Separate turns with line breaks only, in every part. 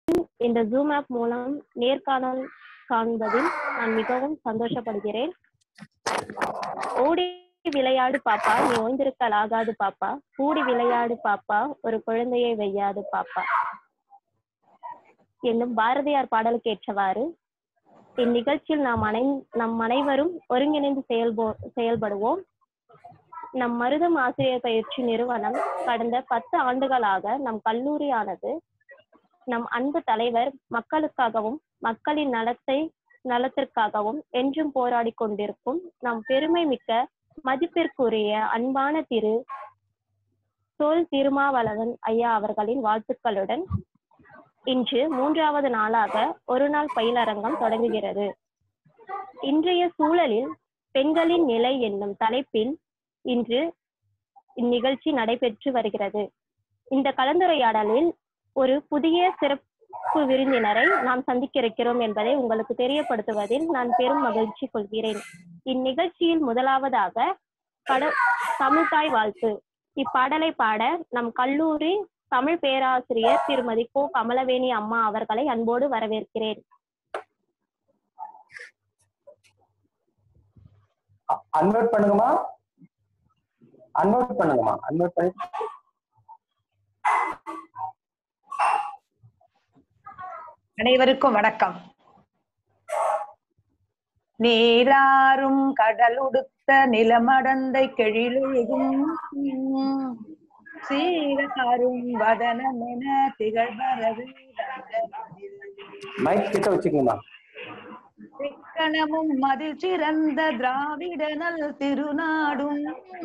இந்த zoom app மூலம் நேர்காணல் காண்பதில் நான் மிகவும் சந்தோஷப்படுகிறேன் ஓடி விளையாடு பாப்பா நீ ஓய்ந்திருக்கலாகாது பாப்பா கூடி விளையாடு பாப்பா ஒரு குழந்தையை வையாது பாப்பா என்னும் பாரதியார் பாடலுக்கு ஏற்றவாறு இந்நிகழ்ச்சியில் நாம் அனை நம் அனைவரும் ஒருங்கிணைந்து செயல்போ செயல்படுவோம் நம் மருதம் ஆசிரியர் பயிற்சி நிறுவனம் கடந்த பத்து ஆண்டுகளாக நம் கல்லூரியானது நம் அன்பு தலைவர் மக்களுக்காகவும் மக்களின் நலத்தை நலத்திற்காகவும் என்றும் போராடி கொண்டிருக்கும் நம் பெருமை மிக்க மதிப்பிற்குரிய அன்பான திரு தோல் திருமாவளவன் ஐயா அவர்களின் வாழ்த்துக்களுடன் இன்று மூன்றாவது நாளாக ஒரு நாள் பயிலரங்கம் தொடங்குகிறது இன்றைய சூழலில் பெண்களின் நிலை என்னும் தலைப்பில் இன்று இந்நிகழ்ச்சி நடைபெற்று வருகிறது இந்த கலந்துரையாடலில் ஒரு புதிய சிறப்பு விருந்தினரை நாம் சந்திக்க இருக்கிறோம் என்பதை உங்களுக்கு தெரியப்படுத்துவதில் நான் பெரும் மகிழ்ச்சி கொள்கிறேன் இந்நிகழ்ச்சியில் முதலாவதாக பட தமிழ்தாய் வாழ்த்து இப்பாடலை பாட நம் கல்லூரி தமிழ் பேராசிரியர் திருமதி கோ கமலவேணி அம்மா அவர்களை அன்போடு வரவேற்கிறேன்
அன்வர்ட் பண்ணுங்கம்மா அன்வர்ட் பண்ணுங்கம்மா அன்வர்ட் பண்ணி
அனைவருக்கும் வணக்கம் நீராறும் கடலுடுத்த நிலமடந்தை கெழிலொழுகும் சீராரும் வதனமென திகழ்வரது
மைக் கிட்ட வச்சுக்கோங்கம்மா
தெக்கணமும் மதில் சிறந்த திராவிடனல் திருநாடும்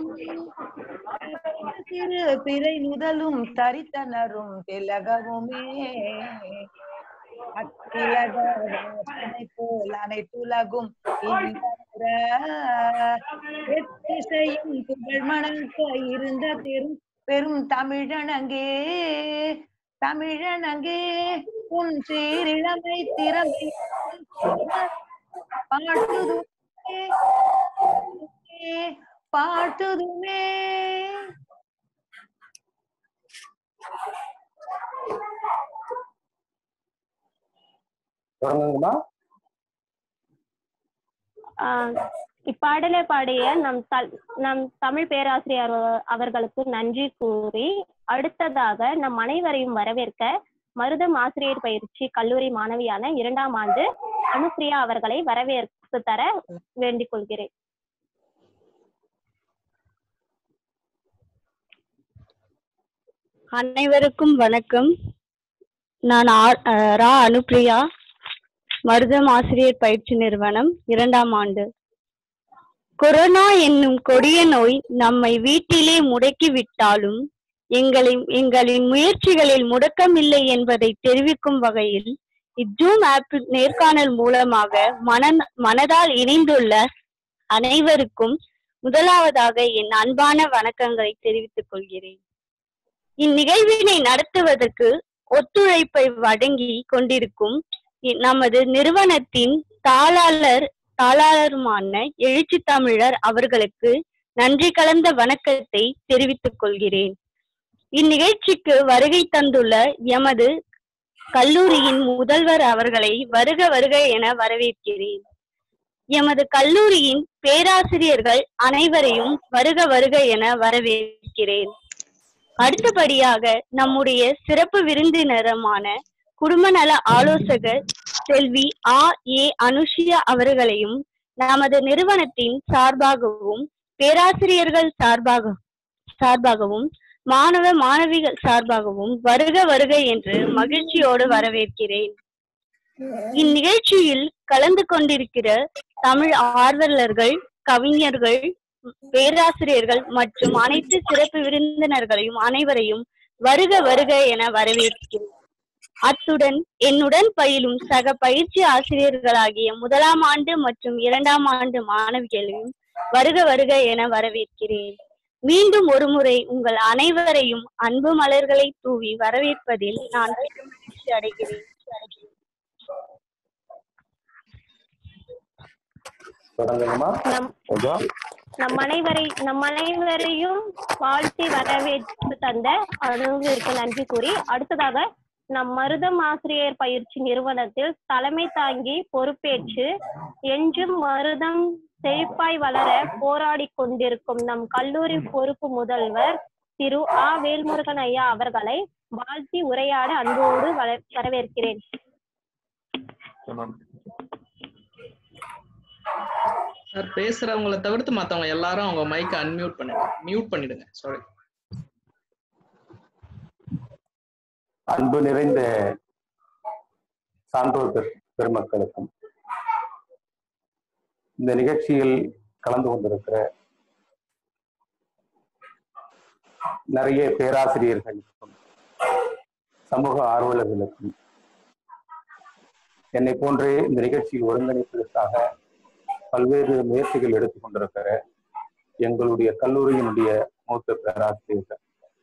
சிறு பிறை முதலும் தரித்தனரும் திலகவுமே அத்திலக வாசனை போல் அனைத்துலகும் இன்புற எத்திசையும் புகழ் மணக்க இருந்த பெரும் பெரும் தமிழனங்கே தமிழனங்கே உன் சீரிழமை திறமை பாட்டுதுமே பாட்டுதுமே
தொடங்குங்கம்மா
ஆஹ் இப்பாடலை பாடிய நம் தல் நம் தமிழ் பேராசிரியர் அவ- அவர்களுக்கு நன்றி கூறி அடுத்ததாக நம் அனைவரையும் வரவேற்க மருதம் ஆசிரியர் பயிற்சி கல்லூரி மாணவியான இரண்டாம் ஆண்டு அனுப்பிரியா அவர்களை வரவேற்பு தர வேண்டிக் கொள்கிறேன்
அனைவருக்கும் வணக்கம் நான் ஆ- அஹ் ரா அனுப்ரியா மருதம் ஆசிரியர் பயிற்சி நிறுவனம் இரண்டாம் ஆண்டு கொரோனா என்னும் கொடிய நோய் நம்மை வீட்டிலே முடக்கி விட்டாலும் எங்களின் எங்களின் முயற்சிகளில் முடக்கமில்லை என்பதை தெரிவிக்கும் வகையில் இஜூம் ஆப் நேர்காணல் மூலமாக மன மனதால் இணைந்துள்ள அனைவருக்கும் முதலாவதாக என் அன்பான வணக்கங்களை தெரிவித்துக் கொள்கிறேன் இந்நிகழ்வினை நடத்துவதற்கு ஒத்துழைப்பை வழங்கி கொண்டிருக்கும் இ- நமது நிறுவனத்தின் தாளாளர் தாளாளருமான எழுச்சி தமிழர் அவர்களுக்கு நன்றி கலந்த வணக்கத்தை தெரிவித்துக் கொள்கிறேன் இந்நிகழ்ச்சிக்கு வருகை தந்துள்ள எமது கல்லூரியின் முதல்வர் அவர்களை வருக வருக என வரவேற்கிறேன் எமது கல்லூரியின் பேராசிரியர்கள் அனைவரையும் வருக வருக என வரவேற்கிறேன் அடுத்தபடியாக நம்முடைய சிறப்பு விருந்தினரமான குடும்ப நல ஆலோசகர் செல்வி ஆ ஏ அனுஷியா அவர்களையும் நமது நிறுவனத்தின் சார்பாகவும் பேராசிரியர்கள் சார்பாக சார்பாகவும் மாணவ மாணவிகள் சார்பாகவும் வருக வருக என்று மகிழ்ச்சியோடு வரவேற்கிறேன் இந்நிகழ்ச்சியில் கலந்து கொண்டிருக்கிற தமிழ் ஆர்வலர்கள் கவிஞர்கள் பேராசிரியர்கள் மற்றும் அனைத்து சிறப்பு விருந்தினர்களையும் அனைவரையும் வருக வருக என வரவேற்கிறேன் அத்துடன் என்னுடன் பயிலும் சக பயிற்சி ஆசிரியர்களாகிய முதலாம் ஆண்டு மற்றும் இரண்டாம் ஆண்டு மாணவிகளையும் வருக வருக என வரவேற்கிறேன் மீண்டும் ஒருமுறை உங்கள் அனைவரையும் அன்பு மலர்களை தூவி வரவேற்பதில் நான் பெருமகிழ்ச்சி அடைகிறேன்
தொடங்குங்கம்மா
நம்
ஓகேவா
நம் அனைவரை நம் அனைவரையும் வாழ்த்தி வரவேற்று தந்த அனுவிற்கு நன்றி கூறி அடுத்ததாக நம் மருதம் ஆசிரியர் பயிற்சி நிறுவனத்தில் தலைமை தாங்கி பொறுப்பேற்று என்றும் மருதம் செழிப்பாய் வளர போராடி கொண்டிருக்கும் நம் கல்லூரி பொறுப்பு முதல்வர் திரு ஆ வேல்முருகன் ஐயா அவர்களை வாழ்த்தி உரையாட அன்போடு வர- வரவேற்கிறேன்
சார் பேசுறவங்கள தவிர்த்து மத்தவங்க எல்லாரும் அவங்க மைக்கை அன்மியூட் பண்ணிடுங்க மியூட் பண்ணிடுங்க சாரி
அன்பு நிறைந்த சான்றோர் பெரு- பெருமக்களுக்கும் இந்த நிகழ்ச்சியில் கலந்து கொண்டிருக்கிற நிறைய பேராசிரியர்களுக்கும் சமூக ஆர்வலர்களுக்கும் என்னை போன்றே இந்த நிகழ்ச்சியில் ஒருங்கிணைப்பதற்காக பல்வேறு முயற்சிகள் எடுத்துக் கொண்டிருக்கிற எங்களுடைய கல்லூரியினுடைய மூத்த பேராசிரியர்கள்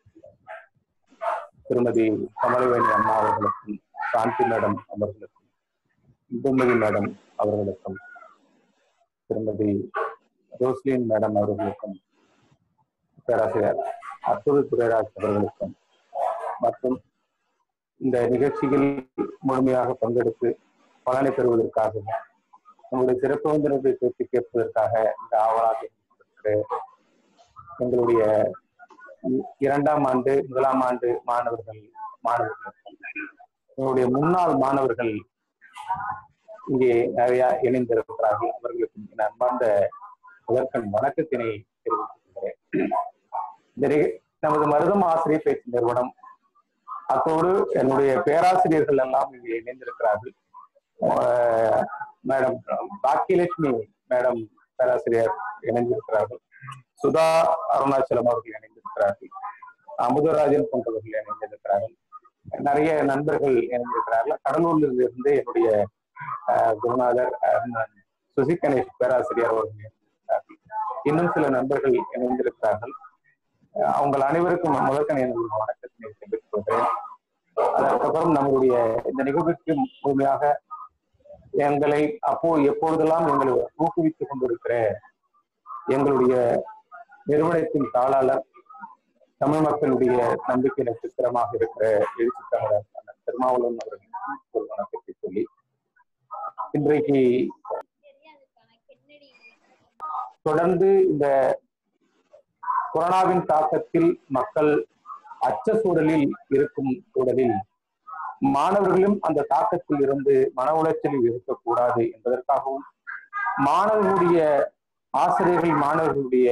திருமதி கமலவேணி அம்மா அவர்களுக்கும் சாந்தி மேடம் அவர்களுக்கும் இந்துமதி மேடம் அவர்களுக்கும் திருமதி ரோஸ்லின் மேடம் அவர்களுக்கும் பேராசிரியர் அற்புத பேராசிரியர் அவர்களுக்கும் மற்றும் இந்த நிகழ்ச்சியில் முழுமையாக பங்கெடுத்து பலனை பெறுவதற்காகவும் நம்முடைய சிறப்பு விருந்தினர்களை பேசி கேட்பதற்காக இந்த ஆவலாக இருக்கிற எங்களுடைய இ- இரண்டாம் ஆண்டு முதலாம் ஆண்டு மாணவர்கள் மாணவர்கள் எங்களுடைய முன்னாள் மாணவர்கள் இங்கே நிறைய இணைந்திருக்கிறார்கள் அவர்களுக்கு என் அன்பார்ந்த முதற்கண் வணக்கத்தினை தெரிவித்துக் கொள்கிறேன் இந்த நிக- நமது மருதம் ஆசிரியர் பேச்சு நிறுவனம் அத்தோடு என்னுடைய பேராசிரியர்கள் எல்லாம் இங்கே இணைந்திருக்கிறார்கள் அஹ் மேடம் பாக்கியலட்சுமி மேடம் பேராசிரியர் இணைந்திருக்கிறார்கள் சுதா அருணாச்சலம் அவர்கள் இணைந்திருக்கிறார்கள் அமுதராஜன் போன்றவர்கள் இணைந்திருக்கிறார்கள் நிறைய நண்பர்கள் இணைந்திருக்கிறார்கள் கடலூரில் இருந்து என்னுடைய அஹ், குருநாதர் அஹ், சுசி கணேஷ் பேராசிரியர் அவர்கள் இணைந்திருக்கிறார்கள் இன்னும் சில நண்பர்கள் இணைந்திருக்கிறார்கள் அஹ், அவங்கள் அனைவருக்கும் முதற்கன் எனது வணக்கத்தினை தெரிவித்துக் கொள்கிறேன் அதற்கப்புறம் நம்முடைய இந்த நிகழ்வுக்கு முழுமையாக எங்களை அப்போ எப்பொழுதெல்லாம் எங்களை ஊக்குவித்துக் கொண்டிருக்கிற எங்களுடைய நிறுவனத்தின் தாளாளர் தமிழ் மக்களுடைய நம்பிக்கை நட்சத்திரமாக இருக்கிற எழுச்சி தமிழர் அண்ணன் திருமாவளவன் அவர்களுக்கு ஒரு வணக்கத்தை சொல்லி இன்றைக்கு தொடர்ந்து இந்த கொரோனாவின் தாக்கத்தில் மக்கள் அச்ச சூழலில் இருக்கும் சூழலில் மாணவர்களும் அந்த தாக்கத்தில் இருந்து மன உளைச்சலில் இருக்கக்கூடாது என்பதற்காகவும் மாணவர்களுடைய ஆசிரியர்கள் மாணவர்களுடைய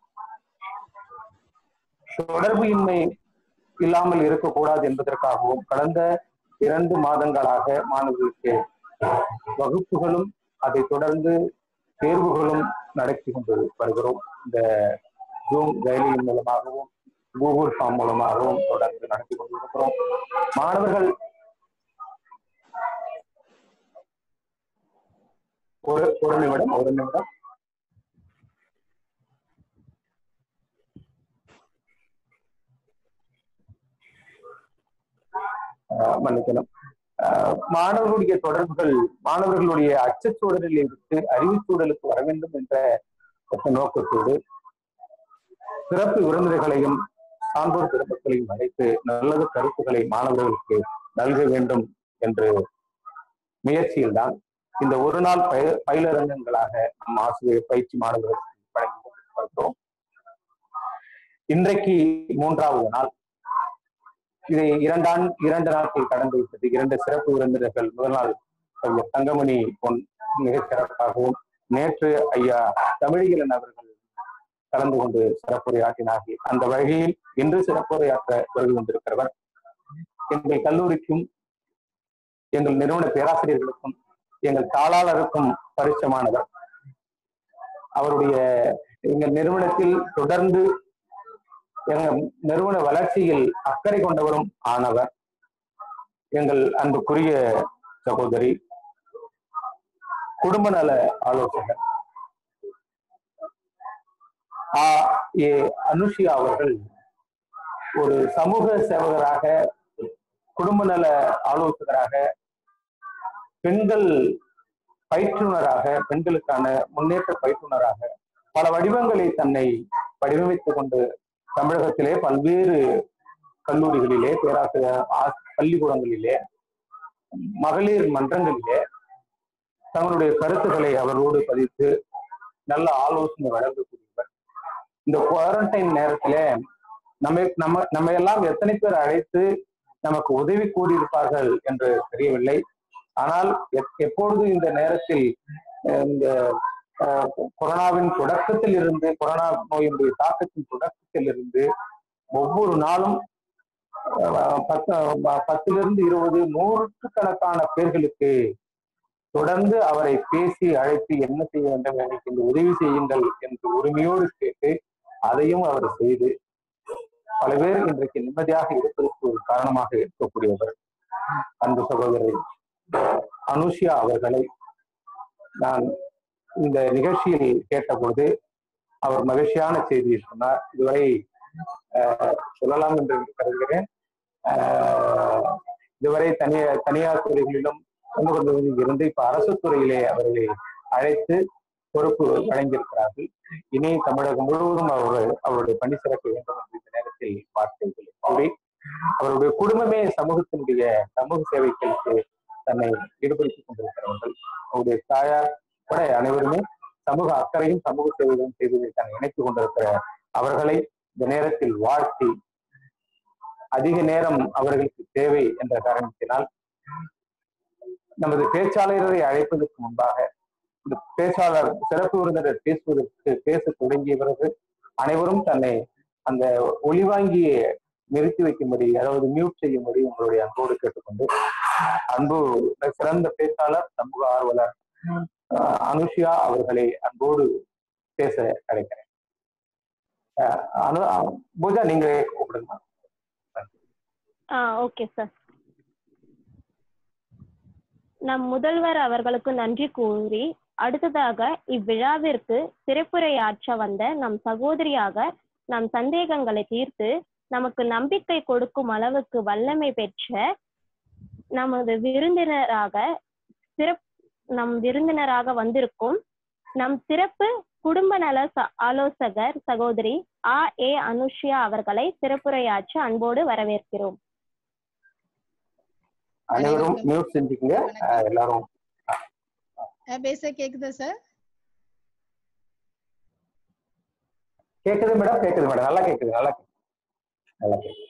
தொடர்பு இன்மை இல்லாமல் இருக்கக்கூடாது என்பதற்காகவும் கடந்த இரண்டு மாதங்களாக மாணவர்களுக்கு வகுப்புகளும் அதை தொடர்ந்து தேர்வுகளும் நடத்தி கொண்டு வருகிறோம் இந்த ஜூம் செயலியின் மூலமாகவும் கூகுள் ஃபார்ம் மூலமாகவும் தொடர்ந்து நடத்தி கொண்டிருக்கிறோம் மாணவர்கள் ஒரு ஒரு நிமிடம் ஒரு நிமிடம் ஆஹ் மன்னிக்கணும் ஆஹ் மாணவர்களுடைய தொடர்புகள் மாணவர்களுடைய அச்சச்சூழலில் இருந்து அறிவுச்சூழலுக்கு வர வேண்டும் என்ற ஒத்த நோக்கத்தோடு சிறப்பு விருந்தினர்களையும் சான்றோர் பெருமக்களையும் அழைத்து நல்லது கருத்துக்களை மாணவர்களுக்கு நல்க வேண்டும் என்று முயற்சியில்தான் இந்த ஒரு நாள் பய பயிலரங்கங்களாக நம் ஆசிரியர் பயிற்சி மாணவர்களுக்கு வழங்கி கொண்டிருக்கிறோம் இன்றைக்கு மூன்றாவது நாள் இதை இரண்டான் இரண்டு நாட்கள் கடந்து விட்டது இரண்டு சிறப்பு விருந்தினர்கள் முதல் நாள் ஐயா தங்கமணி பொன் மிகச் சிறப்பாகவும் நேற்று ஐயா தமிழிகளன் அவர்கள் கலந்து கொண்டு சிறப்புரையாற்றினார்கள் அந்த வகையில் இன்று சிறப்புரையாற்ற வருகை கொண்டிருக்கிறவர் எங்கள் கல்லூரிக்கும் எங்கள் நிறுவன பேராசிரியர்களுக்கும் எங்கள் தாளாளருக்கும் பரிச்சயமானவர் அவருடைய எங்கள் நிறுவனத்தில் தொடர்ந்து எங்கள் நிறுவன வளர்ச்சியில் அக்கறை கொண்டவரும் ஆனவர் எங்கள் அன்புக்குரிய சகோதரி குடும்ப நல ஆலோசகர் ஆ ஏ அனுஷியா அவர்கள் ஒரு சமூக சேவகராக குடும்ப நல ஆலோசகராக பெண்கள் பயிற்றுனராக பெண்களுக்கான முன்னேற்ற பயிற்றுனராக பல வடிவங்களை தன்னை வடிவமைத்துக் கொண்டு தமிழகத்திலே பல்வேறு கல்லூரிகளிலே பேராசிரியர் ஆஸ்- பள்ளிக்கூடங்களிலே மகளிர் மன்றங்களிலே தங்களுடைய கருத்துக்களை அவரோடு பதித்து நல்ல ஆலோசனை வழங்கக்கூடியவர் இந்த குவாரண்டைன் நேரத்திலே நம்ம நம்ம நம்ம எல்லாம் எத்தனை பேர் அழைத்து நமக்கு உதவி கூறியிருப்பார்கள் என்று தெரியவில்லை ஆனால் எப்- எப்பொழுது இந்த நேரத்தில் அஹ், இந்த அஹ், கொரோனாவின் தொடக்கத்தில் இருந்து கொரோனா நோயினுடைய தாக்கத்தின் தொடக்கத்தில் இருந்து ஒவ்வொரு நாளும் அஹ், பத்து அஹ், பத்திலிருந்து இருபது நூற்றுக்கணக்கான பேர்களுக்கு தொடர்ந்து அவரை பேசி அழைத்து என்ன செய்ய வேண்டும் எனக்கு இந்த உதவி செய்யுங்கள் என்று உரிமையோடு கேட்டு அதையும் அவர் செய்து பல பேர் இன்றைக்கு நிம்மதியாக இருப்பதற்கு ஒரு காரணமாக இருக்கக்கூடியவர் அன்பு சகோதரர் அனுஷியா அவர்களை நான் இந்த நிகழ்ச்சியில் கேட்டபொழுது அவர் மகிழ்ச்சியான செய்தியை சொன்னார் இதுவரை ஆஹ், சொல்லலாம் என்று கருதுகிறேன் ஆஹ், இதுவரை தனியார் தனியார் துறைகளிலும் வந்து கொண்டு இருந்து இப்ப அரசு துறையிலே அவர்களை அழைத்து பொறுப்பு வழங்கியிருக்கிறார்கள் இனி தமிழகம் முழுவதும் அவர் அவருடைய பணி சிறக்க வேண்டும் என்று இந்த நேரத்தில் வார்த்தைகளை கூறி அவருடைய குடும்பமே சமூகத்தினுடைய சமூக சேவைகளுக்கு தன்னை ஈடுபடுத்திக் கொண்டிருக்கிறவர்கள் அவருடைய தாயார் கூட அனைவருமே சமூக அக்கறையும் சமூக சேவைகளும் செய்வதை தன்னை இணைத்துக் கொண்டிருக்கிற அவர்களை இந்த நேரத்தில் வாழ்த்தி அதிக நேரம் அவர்களுக்கு தேவை என்ற காரணத்தினால் நமது பேச்சாளரை அழைப்பதற்கு முன்பாக இந்த பேச்சாளர் சிறப்பு விருந்தினர் பேசுவதற்கு பேச தொடங்கிய பிறகு அனைவரும் தன்னை அந்த ஒளிவாங்கிய நிறுத்தி வைக்கும்படி அதாவது மியூட் செய்யும்படி உங்களுடைய அன்போடு கேட்டுக்கொண்டு அன்பு சிறந்த பேச்சாளர் சமூக ஆர்வலர் அஹ், அனுஷியா அவர்களை அன்போடு பேச அழைக்கிறேன் அஹ், அனு அஹ், பூஜா நீங்க கூப்பிடுங்க
ஆ ஓகே சார் நம் முதல்வர் அவர்களுக்கு நன்றி கூறி அடுத்ததாக இவ்விழாவிற்கு சிறப்புரையாற்ற வந்த நம் சகோதரியாக நம் சந்தேகங்களை தீர்த்து நமக்கு நம்பிக்கை கொடுக்கும் அளவுக்கு வல்லமை பெற்ற நமது விருந்தினராக சிறப் நம் விருந்தினராக வந்திருக்கும் நம் சிறப்பு குடும்ப நல ச- ஆலோசகர் சகோதரி ஆ ஏ அனுஷ்யா அவர்களை சிறப்புரையாற்ற அன்போடு வரவேற்கிறோம்
அனைவரும்
அனைவருக்கும்
மியூட் செஞ்சுக்கங்க
வணக்கம்.
அஹ், எல்லாரும்
அஹ் பேச கேக்குதா சார்
கேக்குது மேடம் கேக்குது மேடம் நல்லா கேக்குது நல்லா கேக்குது நல்லா கேக்குது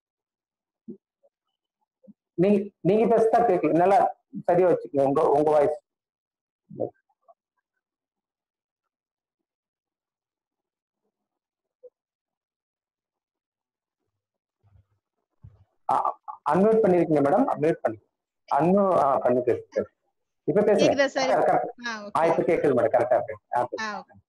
நீங்க நீங்க பேசுதா கேட்கல நல்லா சரியா வச்சுக்கோங்க உங்க உங்க வாய்ஸ் அன்மியூட் பண்ணிருக்கீங்க மேடம் அன்மியூட் பண்ணி அன்மியூ பண்ணி பேசுங்க இப்ப பேசுங்க
கேக்குதா சார்
கரெக்டா
ஆ
ஆ
ஓகே
இப்ப கேக்குது மேடம் கரெக்டா இருக்கு ஆ, பேசுங்க.
ஆ ஓகே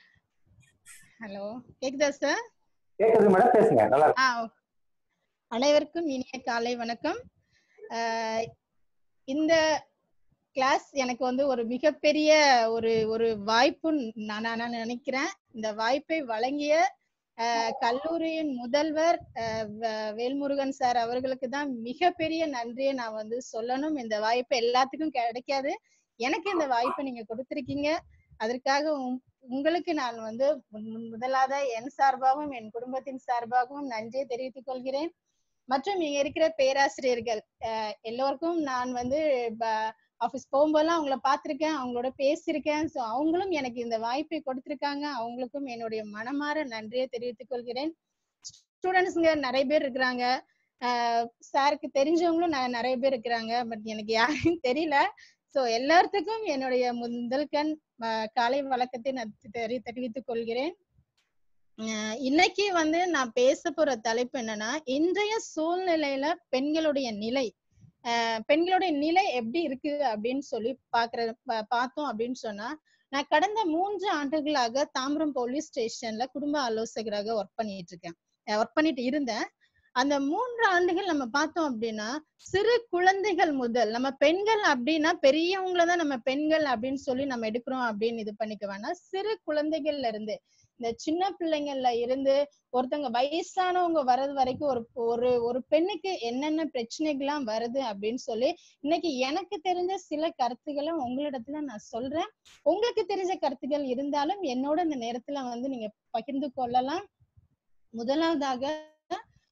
ஹலோ கேக்குதா சார்
கேக்குது மேடம் பேசுங்க நல்லா இருக்கு
ஆ ஓ- அனைவருக்கும் இனிய காலை வணக்கம் அஹ் இந்த கிளாஸ் எனக்கு வந்து ஒரு மிகப்பெரிய ஒரு ஒரு வாய்ப்புன்னு நான் நான் நான் நினைக்கிறேன் இந்த வாய்ப்பை வழங்கிய அஹ், கல்லூரியின் முதல்வர் அஹ், வ- வேல்முருகன் சார் அவர்களுக்கு தான் மிகப்பெரிய நன்றியை நான் வந்து சொல்லணும் இந்த வாய்ப்பு எல்லாத்துக்கும் கிடைக்காது எனக்கு இந்த வாய்ப்பை நீங்க கொடுத்திருக்கீங்க அதற்காக உங்- உங்களுக்கு நான் வந்து முன்- முதலாக என் சார்பாகவும் என் குடும்பத்தின் சார்பாகவும் நன்றியை தெரிவித்துக் கொள்கிறேன் மற்றும் இங்க இருக்கிற பேராசிரியர்கள் அஹ், எல்லோருக்கும் நான் வந்து ஆபீஸ் போகும்போதெல்லாம் அவங்கள பார்த்திருக்கேன் அவங்களோட பேசியிருக்கேன் ஸோ அவங்களும் எனக்கு இந்த வாய்ப்பை கொடுத்திருக்காங்க அவங்களுக்கும் என்னுடைய மனமாற நன்றியை தெரிவித்துக் கொள்கிறேன் ஸ்டூடெண்ட்ஸுங்க நிறைய பேர் இருக்கிறாங்க சாருக்கு தெரிஞ்சவங்களும் ந- நிறைய பேர் இருக்கிறாங்க பட் எனக்கு யாரையும் தெரியல ஸோ எல்லாத்துக்கும் என்னுடைய முதல் கண் அஹ், காலை வழக்கத்தை நான் தெரி தெரிவித்துக் கொள்கிறேன் அஹ் இன்னைக்கு வந்து நான் பேச போற தலைப்பு என்னன்னா இன்றைய சூழ்நிலையில பெண்களுடைய நிலை அஹ் பெண்களுடைய நிலை எப்படி இருக்கு அப்படின்னு சொல்லி பாக்குற பா- பார்த்தோம் அப்படின்னு சொன்னா நான் கடந்த மூன்று ஆண்டுகளாக தாம்பரம் போலீஸ் ஸ்டேஷன்ல குடும்ப ஆலோசகராக ஒர்க் பண்ணிட்டு இருக்கேன் ஒர்க் பண்ணிட்டு இருந்தேன் அந்த மூன்று ஆண்டுகள் நம்ம பார்த்தோம் அப்படின்னா சிறு குழந்தைகள் முதல் நம்ம பெண்கள் அப்படின்னா பெரியவங்கள தான் நம்ம பெண்கள் அப்படின்னு சொல்லி நம்ம எடுக்கிறோம் அப்படின்னு இது பண்ணிக்க வேணாம் சிறு குழந்தைகள்ல இருந்து இந்த சின்ன பிள்ளைங்கள்ல இருந்து ஒருத்தங்க வயசானவங்க வர்றது வரைக்கும் ஒரு ஒரு ஒரு பெண்ணுக்கு என்னென்ன பிரச்சனைகள்லாம் வருது அப்படின்னு சொல்லி இன்னைக்கு எனக்கு தெரிஞ்ச சில கருத்துக்களை உங்களிடத்துல நான் சொல்றேன் உங்களுக்கு தெரிஞ்ச கருத்துக்கள் இருந்தாலும் என்னோட இந்த நேரத்துல வந்து நீங்க பகிர்ந்து கொள்ளலாம் முதலாவதாக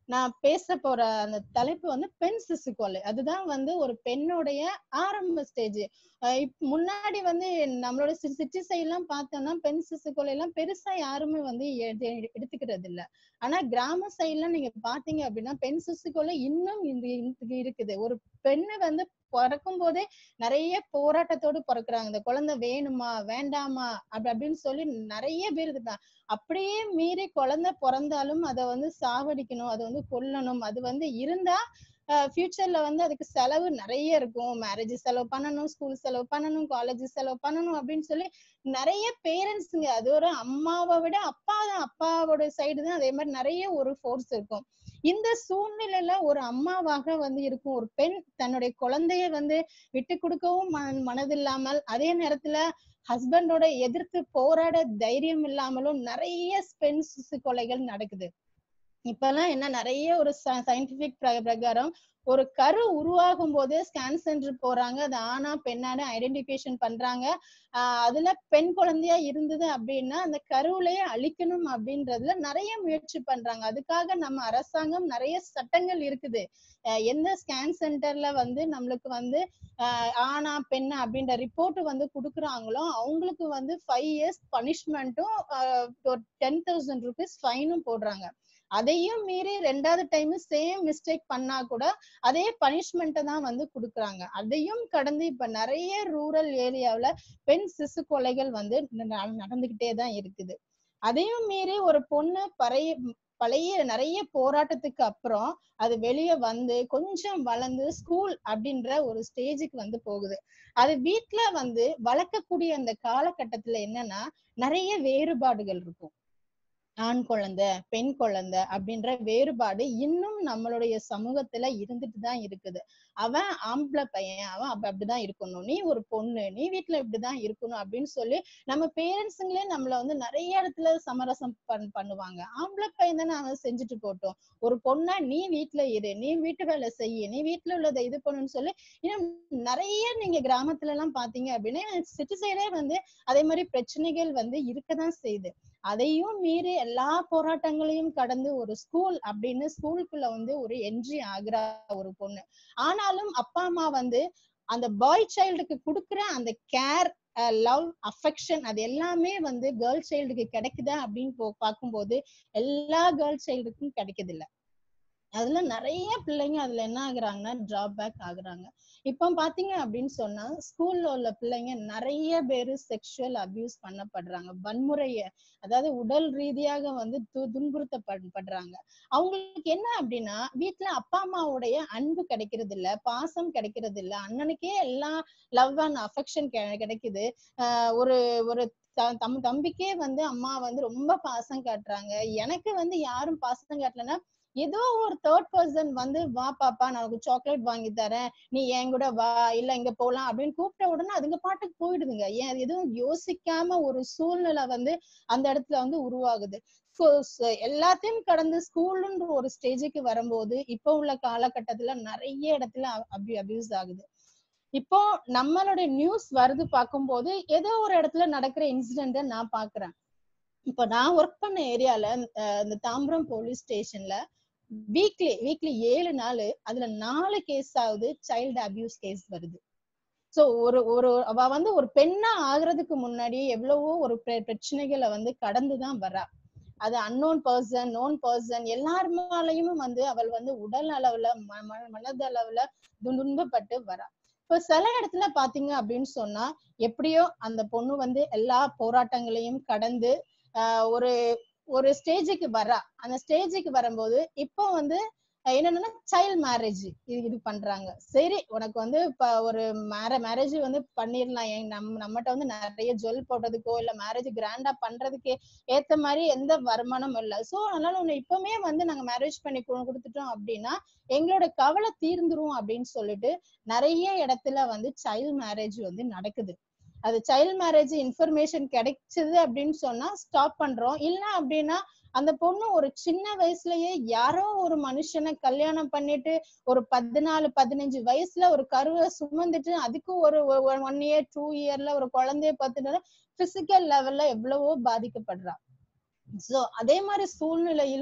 நான் பேச போற அந்த தலைப்பு வந்து பெண் சிசு கொலை அதுதான் வந்து ஒரு பெண்ணுடைய ஆரம்ப ஸ்டேஜ் முன்னாடி வந்து நம்மளோட சிட்டி சைட் எல்லாம் பார்த்தோம்னா பெண் சிசு கொலை எல்லாம் பெருசா யாருமே வந்து எடு- எடுத்துக்கிறது இல்ல ஆனா கிராம சைட்லாம் நீங்க பாத்தீங்க அப்படின்னா பெண் சிசு கொலை இன்னும் இந்த இந்த இருக்குது ஒரு பெண்ணு வந்து பிறக்கும் போதே நிறைய போராட்டத்தோடு பிறக்குறாங்க இந்த குழந்தை வேணுமா வேண்டாமா அப்படி அப்படின்னு சொல்லி நிறைய பேர் இருக்காங்க அப்படியே மீறி குழந்தை பிறந்தாலும் அதை வந்து சாவடிக்கணும் அதை வந்து கொல்லணும் அது வந்து இருந்தா ஃபியூச்சர்ல வந்து அதுக்கு செலவு நிறைய இருக்கும் மேரேஜ் செலவு பண்ணணும் ஸ்கூல் செலவு பண்ணணும் காலேஜ் செலவு பண்ணணும் அப்படின்னு சொல்லி நிறைய பேரண்ட்ஸுங்க அது ஒரு அம்மாவை விட அப்பா தான் அப்பாவோட சைடு தான் அதே மாதிரி நிறைய ஒரு ஃபோர்ஸ் இருக்கும் இந்த சூழ்நிலையில ஒரு அம்மாவாக வந்து இருக்கும் ஒரு பெண் தன்னுடைய குழந்தைய வந்து விட்டு கொடுக்கவும் மன மனதில்லாமல் அதே நேரத்துல ஹஸ்பண்டோட எதிர்த்து போராட தைரியம் இல்லாமலும் நிறைய பெண் சிசு கொலைகள் நடக்குது இப்பெல்லாம் என்ன நிறைய ஒரு சயின்டிபிக் பிரகாரம் ஒரு கரு உருவாகும் போதே ஸ்கேன் சென்டர் போறாங்க அது ஆணா பெண்ணான ஐடென்டிபிகேஷன் பண்றாங்க ஆஹ் அதுல பெண் குழந்தையா இருந்தது அப்படின்னா அந்த கருவிலேயே அழிக்கணும் அப்படின்றதுல நிறைய முயற்சி பண்றாங்க அதுக்காக நம்ம அரசாங்கம் நிறைய சட்டங்கள் இருக்குது அஹ் எந்த ஸ்கேன் சென்டர்ல வந்து நம்மளுக்கு வந்து ஆஹ் ஆணா பெண்ணா அப்படின்ற ரிப்போர்ட் வந்து குடுக்குறாங்களோ அவங்களுக்கு வந்து ஃபைவ் இயர்ஸ் பனிஷ்மெண்ட்டும் ஒரு டென் தௌசண்ட் ருபீஸ் ஃபைனும் போடுறாங்க அதையும் மீறி ரெண்டாவது டைம் சேம் மிஸ்டேக் பண்ணா கூட அதே பனிஷ்மெண்ட்டை தான் வந்து கொடுக்குறாங்க அதையும் கடந்து இப்ப நிறைய ரூரல் ஏரியாவுல பெண் சிசு கொலைகள் வந்து ந- நடந்துகிட்டே தான் இருக்குது அதையும் மீறி ஒரு பொண்ணு பழைய பழைய நிறைய போராட்டத்துக்கு அப்புறம் அது வெளியே வந்து கொஞ்சம் வளர்ந்து ஸ்கூல் அப்படின்ற ஒரு ஸ்டேஜுக்கு வந்து போகுது அது வீட்ல வந்து வளர்க்கக்கூடிய அந்த காலகட்டத்துல என்னன்னா நிறைய வேறுபாடுகள் இருக்கும் ஆண் குழந்தை பெண் குழந்தை அப்படின்ற வேறுபாடு இன்னும் நம்மளுடைய சமூகத்துல இருந்துட்டு தான் இருக்குது அவன் ஆம்பளை பையன் அவன் அப்ப அப்படிதான் இருக்கணும் நீ ஒரு பொண்ணு நீ வீட்டுல இப்படிதான் இருக்கணும் அப்படின்னு சொல்லி நம்ம பேரண்ட்ஸுங்களே நம்மள வந்து நிறைய இடத்துல சமரசம் பண் பண்ணுவாங்க ஆம்பளை பையன் தானே அவன் செஞ்சுட்டு போட்டோம் ஒரு பொண்ணா நீ வீட்டுல இரு நீ வீட்டு வேலை செய்ய நீ வீட்டுல உள்ளதை இது பண்ணுன்னு சொல்லி இன்னும் நிறைய நீங்க கிராமத்துல எல்லாம் பாத்தீங்க அப்படின்னா சிட்டி சைடே வந்து அதே மாதிரி பிரச்சனைகள் வந்து இருக்கதான் செய்யுது அதையும் மீறி எல்லா போராட்டங்களையும் கடந்து ஒரு ஸ்கூல் அப்படின்னு ஸ்கூலுக்குள்ள வந்து ஒரு என்ட்ரி ஆகுறா ஒரு பொண்ணு ஆனாலும் அப்பா அம்மா வந்து அந்த பாய் சைல்டுக்கு கொடுக்குற அந்த கேர் லவ் அஃபெக்ஷன் அது எல்லாமே வந்து கேர்ள் சைல்டுக்கு கிடைக்குதா அப்படின்னு போ பார்க்கும்போது எல்லா கேர்ள் சைல்டுக்கும் கிடைக்குது இல்ல அதுல நிறைய பிள்ளைங்க அதுல என்ன ஆகுறாங்கன்னா டிராப் பேக் ஆகுறாங்க இப்போ பாத்தீங்க அப்படின்னு சொன்னா ஸ்கூல்ல உள்ள பிள்ளைங்க நிறைய பேரு செக்ஷுவல் அபியூஸ் பண்ணப்படுறாங்க வன்முறைய அதாவது உடல் ரீதியாக வந்து து- துன்புறுத்தப்படுறாங்க அவங்களுக்கு என்ன அப்படின்னா வீட்ல அப்பா அம்மாவுடைய அன்பு கிடைக்கிறது இல்ல பாசம் கிடைக்கிறது இல்ல அண்ணனுக்கே எல்லாம் லவ் அண்ட் அஃபெக்ஷன் கிடைக்குது ஆஹ் ஒரு ஒரு த- தம் தம்பிக்கே வந்து அம்மா வந்து ரொம்ப பாசம் காட்டுறாங்க எனக்கு வந்து யாரும் பாசம் காட்டலன்னா ஏதோ ஒரு தேர்ட் பர்சன் வந்து வா பாப்பா நான் உனக்கு சாக்லேட் வாங்கி தரேன் நீ என் கூட வா இல்ல இங்க போலாம் அப்படின்னு கூப்பிட்ட உடனே அதுங்க பாட்டுக்கு போயிடுதுங்க ஏன் அது எதுவும் யோசிக்காம ஒரு சூழ்நிலை வந்து அந்த இடத்துல வந்து உருவாகுது So, so எல்லாத்தையும் கடந்து ஸ்கூலுன்ற ஒரு ஸ்டேஜுக்கு வரும்போது இப்போ உள்ள காலகட்டத்துல நிறைய இடத்துல அபி அபியூஸ் ஆகுது இப்போ நம்மளுடைய நியூஸ் வருது பார்க்கும்போது ஏதோ ஒரு இடத்துல நடக்கிற இன்சிடென்ட நான் பாக்குறேன் இப்போ நான் ஒர்க் பண்ண ஏரியால இந்த தாம்பரம் போலீஸ் ஸ்டேஷன்ல வீக்லி வீக்லி ஏழு நாள் அதுல நாலு கேஸ் ஆகுது சைல்டு அபியூஸ் கேஸ் வருது சோ ஒரு ஒரு அவ வந்து ஒரு பெண்ணா ஆகுறதுக்கு முன்னாடியே எவ்வளவோ ஒரு பிர- பிரச்சனைகளை வந்து கடந்துதான் வரா அது அன்னோன் பர்சன் நோன் பர்சன் எல்லாருமாலையும் வந்து அவள் வந்து உடல் அளவுல ம- ம- மனதளவுல துன் துன்பப்பட்டு வரா இப்ப சில இடத்துல பாத்தீங்க அப்படின்னு சொன்னா எப்படியோ அந்த பொண்ணு வந்து எல்லா போராட்டங்களையும் கடந்து ஆஹ் ஒரு ஒரு ஸ்டேஜுக்கு வரா அந்த ஸ்டேஜுக்கு வரும்போது இப்போ வந்து அஹ் என்னன்னா சைல்ட் மேரேஜ் இது இது பண்றாங்க சரி உனக்கு வந்து இப்ப ஒரு மேர மேரேஜ் வந்து பண்ணிடலாம் ஏன் நம் நம்மகிட்ட வந்து நிறைய ஜுவல் போடுறதுக்கோ இல்ல மேரேஜ் கிராண்டா பண்றதுக்கு ஏத்த மாதிரி எந்த வருமானமும் இல்ல சோ அதனால உன்னை இப்பவுமே வந்து நாங்க மேரேஜ் பண்ணி கு- கொடுத்துட்டோம் அப்படின்னா எங்களோட கவலை தீர்ந்துரும் அப்படின்னு சொல்லிட்டு நிறைய இடத்துல வந்து சைல்ட் மேரேஜ் வந்து நடக்குது அது சைல்ட் மேரேஜ் இன்ஃபர்மேஷன் கிடைச்சது அப்படின்னு சொன்னா ஸ்டாப் பண்றோம் இல்ல அப்படின்னா அந்த பொண்ணு ஒரு சின்ன வயசுலயே யாரோ ஒரு மனுஷனை கல்யாணம் பண்ணிட்டு ஒரு பதினாலு பதினஞ்சு வயசுல ஒரு கருவை சுமந்துட்டு அதுக்கு ஒரு ஒன் இயர் டூ இயர்ல ஒரு குழந்தைய பார்த்துட்டு பிசிக்கல் லெவல்ல எவ்வளவோ பாதிக்கப்படுறா சோ அதே மாதிரி சூழ்நிலையிலும்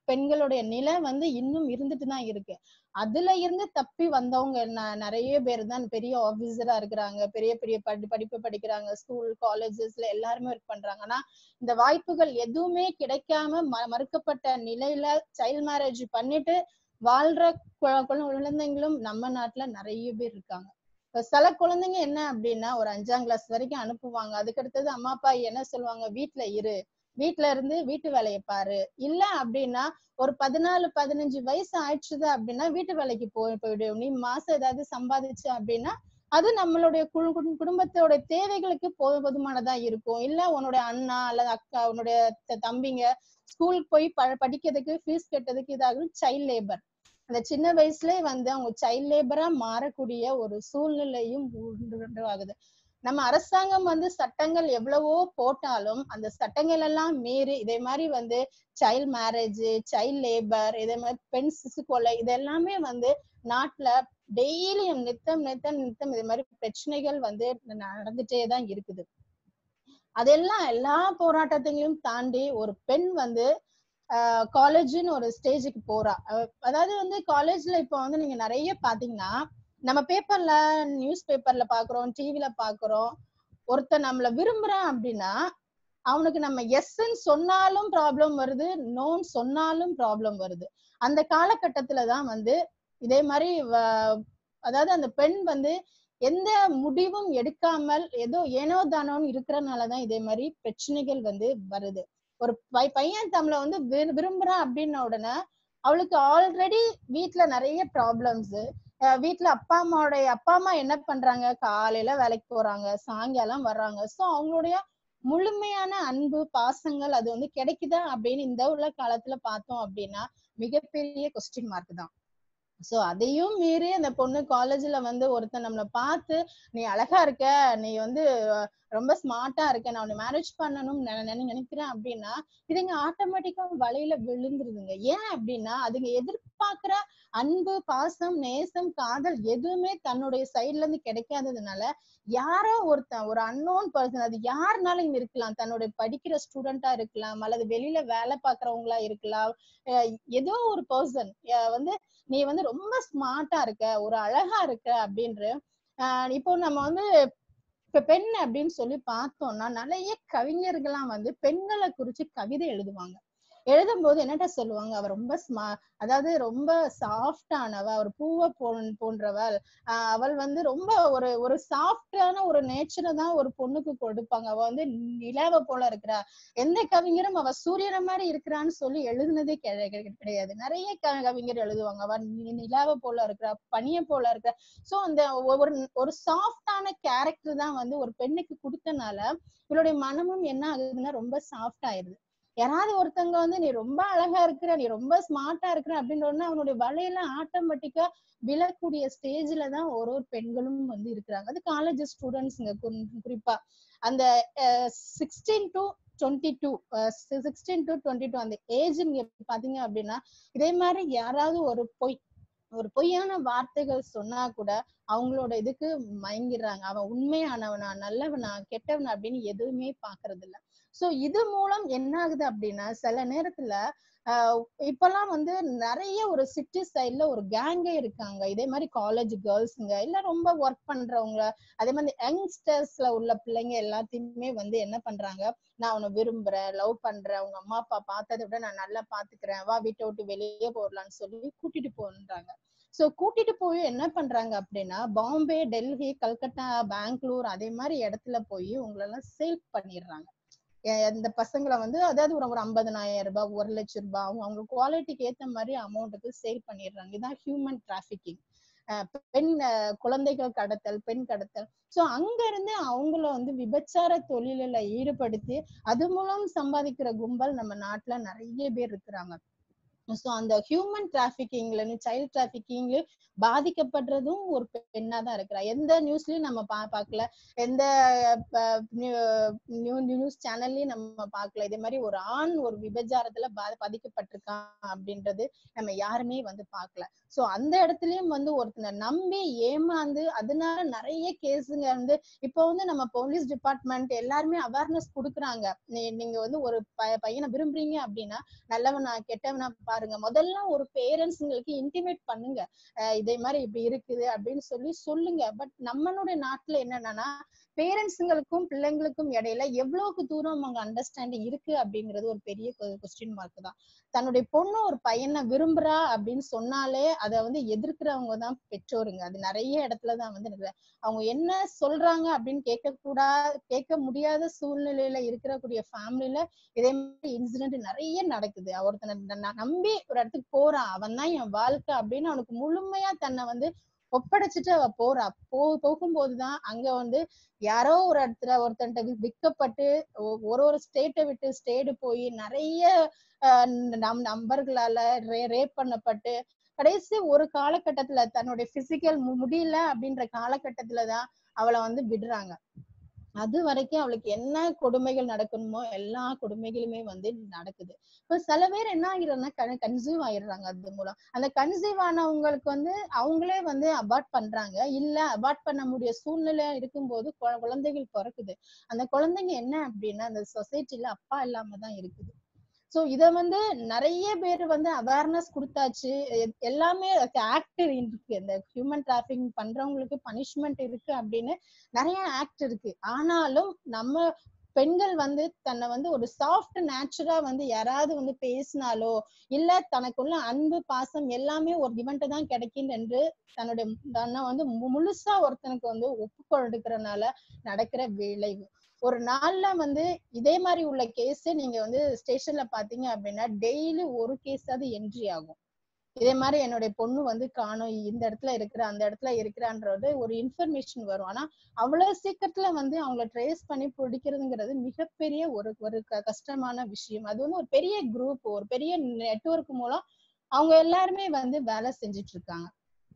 பெண்களுடைய நிலை வந்து இன்னும் இருந்துட்டு தான் இருக்கு அதுல இருந்து தப்பி வந்தவங்க ந- நிறைய பேர் தான் பெரிய ஆபீசரா இருக்கிறாங்க பெரிய பெரிய படி படிப்பு படிக்கிறாங்க ஸ்கூல் காலேஜஸ்ல எல்லாருமே ஒர்க் பண்றாங்க ஆனா இந்த வாய்ப்புகள் எதுவுமே கிடைக்காம ம- மறுக்கப்பட்ட நிலையில சைல்ட் மேரேஜ் பண்ணிட்டு வாழ்ற கு- குழ- குழந்தைங்களும் நம்ம நாட்டுல நிறைய பேர் இருக்காங்க இப்ப சில குழந்தைங்க என்ன அப்படின்னா ஒரு அஞ்சாம் கிளாஸ் வரைக்கும் அனுப்புவாங்க அதுக்கு அடுத்தது அம்மா அப்பா என்ன சொல்லுவாங்க வீட்ல இரு வீட்ல இருந்து வீட்டு வேலையை பாரு இல்ல அப்படின்னா ஒரு பதினாலு பதினஞ்சு வயசு ஆயிடுச்சுது அப்படின்னா வீட்டு வேலைக்கு போய் போயிடு நீ மாசம் ஏதாவது சம்பாதிச்ச அப்படின்னா அது நம்மளுடைய குழு- குடும்- குடும்பத்தோட தேவைகளுக்கு போ- போதுமானதா இருக்கும் இல்ல உன்னுடைய அண்ணா அல்லது அக்கா உன்னுடைய த- தம்பிங்க ஸ்கூலுக்கு போய் ப படிக்கிறதுக்கு ஃபீஸ் கட்டுறதுக்கு இதாகும் சைல்ட் லேபர் அந்த சின்ன வயசுலயே வந்து அவங்க சைல்ட் லேபரா மாறக்கூடிய ஒரு சூழ்நிலையும் உண்டு- உண்டாகுது நம்ம அரசாங்கம் வந்து சட்டங்கள் எவ்வளவோ போட்டாலும் அந்த சட்டங்கள் எல்லாம் மீறி இதே மாதிரி வந்து சைல்ட் மேரேஜ் சைல்ட் லேபர் இதே மாதிரி பெண் சிசு கொலை இது எல்லாமே வந்து நாட்டுல டெய்லியும் நித்தம் நித்தம் நித்தம் இது மாதிரி பிரச்சனைகள் வந்து நடந்துட்டே தான் இருக்குது அதெல்லாம் எல்லா போராட்டத்தையும் தாண்டி ஒரு பெண் வந்து காலேஜ்னு ஒரு ஸ்டேஜுக்கு போறா அஹ் அதாவது வந்து காலேஜ்ல இப்போ வந்து நீங்க நிறைய பாத்தீங்கன்னா நம்ம பேப்பர்ல நியூஸ் பேப்பர்ல பாக்குறோம் டிவில பாக்குறோம் ஒருத்தன் நம்மள விரும்புறான் அப்படின்னா அவனுக்கு நம்ம எஸ்ன்னு சொன்னாலும் ப்ராப்ளம் வருது நோன்னு சொன்னாலும் ப்ராப்ளம் வருது அந்த காலகட்டத்துல தான் வந்து இதே மாதிரி வ- அதாவது அந்த பெண் வந்து எந்த முடிவும் எடுக்காமல் ஏதோ ஏனோ தானோன்னு இருக்கிறனாலதான் இதே மாதிரி பிரச்சனைகள் வந்து வருது ஒரு பை- பையன் தம்மளை வந்து விரு- விரும்புறான் அப்படின்ன உடனே அவளுக்கு ஆல்ரெடி வீட்ல நிறைய ப்ராப்ளம்ஸ் வீட்ல அப்பா அம்மாவுடைய அப்பா அம்மா என்ன பண்றாங்க காலையில வேலைக்கு போறாங்க சாயங்காலம் வர்றாங்க சோ அவங்களுடைய முழுமையான அன்பு பாசங்கள் அது வந்து கிடைக்குதா அப்படின்னு இந்த உள்ள காலத்துல பார்த்தோம் அப்படின்னா மிகப்பெரிய கொஸ்டின் மார்க் தான் சோ அதையும் மீறி அந்த பொண்ணு காலேஜ்ல வந்து ஒருத்தன் நம்மள பார்த்து நீ அழகா இருக்க நீ வந்து அஹ், ரொம்ப ஸ்மார்ட்டா இருக்க நான் உன்னை மேரேஜ் பண்ணணும்னு நினை- நினை- நினைக்கிறேன் அப்படின்னா இதுங்க ஆட்டோமேட்டிக்கா வலையில விழுந்துருதுங்க ஏன் அப்படின்னா அதுங்க எதிர்பார்க்கிற அன்பு பாசம் நேசம் காதல் எதுவுமே தன்னுடைய சைட்ல இருந்து கிடைக்காததுனால யாரோ ஒருத்தன் ஒரு அன்னோன் பர்சன் அது யாருனாலும் இருக்கலாம் தன்னுடைய படிக்கிற ஸ்டூடெண்டா இருக்கலாம் அல்லது வெளியில வேலை பார்க்கறவங்களா இருக்கலாம் அஹ் ஏதோ ஒரு பர்சன் வந்து நீ வந்து ரொம்ப ஸ்மார்ட்டா இருக்க ஒரு அழகா இருக்க அப்படின்ற ஆஹ் இப்போ நம்ம வந்து இப்ப பெண் அப்படின்னு சொல்லி பார்த்தோம்னா நிறைய கவிஞர்கள்லாம் வந்து பெண்களை குறிச்சு கவிதை எழுதுவாங்க எழுதும் போது என்னட்ட சொல்லுவாங்க அவ ரொம்ப ஸ்மா அதாவது ரொம்ப சாஃப்டானவ ஒரு பூவை போன் போன்றவள் ஆஹ் அவள் வந்து ரொம்ப ஒரு ஒரு சாஃப்டான ஒரு நேச்சரை தான் ஒரு பொண்ணுக்கு கொடுப்பாங்க அவ வந்து நிலாவை போல இருக்கிறா எந்த கவிஞரும் அவ சூரியனை மாதிரி இருக்கிறான்னு சொல்லி எழுதுனதே கிடை- கிடை- கிடையாது நிறைய க- கவிஞர் எழுதுவாங்க அவ நி- நிலாவை போல இருக்கிறா பனியை போல இருக்கிறா சோ அந்த ஒரு ஒரு சாஃப்டான கேரக்டர் தான் வந்து ஒரு பெண்ணுக்கு கொடுத்தனால இவளுடைய மனமும் என்ன ஆகுதுன்னா ரொம்ப சாஃப்ட் ஆயிருது யாராவது ஒருத்தவங்க வந்து நீ ரொம்ப அழகா இருக்கிற நீ ரொம்ப ஸ்மார்ட்டா இருக்கிற அப்படின்னு உடனே அவனுடைய வலையெல்லாம் ஆட்டோமேட்டிக்கா விழக்கூடிய ஸ்டேஜ்ல தான் ஒரு ஒரு பெண்களும் வந்து இருக்கிறாங்க அது காலேஜ் ஸ்டூடெண்ட்ஸ்ங்க குறிப்பா அந்த sixteen to twenty two sixteen to twenty two அந்த ஏஜ் நீங்க பாத்தீங்க அப்படின்னா இதே மாதிரி யாராவது ஒரு பொய் ஒரு பொய்யான வார்த்தைகள் சொன்னா கூட அவங்களோட இதுக்கு மயங்கிடுறாங்க அவன் உண்மையானவனா நல்லவனா கெட்டவனா அப்படின்னு எதுவுமே பாக்குறது இல்ல சோ இது மூலம் என்ன ஆகுது அப்படின்னா சில நேரத்துல ஆஹ் இப்பெல்லாம் வந்து நிறைய ஒரு சிட்டி சைட்ல ஒரு கேங்கே இருக்காங்க இதே மாதிரி காலேஜ் கேர்ள்ஸுங்க இல்ல ரொம்ப ஒர்க் பண்றவங்க அதே மாதிரி யங்ஸ்டர்ஸ்ல உள்ள பிள்ளைங்க எல்லாத்தையுமே வந்து என்ன பண்றாங்க நான் உன்னை விரும்புறேன் லவ் பண்றேன் உங்க அம்மா அப்பா பார்த்ததை விட நான் நல்லா பாத்துக்கிறேன் வா வீட்டை விட்டு வெளியே போடலாம்னு சொல்லி கூட்டிட்டு போன்றாங்க சோ கூட்டிட்டு போய் என்ன பண்றாங்க அப்படின்னா பாம்பே டெல்லி கல்கத்தா பெங்களூர் அதே மாதிரி இடத்துல போய் உங்களெல்லாம் சேல் பண்ணிடுறாங்க எ- இந்த பசங்களை வந்து அதாவது ஒரு ஒரு ஐம்பதனாயிரம் ரூபாய் ஒரு லட்சம் ரூபாய் அவங்க அவங்க குவாலிட்டிக்கு ஏத்த மாதிரி அமௌண்ட்டுக்கு சேல் பண்ணிடுறாங்க இதான் ஹியூமன் டிராபிகிங் பெண் அஹ், குழந்தைகள் கடத்தல் பெண் கடத்தல் சோ அங்க இருந்து அவங்கள வந்து விபச்சார தொழிலில் ஈடுபடுத்தி அது மூலம் சம்பாதிக்கிற கும்பல் நம்ம நாட்டுல நிறைய பேர் இருக்கிறாங்க சோ அந்த ஹியூமன் டிராபிகிங்ல சைல்ட் டிராபிகிங்ல பாதிக்கப்படுறதும் ஒரு பெண்ணா தான் இருக்கிறா எந்த நியூஸ்லயும் நம்ம பா பார்க்கல எந்த நியூஸ் சேனல்லயும் நம்ம பார்க்கல இதே மாதிரி ஒரு ஆண் ஒரு விபச்சாரத்துல பா பாதிக்கப்பட்டிருக்கான் அப்படின்றது நம்ம யாருமே வந்து பார்க்கல சோ அந்த இடத்துலயும் வந்து ஒருத்தனை நம்பி ஏமாந்து அதனால நிறைய கேஸுங்க வந்து இப்போ வந்து நம்ம போலீஸ் டிபார்ட்மெண்ட் எல்லாருமே அவேர்னஸ் கொடுக்குறாங்க நீ- நீங்க வந்து ஒரு ப- பையனை விரும்புறீங்க அப்படின்னா நல்லவனா கெட்டவனா பாருங்க முதல்ல ஒரு பேரண்ட்ஸுங்களுக்கு இன்டிமேட் பண்ணுங்க அஹ் இதே மாதிரி இப்படி இருக்குது அப்படின்னு சொல்லி சொல்லுங்க பட் நம்மளுடைய நாட்டுல என்னன்னா பேரண்ட்ஸுங்களுக்கும் பிள்ளைங்களுக்கும் இடையில எவ்வளவுக்கு தூரம் அவங்க அண்டர்ஸ்டாண்டிங் இருக்கு அப்படிங்கிறது ஒரு பெரிய கொஸ்டின் மார்க் தான் தன்னுடைய பொண்ணு ஒரு பையனை விரும்புறா அப்படின்னு சொன்னாலே அதை வந்து எதிர்க்கிறவங்க தான் பெற்றோருங்க அது நிறைய இடத்துலதான் வந்து எனக்கு அவங்க என்ன சொல்றாங்க அப்படின்னு கேட்க கூடா கேட்க முடியாத சூழ்நிலையில இருக்கக்கூடிய ஃபேமிலில இதே மாதிரி இன்சிடென்ட் நிறைய நடக்குது ஒருத்தனை ந- ந- நம்பி ஒரு இடத்துக்கு போறான் அவன் தான் என் வாழ்க்கை அப்படின்னு அவனுக்கு முழுமையா தன்னை வந்து ஒப்படைச்சிட்டு அவ போறா போ போகும்போதுதான் அங்க வந்து யாரோ ஒரு இடத்துல ஒருத்தன்ட்ட வி- விற்கப்பட்டு ஒ- ஒரு ஒரு ஸ்டேட்டை விட்டு ஸ்டேடு போய் நிறைய ஆஹ் நம் நம்பர்களால ரே ரேப் பண்ணப்பட்டு கடைசி ஒரு காலகட்டத்துல தன்னுடைய பிசிக்கல் முடியல அப்படின்ற காலகட்டத்துலதான் அவளை வந்து விடுறாங்க அது வரைக்கும் அவளுக்கு என்ன கொடுமைகள் நடக்கணுமோ எல்லா கொடுமைகளுமே வந்து நடக்குது இப்ப சில பேர் என்ன ஆகிடுறாங்கன்னா கன்சீவ் ஆயிடுறாங்க அது மூலம் அந்த கன்சீவ் ஆனவங்களுக்கு வந்து அவங்களே வந்து அபார்ட் பண்றாங்க இல்ல அபார்ட் பண்ண முடிய சூழ்நிலை இருக்கும்போது குழ- குழந்தைகள் பிறக்குது அந்த குழந்தைங்க என்ன அப்படின்னா அந்த சொசைட்டில அப்பா இல்லாம தான் இருக்குது சோ இத வந்து நிறைய பேர் வந்து அவேர்னஸ் கொடுத்தாச்சு எ- எல்லாமே ஆக்ட் இருக்கு இந்த ஹியூமன் டிராஃபிக் பண்றவங்களுக்கு பனிஷ்மெண்ட் இருக்கு அப்படின்னு நிறைய ஆக்ட் இருக்கு ஆனாலும் நம்ம பெண்கள் வந்து தன்னை வந்து ஒரு சாஃப்ட் நேச்சுரா வந்து யாராவது வந்து பேசினாலோ இல்ல தனக்குள்ள அன்பு பாசம் எல்லாமே ஒரு இவன்ட்டு தான் கிடைக்கும் என்று தன்னுடைய தன்னை வந்து மு- முழுசா ஒருத்தனுக்கு வந்து ஒப்புக்கொடுக்கறனால நடக்கிற விளைவு ஒரு நாள்ல வந்து இதே மாதிரி உள்ள கேஸ் நீங்க வந்து ஸ்டேஷன்ல பாத்தீங்க அப்படின்னா டெய்லி ஒரு கேஸாவது என்ட்ரி ஆகும் இதே மாதிரி என்னுடைய பொண்ணு வந்து காணும் இந்த இடத்துல இருக்கிற அந்த இடத்துல இருக்கிறான்றது ஒரு இன்ஃபர்மேஷன் வரும் ஆனா அவ்வளவு சீக்கிரத்துல வந்து அவங்கள ட்ரேஸ் பண்ணி பிடிக்கிறதுங்கிறது மிகப்பெரிய ஒரு ஒரு க- கஷ்டமான விஷயம் அது வந்து ஒரு பெரிய குரூப் ஒரு பெரிய நெட்வொர்க் மூலம் அவங்க எல்லாருமே வந்து வேலை செஞ்சுட்டு இருக்காங்க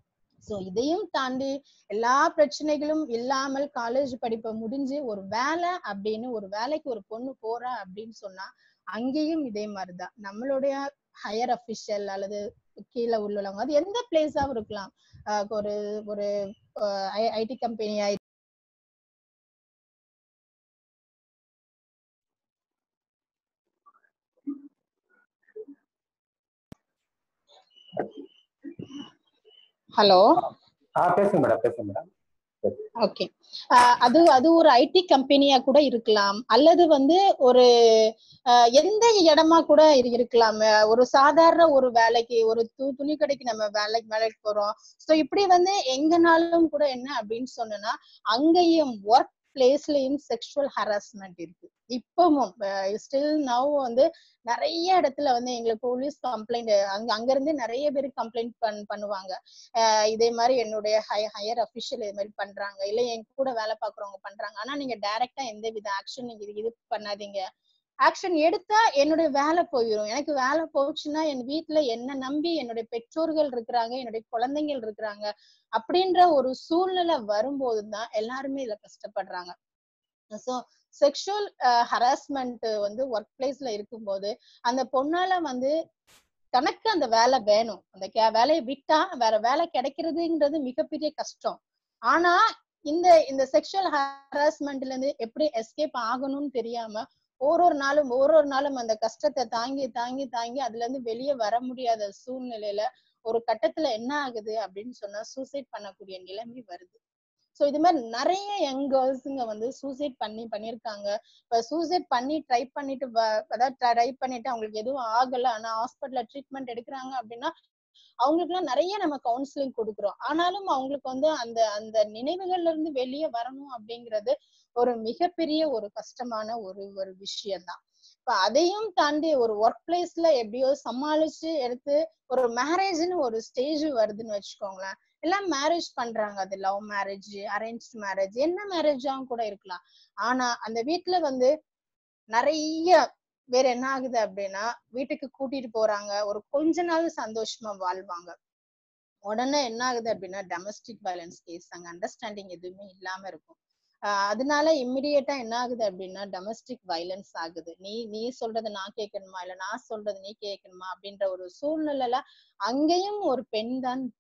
சோ இதையும் தாண்டி எல்லா பிரச்சனைகளும் இல்லாமல் காலேஜ் படிப்பை முடிஞ்சு ஒரு வேலை அப்படின்னு ஒரு வேலைக்கு ஒரு பொண்ணு போறா அப்படின்னு சொன்னா அங்கேயும் இதே மாதிரிதான் நம்மளுடைய ஹையர் அபிஷியல் அல்லது கீழே உள்ளவங்க அது எந்த பிளேஸாவும் இருக்கலாம் ஆஹ் ஒரு ஒரு ஐடி கம்பெனி ஹலோ
ஆஹ் பேசுங்க மேடம் பேசுங்க மேடம்
ஓகே அது அது ஒரு ஐடி கம்பெனியா கூட இருக்கலாம் அல்லது வந்து ஒரு ஆஹ் எந்த இடமா கூட இரு- இருக்கலாம் அஹ் ஒரு சாதாரண ஒரு வேலைக்கு ஒரு து துணி கடைக்கு நம்ம வேலைக்கு வேலைக்கு போறோம் சோ இப்படி வந்து எங்கனாலும் கூட என்ன அப்படின்னு சொன்னோம்னா அங்கேயும் ஒர்க் பிளேஸ்லயும் செக்ஷுவல் ஹராஸ்மெண்ட் இருக்கு இப்பவும் ஸ்டில் நவ் வந்து நிறைய இடத்துல வந்து எங்களுக்கு போலீஸ் கம்ப்ளைண்ட் அங்க அங்க இருந்து நிறைய பேர் கம்ப்ளைண்ட் பண் பண்ணுவாங்க ஆஹ் இதே மாதிரி என்னுடைய ஹை ஹையர் அபிஷியல் இது மாதிரி பண்றாங்க இல்ல என் கூட வேலை பாக்குறவங்க பண்றாங்க ஆனா நீங்க டைரக்டா எந்த வித ஆக்ஷன் நீங்க இது இது பண்ணாதீங்க ஆக்ஷன் எடுத்தா என்னுடைய வேலை போயிடும் எனக்கு வேலை போச்சுன்னா என் வீட்டுல என்ன நம்பி என்னுடைய பெற்றோர்கள் இருக்கிறாங்க என்னுடைய குழந்தைகள் இருக்கிறாங்க அப்படின்ற ஒரு சூழ்நிலை வரும்போது தான் எல்லாருமே இதுல கஷ்டப்படுறாங்க ஸோ செக்ஷுவல் ஹராஸ்மெண்ட் வந்து ஒர்க் பிளேஸ்ல இருக்கும்போது அந்த பொண்ணால வந்து தனக்கு அந்த வேலை வேணும் அந்த கே- வேலையை விட்டா வேற வேலை கிடைக்கிறதுன்றது மிகப்பெரிய கஷ்டம் ஆனா இந்த இந்த செக்ஷுவல் ஹராஸ்மெண்ட்ல இருந்து எப்படி எஸ்கேப் ஆகணும்னு தெரியாம ஒரு ஒரு நாளும் ஒரு ஒரு நாளும் அந்த கஷ்டத்தை தாங்கி தாங்கி தாங்கி அதுல இருந்து வெளியே வர முடியாத சூழ்நிலையில ஒரு கட்டத்துல என்ன ஆகுது அப்படின்னு சொன்னா சூசைட் பண்ணக்கூடிய நிலைமை வருது சோ இது மாதிரி நிறைய யங் கேர்ள்ஸுங்க வந்து சூசைட் பண்ணி பண்ணிருக்காங்க இப்ப சூசைட் பண்ணி ட்ரை பண்ணிட்டு வ- அதாவது ட்ரை பண்ணிட்டு அவங்களுக்கு எதுவும் ஆகல ஆனா ஹாஸ்பிட்டல்ல ட்ரீட்மெண்ட் எடுக்கிறாங்க அப்படின்னா அவங்களுக்கு எல்லாம் நிறைய நம்ம கவுன்சிலிங் கொடுக்குறோம் ஆனாலும் அவங்களுக்கு வந்து அந்த அந்த நினைவுகள்ல இருந்து வெளியே வரணும் அப்படிங்கிறது ஒரு மிகப்பெரிய ஒரு கஷ்டமான ஒரு ஒரு விஷயம்தான் இப்ப அதையும் தாண்டி ஒரு ஒர்க் பிளேஸ்ல எப்படியோ சமாளிச்சு எடுத்து ஒரு மேரேஜ்னு ஒரு ஸ்டேஜ் வருதுன்னு வச்சுக்கோங்களேன் எல்லாம் மேரேஜ் பண்றாங்க அது லவ் மேரேஜ் அரேஞ்ச் மேரேஜ் என்ன மேரேஜாவும் கூட இருக்கலாம் ஆனா அந்த வீட்டுல வந்து நிறைய வேற என்ன ஆகுது அப்படின்னா வீட்டுக்கு கூட்டிட்டு போறாங்க ஒரு கொஞ்ச நாள் சந்தோஷமா வாழ்வாங்க உடனே என்ன ஆகுது அப்படின்னா டொமஸ்டிக் வயலன்ஸ் கேஸ் அங்க அண்டர்ஸ்டாண்டிங் எதுவுமே இல்லாம இருக்கும் ஆஹ் அதனால இம்மிடியேட்டா என்ன ஆகுது அப்படின்னா டொமஸ்டிக் வயலன்ஸ் ஆகுது நீ நீ சொல்றத நான் கேட்கணுமா இல்ல நான் சொல்றது நீ கேட்கணுமா அப்படின்ற ஒரு சூழ்நிலையில அங்கேயும் ஒரு பெண் தான்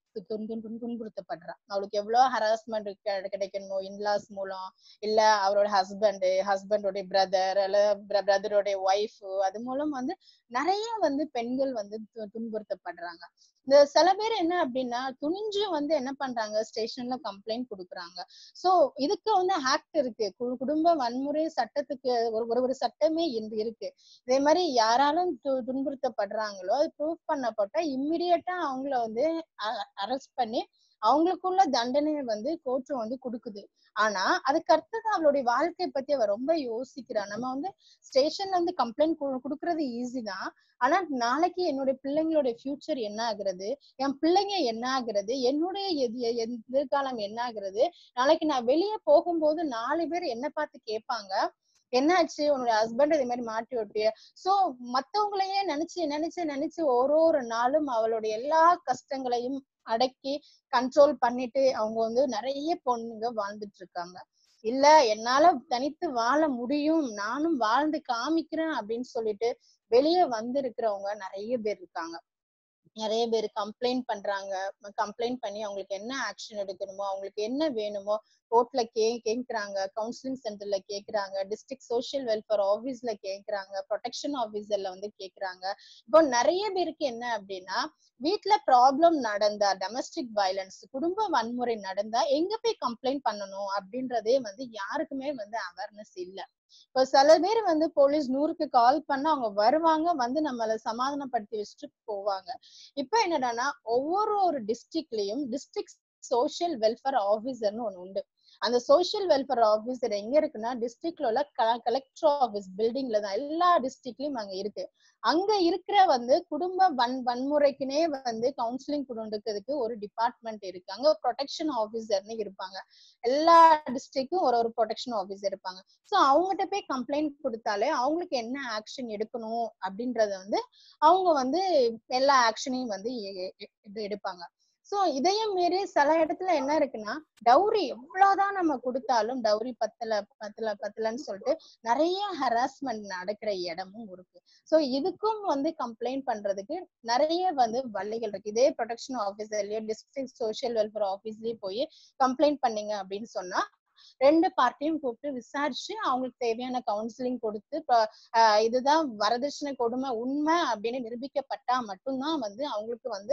து- துன் துன் துன் துன்புறுத்தப்படுறா அவளுக்கு எவ்வளவு ஹராஸ்மெண்ட் கிடைக்கணுமோ இன்லாஸ் மூலம் இல்ல அவரோட ஹஸ்பண்ட் ஹஸ்பண்டோடைய பிரதர் அல்ல பிரதரோடைய ஒய்ஃப் அது மூலம் வந்து நிறைய வந்து பெண்கள் வந்து து- துன்புறுத்தப்படுறாங்க இந்த சில பேர் என்ன அப்படின்னா துணிஞ்சு வந்து என்ன பண்றாங்க ஸ்டேஷன்ல கம்ப்ளைண்ட் கொடுக்குறாங்க சோ இதுக்கு வந்து ஆக்ட் இருக்கு கு- குடும்ப வன்முறை சட்டத்துக்கு ஒரு ஒரு ஒரு சட்டமே இருந்து இருக்கு இதே மாதிரி யாராலும் து- துன்புறுத்தப்படுறாங்களோ அது ப்ரூவ் பண்ணப்பட்டா இம்மிடியட்டா அவங்கள வந்து அரெஸ்ட் பண்ணி அவங்களுக்குள்ள தண்டனையை வந்து கோர்ட் வந்து கொடுக்குது ஆனா அதுக்கு அடுத்தது அவளுடைய வாழ்க்கை பத்தி அவ ரொம்ப யோசிக்கிறா நம்ம வந்து ஸ்டேஷன்ல வந்து கம்ப்ளைண்ட் கொடுக்கறது ஈஸி தான் ஆனா நாளைக்கு என்னுடைய பிள்ளைங்களுடைய ஃபியூச்சர் என்ன ஆகுறது என் பிள்ளைங்க என்ன ஆகுறது என்னுடைய எதி- எதி- எதிர்காலம் என்ன ஆகுறது நாளைக்கு நான் வெளியே போகும்போது நாலு பேர் என்ன பார்த்து கேட்பாங்க என்னாச்சு உன்னோட ஹஸ்பண்ட் இதே மாதிரி மாட்டி விட்டிய சோ மத்தவங்களையே நினைச்சு நினைச்சு நினைச்சு ஒரு ஒரு நாளும் அவளுடைய எல்லா கஷ்டங்களையும் அடக்கி கண்ட்ரோல் பண்ணிட்டு அவங்க வந்து நிறைய பொண்ணுங்க வாழ்ந்துட்டு இருக்காங்க இல்ல என்னால தனித்து வாழ முடியும் நானும் வாழ்ந்து காமிக்கிறேன் அப்படின்னு சொல்லிட்டு வெளியே வந்து இருக்கிறவங்க நிறைய பேர் இருக்காங்க நிறைய பேர் கம்ப்ளைண்ட் பண்றாங்க கம்ப்ளைண்ட் பண்ணி அவங்களுக்கு என்ன ஆக்ஷன் எடுக்கணுமோ அவங்களுக்கு என்ன வேணுமோ கோர்ட்ல கே கேக்குறாங்க கவுன்சிலிங் சென்டர்ல கேக்குறாங்க டிஸ்ட்ரிக்ட் சோஷியல் வெல்ஃபேர் ஆபீஸ்ல கேக்குறாங்க ப்ரொடெக்ஷன் ஆபீசர்ல வந்து கேக்குறாங்க இப்போ நிறைய பேருக்கு என்ன அப்படின்னா வீட்ல ப்ராப்ளம் நடந்தா டொமஸ்டிக் வயலன்ஸ் குடும்ப வன்முறை நடந்தா எங்க போய் கம்ப்ளைண்ட் பண்ணணும் அப்படின்றதே வந்து யாருக்குமே வந்து அவேர்னஸ் இல்ல இப்போ சில பேர் வந்து போலீஸ் நூறுக்கு கால் பண்ணா அவங்க வருவாங்க வந்து நம்மள சமாதானப்படுத்தி வச்சுட்டு போவாங்க இப்ப என்னடான்னா ஒவ்வொரு ஒரு டிஸ்ட்ரிக்ட்லயும் டிஸ்ட்ரிக்ட் சோஷியல் வெல்ஃபேர் ஆபீசர்னு ஒண்ணு உண்டு அந்த சோஷியல் வெல்ஃபேர் ஆபீசர் எங்க இருக்குன்னா டிஸ்ட்ரிக்ட்ல உள்ள கலெக்டர் ஆபீஸ் பில்டிங்ல தான் எல்லா டிஸ்ட்ரிக்ட்லயும் அங்க இருக்கு அங்க இருக்கிற வந்து குடும்ப வன் வன்முறைக்குனே வந்து கவுன்சிலிங் கொடுக்கிறதுக்கு ஒரு டிபார்ட்மெண்ட் இருக்கு அங்க ப்ரொடெக்ஷன் ஆபீசர்னு இருப்பாங்க எல்லா டிஸ்ட்ரிக்டும் ஒரு ஒரு ப்ரொடெக்ஷன் ஆபீசர் இருப்பாங்க சோ அவங்ககிட்ட போய் கம்ப்ளைண்ட் கொடுத்தாலே அவங்களுக்கு என்ன ஆக்ஷன் எடுக்கணும் அப்படின்றத வந்து அவங்க வந்து எல்லா ஆக்ஷனையும் வந்து எ- எ- எ- எடுப்பாங்க சோ இதையும் மீறி சில இடத்துல என்ன இருக்குன்னா டவுரி எவ்வளவுதான் நம்ம கொடுத்தாலும் டவுரி பத்தல பத்தல பத்தலன்னு சொல்லிட்டு நிறைய ஹராஸ்மெண்ட் நடக்கிற இடமும் இருக்கு சோ இதுக்கும் வந்து கம்ப்ளைண்ட் பண்றதுக்கு நிறைய வந்து வழிகள் இருக்கு இதே ப்ரொடெக்ஷன் ஆபீசர்லயோ டிஸ்ட்ரிக்ட் சோஷியல் வெல்ஃபேர் ஆபீஸ்லயே போய் கம்ப்ளைண்ட் பண்ணீங்க அப்படின்னு சொன்னா ரெண்டு பார்ட்டியும் கூப்பிட்டு விசாரிச்சு அவங்களுக்கு தேவையான கவுன்சிலிங் கொடுத்து இப்ப, ஆஹ் இதுதான் வரதட்சணை கொடுமை உண்மை அப்படின்னு நிரூபிக்கப்பட்டா மட்டும்தான் வந்து அவங்களுக்கு வந்து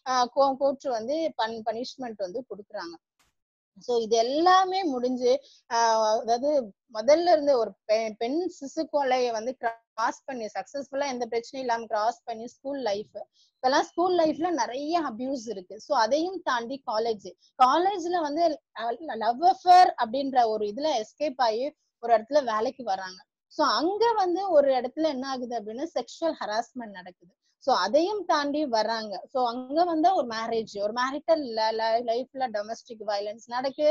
கோர்ட் வந்து பன் பனிஷ்மெண்ட் வந்து கொடுக்குறாங்க சோ இது எல்லாமே முடிஞ்சு ஆஹ் அதாவது முதல்ல இருந்து ஒரு பெ- பெண் சிசு கொலையை வந்து கிராஸ் பண்ணி சக்சஸ்ஃபுல்லா எந்த பிரச்சனையும் இல்லாம கிராஸ் பண்ணி ஸ்கூல் லைஃப் இப்பெல்லாம் ஸ்கூல் லைஃப்ல நிறைய அபியூஸ் இருக்கு சோ அதையும் தாண்டி காலேஜ் காலேஜ்ல வந்து லவ் அஃபேர் அப்படின்ற ஒரு இதுல எஸ்கேப் ஆகி ஒரு இடத்துல வேலைக்கு வராங்க சோ அங்க வந்து ஒரு இடத்துல என்ன ஆகுது அப்படின்னா செக்ஷுவல் ஹராஸ்மெண்ட் நடக்குது சோ அதையும் தாண்டி வர்றாங்க சோ அங்க வந்து ஒரு மேரேஜ் ஒரு மேரிட்டல் லைஃப்ல டொமஸ்டிக் வயலன்ஸ் நடக்கு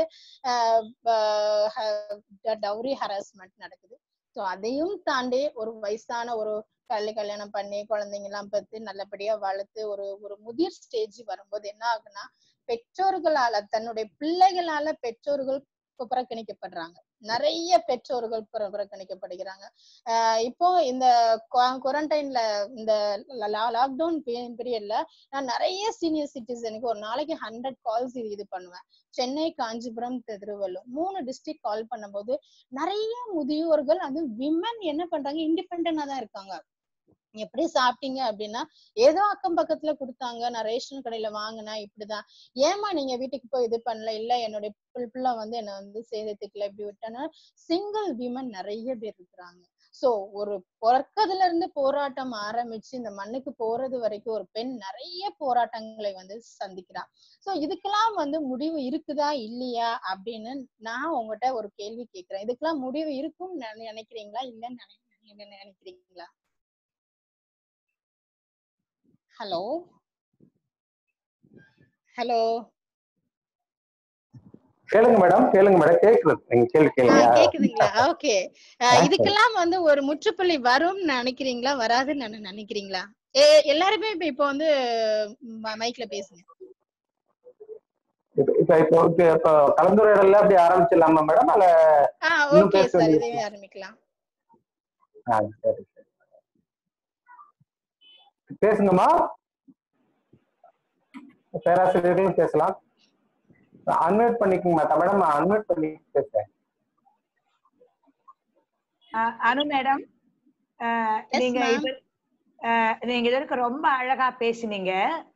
டவுரி ஹராஸ்மெண்ட் நடக்குது சோ அதையும் தாண்டி ஒரு வயசான ஒரு கல்வி கல்யாணம் பண்ணி குழந்தைங்க எல்லாம் பெற்று நல்லபடியா வளர்த்து ஒரு ஒரு முதிர் ஸ்டேஜ் வரும்போது என்ன ஆகுனா பெற்றோர்களால தன்னுடைய பிள்ளைகளால பெற்றோர்கள் பு- புறக்கணிக்கப்படுறாங்க நிறைய பெற்றோர்கள் புற- புறக்கணிக்கப்படுகிறாங்க ஆஹ் இப்போ இந்த குவாரண்டைன்ல இந்த லாக்டவுன் பீரியட்ல நான் நிறைய சீனியர் சிட்டிசனுக்கு ஒரு நாளைக்கு ஹண்ட்ரட் கால்ஸ் இது பண்ணுவேன் சென்னை காஞ்சிபுரம் தி- திருவள்ளூர் மூணு டிஸ்ட்ரிக்ட் கால் பண்ணும்போது நிறைய முதியோர்கள் அது விமன் என்ன பண்றாங்க இண்டிபெண்டா தான் இருக்காங்க எப்படி சாப்பிட்டீங்க அப்படின்னா ஏதோ அக்கம் பக்கத்துல கொடுத்தாங்க நான் ரேஷன் கடையில வாங்கினேன் இப்படிதான் ஏமா நீங்க வீட்டுக்கு போய் இது பண்ணல இல்ல என்னுடைய பிள்- பிள்ளை வந்து என்ன வந்து சேர்த்துக்கல இப்படி விட்டேன்னா சிங்கிள் விமன் நிறைய பேர் இருக்கிறாங்க சோ ஒரு பிறக்கதுல இருந்து போராட்டம் ஆரம்பிச்சு இந்த மண்ணுக்கு போறது வரைக்கும் ஒரு பெண் நிறைய போராட்டங்களை வந்து சந்திக்கிறா சோ இதுக்கெல்லாம் வந்து முடிவு இருக்குதா இல்லையா அப்படின்னு நான் உங்ககிட்ட ஒரு கேள்வி கேக்குறேன் இதுக்கெல்லாம் முடிவு இருக்கும்னு நினை- நினைக்கிறீங்களா இல்லைன்னு நினை- நினைக்கிறீங்களா ஹலோ ஹலோ
கேளுங்க மேடம் கேளுங்க மேடம் கேக்குறது நீங்க கேள்வி கேளுங்க
கேக்குதுங்களா ஓகே இதுக்கெல்லாம் வந்து ஒரு முற்றுப்புள்ளி வரும்னு நினைக்கிறீங்களா வராதுன்னு நினை- நினைக்கிறீங்களா ஏ- எல்லாருமே இப்ப இப்போ வந்து ம- மைக்ல பேசுங்க
இப்ப இப்ப இப்போ இப்ப இப்போ கலந்துரையாடல அப்படி ஆரம்பிச்சிடலாமா மேடம் அல்ல
ஆ
இன்னும்
ஓகே
பேச
சார்
வேண்டியது
இதே ஆரம்பிக்கலாம்
ஆ, சரி சரி பேசுங்கம்மா பேராசிரியர்களும் பேசலாம் அன்மியூட் பண்ணிக்கோங்க மேடம் அன்மியூட் பண்ணி பேசுறேன்
அஹ் அனு மேடம்
Yes,
நீங்க
ma'am.
இது அஹ் நீங்க இதற்கு ரொம்ப அழகா பேசினீங்க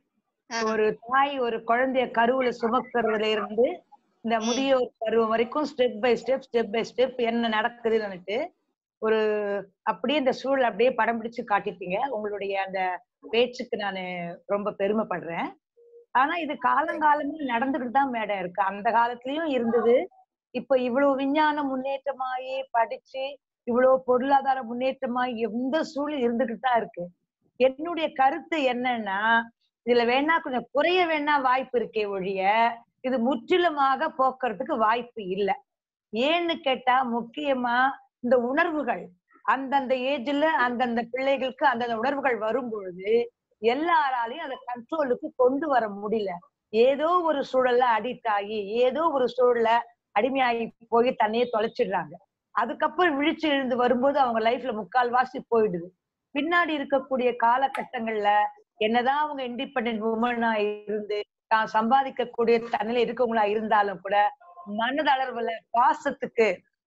ஆ.
ஒரு தாய் ஒரு குழந்தைய கருவுல சுமக்கிறதுல இருந்து இந்த முதியோர் பருவம் வரைக்கும் step by step step by step என்ன நடக்குதுன்னுட்டு ஒரு அப்படியே இந்த சூழல் அப்படியே படம் பிடிச்சு காட்டிட்டீங்க உங்களுடைய அந்த பேச்சுக்கு நான் ரொம்ப பெருமைப்படுறேன் ஆனா இது காலங்காலமே நடந்துகிட்டு தான் மேடம் இருக்கு அந்த காலத்துலயும் இருந்தது இப்ப இவ்வளவு விஞ்ஞான முன்னேற்றமாயி படிச்சு இவ்வளவு பொருளாதார முன்னேற்றமாயி எந்த சூழல் இருந்துகிட்டு தான் இருக்கு என்னுடைய கருத்து என்னன்னா இதுல வேணா கொஞ்சம் குறைய வேணா வாய்ப்பு இருக்கே ஒழிய இது முற்றிலுமாக போக்குறதுக்கு வாய்ப்பு இல்லை ஏன்னு கேட்டா முக்கியமா இந்த உணர்வுகள் அந்தந்த ஏஜ்ல அந்தந்த பிள்ளைகளுக்கு அந்தந்த உணர்வுகள் வரும் பொழுது எல்லாராலையும் அதை கண்ட்ரோலுக்கு கொண்டு வர முடியல ஏதோ ஒரு சூழல்ல அடிக்ட் ஆகி ஏதோ ஒரு சூழல்ல அடிமையாகி போய் தன்னையே தொலைச்சிடுறாங்க அதுக்கப்புறம் விழிச்சு எழுந்து வரும்போது அவங்க லைஃப்ல முக்கால்வாசி போயிடுது பின்னாடி இருக்கக்கூடிய காலகட்டங்கள்ல என்னதான் அவங்க இண்டிபெண்டன்ட் உமனா இருந்து தான் சம்பாதிக்கக்கூடிய தன்னில இருக்கவங்களா இருந்தாலும் கூட மனதளவுல பாசத்துக்கு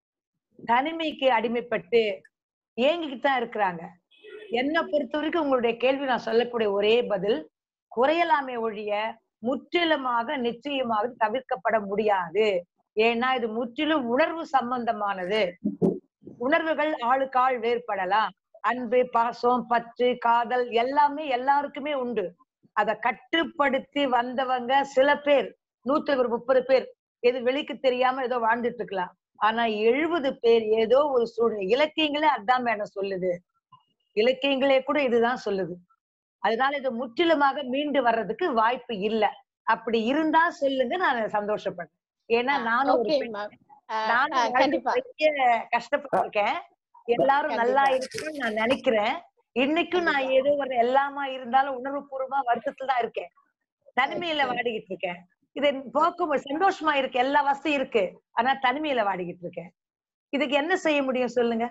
தனிமைக்கு அடிமைப்பட்டு ஏங்கிக்கிட்டு தான் இருக்கிறாங்க என்னை பொறுத்த வரைக்கும் உங்களுடைய கேள்வி நான் சொல்லக்கூடிய ஒரே பதில் குறையலாமே ஒழிய முற்றிலுமாக நிச்சயமாக தவிர்க்கப்பட முடியாது ஏன்னா இது முற்றிலும் உணர்வு சம்பந்தமானது உணர்வுகள் ஆளுக்கு ஆள் வேறுபடலாம் அன்பு பாசம் பற்று காதல் எல்லாமே எல்லாருக்குமே உண்டு அதை கட்டுப்படுத்தி வந்தவங்க சில பேர் நூத்துல ஒரு முப்பது பேர் எது வெளிக்கு தெரியாம ஏதோ வாழ்ந்துட்டு இருக்கலாம் ஆனா எழுபது பேர் ஏதோ ஒரு சூழ்நிலை இலக்கியங்களே அதான் மேடம் சொல்லுது இலக்கியங்களே கூட இதுதான் சொல்லுது அதனால இது முற்றிலுமாக மீண்டு வர்றதுக்கு வாய்ப்பு இல்ல அப்படி இருந்தா சொல்லுங்க நான் சந்தோஷப்படுறேன் ஏன்னா நானும் ஒரு
ஓகே
பெண்.
மேம்
நானும்
ஆ,
வாழ்க்கை
கண்டிப்பா.
பெரிய கஷ்டப்பட்டிருக்கேன் எல்லாரும் நல்லா
கண்டிப்பா.
இருக்கணும்னு நான் நினைக்கிறேன் இன்னைக்கும் நான் ஏதோ ஒரு எல்லாமா இருந்தாலும் உணர்வு பூர்வமா வருத்தத்துல தான் இருக்கேன் தனிமையில வாடிக்கிட்டு இருக்கேன் இது போக்கும் சந்தோஷமா இருக்கு எல்லா வசதியும் இருக்கு ஆனா தனிமையில வாடிக்கிட்டு இருக்கேன் இதுக்கு என்ன செய்ய முடியும் சொல்லுங்க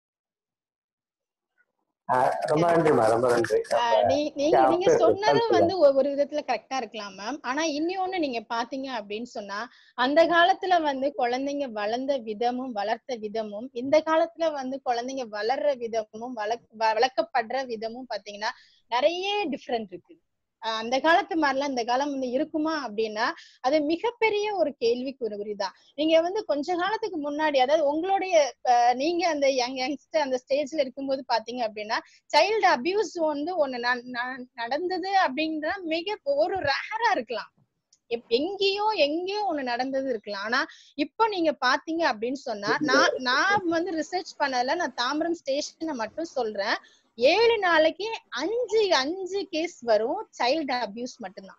அஹ் ரொம்ப நன்றிமா ரொம்ப நன்றி
ஆஹ் நீ- நீங்க
Yeah,
நீங்க
sure, sure.
சொன்னதும்
Helpful.
வந்து ஒவ்வொரு விதத்துல கரெக்டா இருக்கலாம் மேம் ஆனா இன்னொன்னு நீங்க பாத்தீங்க அப்படின்னு சொன்னா அந்த காலத்துல வந்து குழந்தைங்க வளர்ந்த விதமும் வளர்த்த விதமும் இந்த காலத்துல வந்து குழந்தைங்க வளர்ற விதமும் வளர்க் வ- வளர்க்கப்படுற விதமும் பாத்தீங்கன்னா நிறைய டிஃப்ரெண்ட் இருக்கு ஆஹ் அந்த காலத்து மாதிரிலாம் இந்த காலம் வந்து இருக்குமா அப்படின்னா அது மிகப்பெரிய ஒரு கேள்விக்குறிதான் நீங்க வந்து கொஞ்ச காலத்துக்கு முன்னாடி அதாவது உங்களுடைய ஆஹ் நீங்க அந்த யங் யங்ஸ்டர் அந்த ஸ்டேஜ்ல இருக்கும்போது பாத்தீங்க அப்படின்னா சைல்டு அபியூஸ் வந்து ஒண்ணு ந- ந- நடந்தது அப்படின்ற மிக ஒரு ரேரா இருக்கலாம் எப்- எங்கேயோ எங்கேயோ ஒண்ணு நடந்தது இருக்கலாம் ஆனா இப்போ நீங்க பாத்தீங்க அப்படின்னு சொன்னா நான் நான் வந்து ரிசர்ச் பண்ணல நான் தாம்பரம் ஸ்டேஷனை மட்டும் சொல்றேன் ஏழு நாளைக்கு அஞ்சு அஞ்சு கேஸ் வரும் சைல்டு அபியூஸ் மட்டும்தான்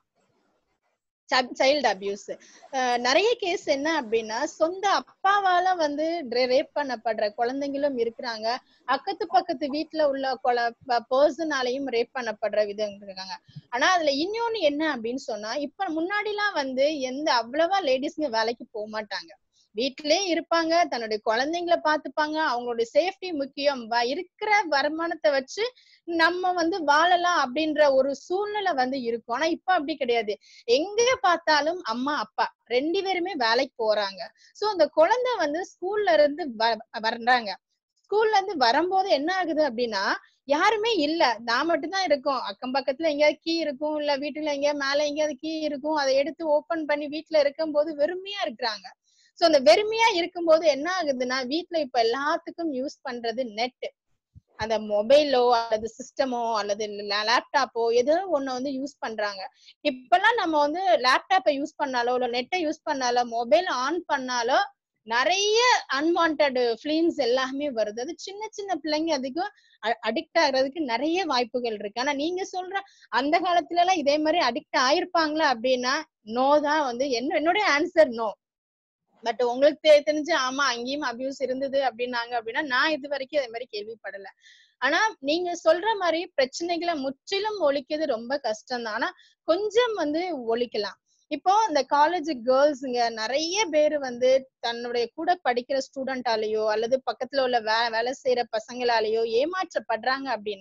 சைல்டு அபியூஸ் நிறைய கேஸ் என்ன அப்படின்னா சொந்த அப்பாவால வந்து ரேப் பண்ணப்படுற குழந்தைங்களும் இருக்கிறாங்க அக்கத்து பக்கத்து வீட்டுல உள்ள கொல பர்சனாலையும் ரேப் பண்ணப்படுற விதம் இருக்காங்க ஆனா அதுல இன்னொன்னு என்ன அப்படின்னு சொன்னா இப்ப முன்னாடி எல்லாம் வந்து எந்த அவ்வளவா லேடிஸ்ங்க வேலைக்கு போக மாட்டாங்க வீட்டிலேயே இருப்பாங்க தன்னுடைய குழந்தைங்கள பாத்துப்பாங்க அவங்களுடைய சேஃப்டி முக்கியம் வ- இருக்கிற வருமானத்தை வச்சு நம்ம வந்து வாழலாம் அப்படின்ற ஒரு சூழ்நிலை வந்து இருக்கும் ஆனா இப்ப அப்படி கிடையாது எங்க பார்த்தாலும் அம்மா அப்பா ரெண்டு பேருமே வேலைக்கு போறாங்க சோ அந்த குழந்தை வந்து ஸ்கூல்ல இருந்து வ- வர்றாங்க ஸ்கூல்ல இருந்து வரும்போது என்ன ஆகுது அப்படின்னா யாருமே இல்ல நான் மட்டும்தான் இருக்கோம் அக்கம் பக்கத்துல எங்கேயாவது கீ இருக்கும் இல்ல வீட்டுல எங்கேயாவது மேல எங்கேயாவது கீ இருக்கும் அதை எடுத்து ஓபன் பண்ணி வீட்டுல இருக்கும்போது வெறுமையா இருக்கிறாங்க சோ அந்த வெறுமையா இருக்கும்போது என்ன ஆகுதுன்னா வீட்ல இப்ப எல்லாத்துக்கும் யூஸ் பண்றது நெட் அந்த மொபைலோ அல்லது சிஸ்டமோ அல்லது லேப்டாப்போ ஏதோ ஒண்ணு வந்து யூஸ் பண்றாங்க இப்பெல்லாம் நம்ம வந்து லேப்டாப்பை யூஸ் பண்ணாலோ இல்ல நெட்டை யூஸ் பண்ணாலோ மொபைல் ஆன் பண்ணாலோ நிறைய அன்வான்ட் ஃபிலிம்ஸ் எல்லாமே வருது அது சின்ன சின்ன பிள்ளைங்க அதுக்கும் அடிக்ட் ஆகுறதுக்கு நிறைய வாய்ப்புகள் இருக்கு ஆனா நீங்க சொல்ற அந்த காலத்துல எல்லாம் இதே மாதிரி அடிக்ட் ஆயிருப்பாங்களா அப்படின்னா நோ தான் வந்து என்ன என்னுடைய ஆன்சர் நோ பட் உங்களுக்கு தெ- தெரிஞ்சு ஆமா அங்கேயும் அபியூஸ் இருந்தது அப்படின்னாங்க அப்படின்னா நான் இது வரைக்கும் அதே மாதிரி கேள்விப்படல ஆனா நீங்க சொல்ற மாதிரி பிரச்சனைகளை முற்றிலும் ஒழிக்கிறது ரொம்ப கஷ்டம் தான் ஆனா கொஞ்சம் வந்து ஒழிக்கலாம் இப்போ இந்த காலேஜ் கேர்ள்ஸுங்க நிறைய பேர் வந்து தன்னுடைய கூட படிக்கிற ஸ்டூடெண்டாலேயோ அல்லது பக்கத்துல உள்ள வே வேலை செய்யற பசங்களாலேயோ ஏமாற்றப்படுறாங்க அப்படின்னா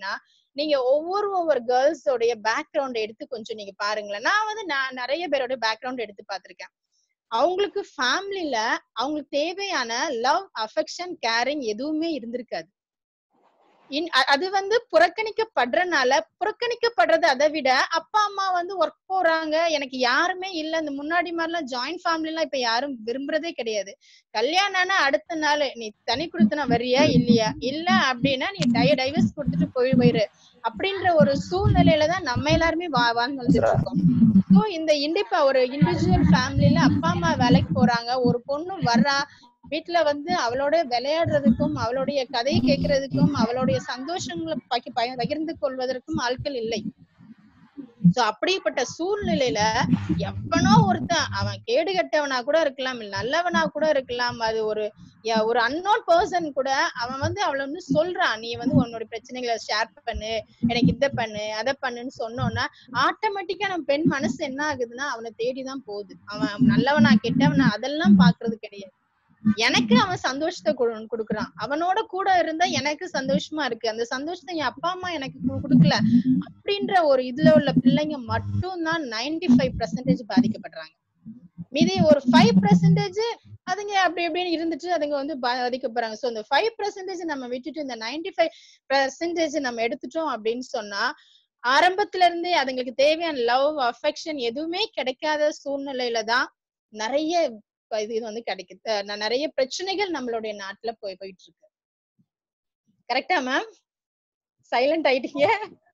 நீங்க ஒவ்வொரு ஒவ்வொரு கேர்ள்ஸோடைய பேக்ரவுண்ட் எடுத்து கொஞ்சம் நீங்க பாருங்களேன் நான் வந்து நான் நிறைய பேரோட பேக்ரவுண்ட் எடுத்து பார்த்திருக்கேன் அவங்களுக்கு ஃபேமிலில அவங்களுக்கு தேவையான லவ் அஃபெக்ஷன் கேரிங் எதுவுமே இருந்திருக்காது இன் அ- அது வந்து புறக்கணிக்கப்படுறனால புறக்கணிக்கப்படுறது அதை விட அப்பா அம்மா வந்து ஒர்க் போறாங்க எனக்கு யாருமே இல்ல இந்த முன்னாடி மாதிரிலாம் ஜாயிண்ட் ஃபேமிலி எல்லாம் இப்ப யாரும் விரும்புறதே கிடையாது கல்யாணம்னா அடுத்த நாள் நீ தனி கொடுத்தன வரியா இல்லையா இல்ல அப்படின்னா நீ டய டைவர்ஸ் கொடுத்துட்டு போய் போயிரு அப்படின்ற ஒரு சூழ்நிலையில தான் நம்ம எல்லாருமே வா வாழ்ந்து வந்துட்டு இருக்கோம் ஸோ இந்த இண்டிப்பா ஒரு இண்டிவிஜுவல் ஃபேமிலில அப்பா அம்மா வேலைக்கு போறாங்க ஒரு பொண்ணு வர்றா வீட்டுல வந்து அவளோட விளையாடுறதுக்கும் அவளுடைய கதையை கேட்கறதுக்கும் அவளுடைய சந்தோஷங்களை பகி- பய- பகிர்ந்து கொள்வதற்கும் ஆட்கள் இல்லை சோ அப்படிப்பட்ட சூழ்நிலையில எவனோ ஒருத்தன் அவன் கேடு கெட்டவனா கூட இருக்கலாம் இல்ல நல்லவனா கூட இருக்கலாம் அது ஒரு ய- ஒரு அன்னோன் பர்சன் கூட அவன் வந்து அவளை வந்து சொல்றான் நீ வந்து உன்னோட பிரச்சனைகளை ஷேர் பண்ணு எனக்கு இத பண்ணு அதை பண்ணுன்னு சொன்னோன்னா ஆட்டோமேட்டிக்கா நம்ம பெண் மனசு என்ன ஆகுதுன்னா அவனை தேடிதான் போகுது அவன் நல்லவனா கெட்டவனா அதெல்லாம் பாக்குறது கிடையாது எனக்கு அவன் சந்தோஷத்தை கொடு- கொடுக்குறான் அவனோட கூட இருந்தா எனக்கு சந்தோஷமா இருக்கு அந்த சந்தோஷத்தை என் அப்பா அம்மா எனக்கு கு- கொடுக்கல அப்படின்ற ஒரு இதுல உள்ள பிள்ளைங்க மட்டும்தான் நைன்டி ஃபைவ் பர்சன்டேஜ் பாதிக்கப்படுறாங்க மீதி ஒரு ஃபைவ் பர்சன்டேஜ் அதுங்க அப்படி இப்படின்னு இருந்துட்டு அதுங்க வந்து பாதிக்கப்படுறாங்க சோ இந்த ஃபைவ் பர்சன்டேஜ் நம்ம விட்டுட்டு இந்த நைன்டி ஃபைவ் பர்சன்டேஜ் நம்ம எடுத்துட்டோம் அப்படின்னு சொன்னா ஆரம்பத்துல இருந்தே அதுங்களுக்கு தேவையான லவ் அஃபெக்ஷன் எதுவுமே கிடைக்காத சூழ்நிலையில தான் நிறைய இப்ப இது இது வந்து கிடைக்குது அஹ் ந- நிறைய பிரச்சனைகள் நம்மளுடைய நாட்டுல போய் போயிட்டு இருக்கு கரெக்டா மேம் சைலண்ட் ஆயிட்டீங்க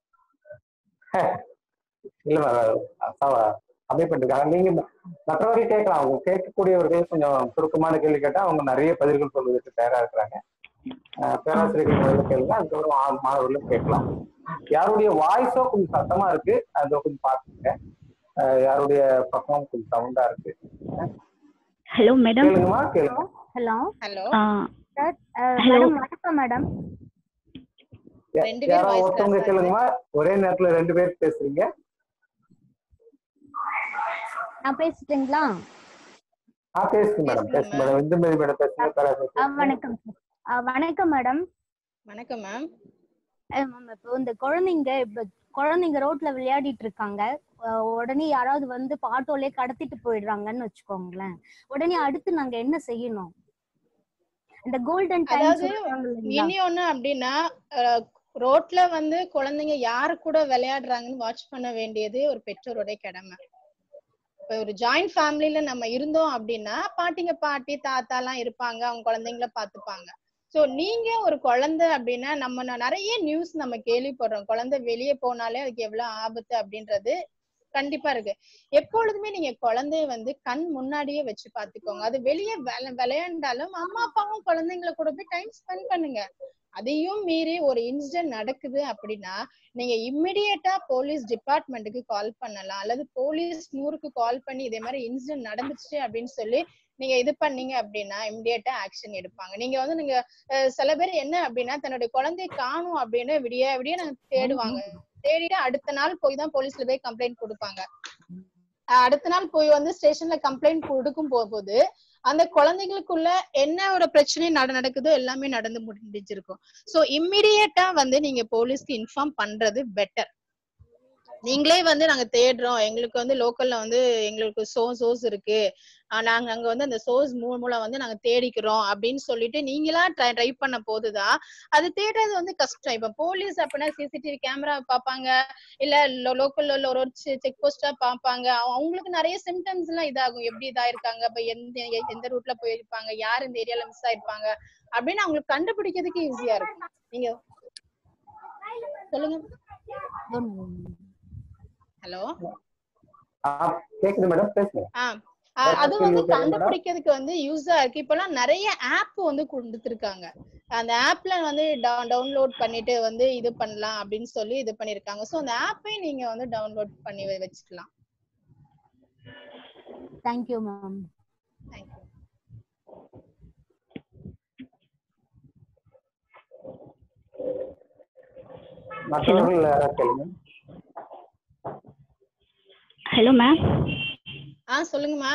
இல்ல அசாவா கம்மி பண்ணிருக்காங்க நீங்க மற்றவர்கள் கேட்கலாம் அவங்க கேட்கக்கூடியவர்கள் கொஞ்சம் சுருக்கமான கேள்வி கேட்டா அவங்க நிறைய பதில்கள் சொல்வதற்கு தயாரா இருக்கிறாங்க அஹ் பேராசிரியர்கள் முதல்ல கேளுங்க அதுக்கப்புறம் மா- மாணவர்களும் கேட்கலாம் யாருடைய வாய்ஸோ கொஞ்சம் சத்தமா இருக்கு அதை கொஞ்சம் பாத்துங்க அஹ் யாருடைய பக்கம் கொஞ்சம் சவுண்டா இருக்கு
ஹலோ மேடம்
கேளுங்கம்மா கேளுங்க
hello
hello
sir
Hello.
Madam வணக்கம் மேடம்
யா-
ரெண்டு பேர்
யாரோ
voice
ஒருத்தவங்க
cross ஆகுது.
கேளுங்கம்மா ஒரே நேரத்துல ரெண்டு பேர் பேசுறீங்க
நான் பேசிட்டுங்களா
ஆ பேசுங்க மேடம்
பேசுங்க
பேசுங்க மேடம் இந்துமதி மேடம் பேசுங்க
ஆ,
பேராசிரியர்
வணக்கம் ஆ, வணக்கம் மேடம்
வணக்கம் மேம்
மேம் இப்போ இந்த குழந்தைங்க இப்ப குழந்தைங்க ரோட்ல விளையாடிட்டு இருக்காங்க அஹ் உடனே யாராவது வந்து பாட்டோலயே கடத்திட்டு போயிடுறாங்கன்னு வச்சுக்கோங்களேன் உடனே அடுத்து நாங்க என்ன செய்யணும் இந்த கோல்டன் டைம்
அதாவது
சொல்றாங்க இல்லைங்களா
இனி ஒண்ணு அப்படின்னா அஹ், ரோட்ல வந்து குழந்தைங்க யாரு கூட விளையாடுறாங்கன்னு வாட்ச் பண்ண வேண்டியது ஒரு பெற்றோருடைய கடமை இப்ப ஒரு ஜாயிண்ட் ஃபேமிலில நம்ம இருந்தோம் அப்படின்னா பாட்டிங்க பாட்டி தாத்தா எல்லாம் இருப்பாங்க அவங்க குழந்தைங்கள பாத்துப்பாங்க சோ நீங்க ஒரு குழந்தை அப்படின்னா நம்ம ந- நிறைய நியூஸ் நம்ம கேள்விப்படுறோம் குழந்தை வெளியே போனாலே அதுக்கு எவ்வளவு ஆபத்து அப்படின்றது கண்டிப்பா இருக்கு எப்பொழுதுமே நீங்க குழந்தைய வந்து கண் முன்னாடியே வச்சு பாத்துக்கோங்க அது வெளியே விளை- விளையாண்டாலும் அம்மா அப்பாவும் குழந்தைங்கள கூட போய் டைம் ஸ்பெண்ட் பண்ணுங்க அதையும் மீறி ஒரு இன்சிடென்ட் நடக்குது அப்படின்னா நீங்க இம்மிடியேட்டா போலீஸ் டிபார்ட்மெண்ட்டுக்கு கால் பண்ணலாம் அல்லது போலீஸ் நூறுக்கு கால் பண்ணி இதே மாதிரி இன்சிடென்ட் நடந்துச்சு அப்படின்னு சொல்லி நீங்க இது பண்ணீங்க அப்படின்னா இம்மிடியேட்டா ஆக்ஷன் எடுப்பாங்க நீங்க வந்து நீங்க அஹ், சில பேர் என்ன அப்படின்னா தன்னுடைய குழந்தைய காணும் அப்படின்னு விடிய விடிய நாங்க தேடுவாங்க தேடிட்டு அடுத்த நாள் போய் தான் போலீஸ்ல போய் கம்ப்ளைண்ட் கொடுப்பாங்க அஹ், அடுத்த நாள் போய் வந்து ஸ்டேஷன்ல கம்ப்ளைண்ட் கொடுக்கும் போகும்போது அந்த குழந்தைகளுக்குள்ள என்ன ஒரு பிரச்சனை நட நடக்குதோ எல்லாமே நடந்து முடிஞ்சிருக்கும் சோ இம்மிடியேட்டா வந்து நீங்க போலீஸ்க்கு இன்ஃபார்ம் பண்றது பெட்டர் நீங்களே வந்து நாங்க தேடுறோம் எங்களுக்கு வந்து லோக்கல்ல வந்து எங்களுக்கு சோ சோர்ஸ் இருக்கு ஆஹ் நாங்க அங்க வந்து அந்த சோர்ஸ் மூலம் வந்து நாங்க தேடிக்கிறோம் அப்படின்னு சொல்லிட்டு நீங்களா ட்ரை ட்ரை பண்ண போதுதான் அது தேடுறது வந்து கஷ்டம் இப்ப போலீஸ் அப்படின்னா சிசிடிவி கேமரா பார்ப்பாங்க இல்ல லோக்கல்ல உள்ள ஒரு செக் போஸ்டா பார்ப்பாங்க அவ- அவங்களுக்கு நிறைய சிம்டம்ஸ் எல்லாம் இதாகும் எப்படி இதாயிருக்காங்க அப்ப எந்த எ- எந்த ரூட்ல போயிருப்பாங்க யார் இந்த ஏரியால மிஸ் ஆயிருப்பாங்க அப்படின்னு அவங்களுக்கு கண்டுபிடிக்கிறதுக்கு ஈஸியா இருக்கும் நீங்க சொல்லுங்க ஹலோ
ஆ, கேக்குது மேடம் பேசுங்க
ஆஹ் அ- அது வந்து கண்டுபிடிக்கிறதுக்கு வந்து யூஸா இருக்கு இப்பெல்லாம் நிறைய ஆப் வந்து கொடுத்துருக்காங்க அந்த ஆப்ல வந்து டவுன்லோட் பண்ணிட்டு வந்து இது பண்ணலாம் அப்படின்னு சொல்லி இது பண்ணிருக்காங்க சோ அந்த ஆப்பையும் நீங்க வந்து டவுன்லோட் பண்ணி வ- வச்சுக்கலாம்
தேங்க்யூ மேம்
தேங்க்யூ
மற்றவர்கள் யாராவது கேளுங்க
ஹலோ மேம்
ஆ சொல்லுங்கம்மா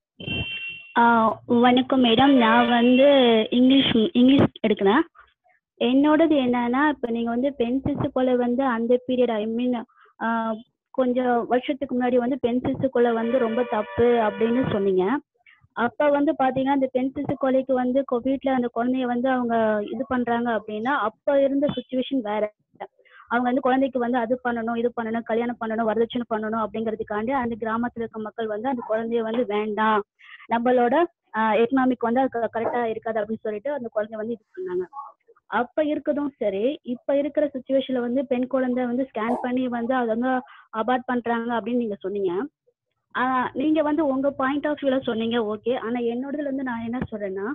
வணக்கம் மேடம் நான் வந்து இங்கிலீஷ் இங்கிலீஷ் எடுக்கிறேன் என்னோடது என்னன்னா இப்ப நீங்க வந்து பெண் சிசு கொலை வந்து அந்த பீரியட் ஐ மீன் கொஞ்சம் வருஷத்துக்கு முன்னாடி வந்து பெண் சிசு கொலை வந்து ரொம்ப தப்பு அப்படின்னு சொன்னீங்க அப்ப வந்து பாத்தீங்கன்னா இந்த பெண் சிசு கொலைக்கு வந்து கொ- வீட்ல அந்த குழந்தைய வந்து அவங்க இது பண்றாங்க அப்படின்னா அப்ப இருந்த சுச்சுவேஷன் வேற அவங்க வந்து குழந்தைக்கு வந்து அது பண்ணணும் இது பண்ணணும் கல்யாணம் பண்ணணும் வரதட்சணை பண்ணணும் அப்படிங்கிறதுக்காண்டி அந்த கிராமத்துல இருக்க மக்கள் வந்து அந்த குழந்தைய வந்து வேண்டாம் நம்மளோட எக்கனாமிக் வந்து அது கரெக்டா இருக்காது அப்படின்னு சொல்லிட்டு அந்த குழந்தைய வந்து இது பண்ணாங்க அப்ப இருக்கதும் சரி இப்ப இருக்கிற சுச்சுவேஷன்ல வந்து பெண் குழந்தை வந்து ஸ்கேன் பண்ணி வந்து அதை வந்து அபார்ட் பண்றாங்க அப்படின்னு நீங்க சொன்னீங்க ஆனா நீங்க வந்து உங்க பாயிண்ட் ஆஃப் வியூல சொன்னீங்க ஓகே ஆனா என்னோடதுல வந்து நான் என்ன சொல்றேன்னா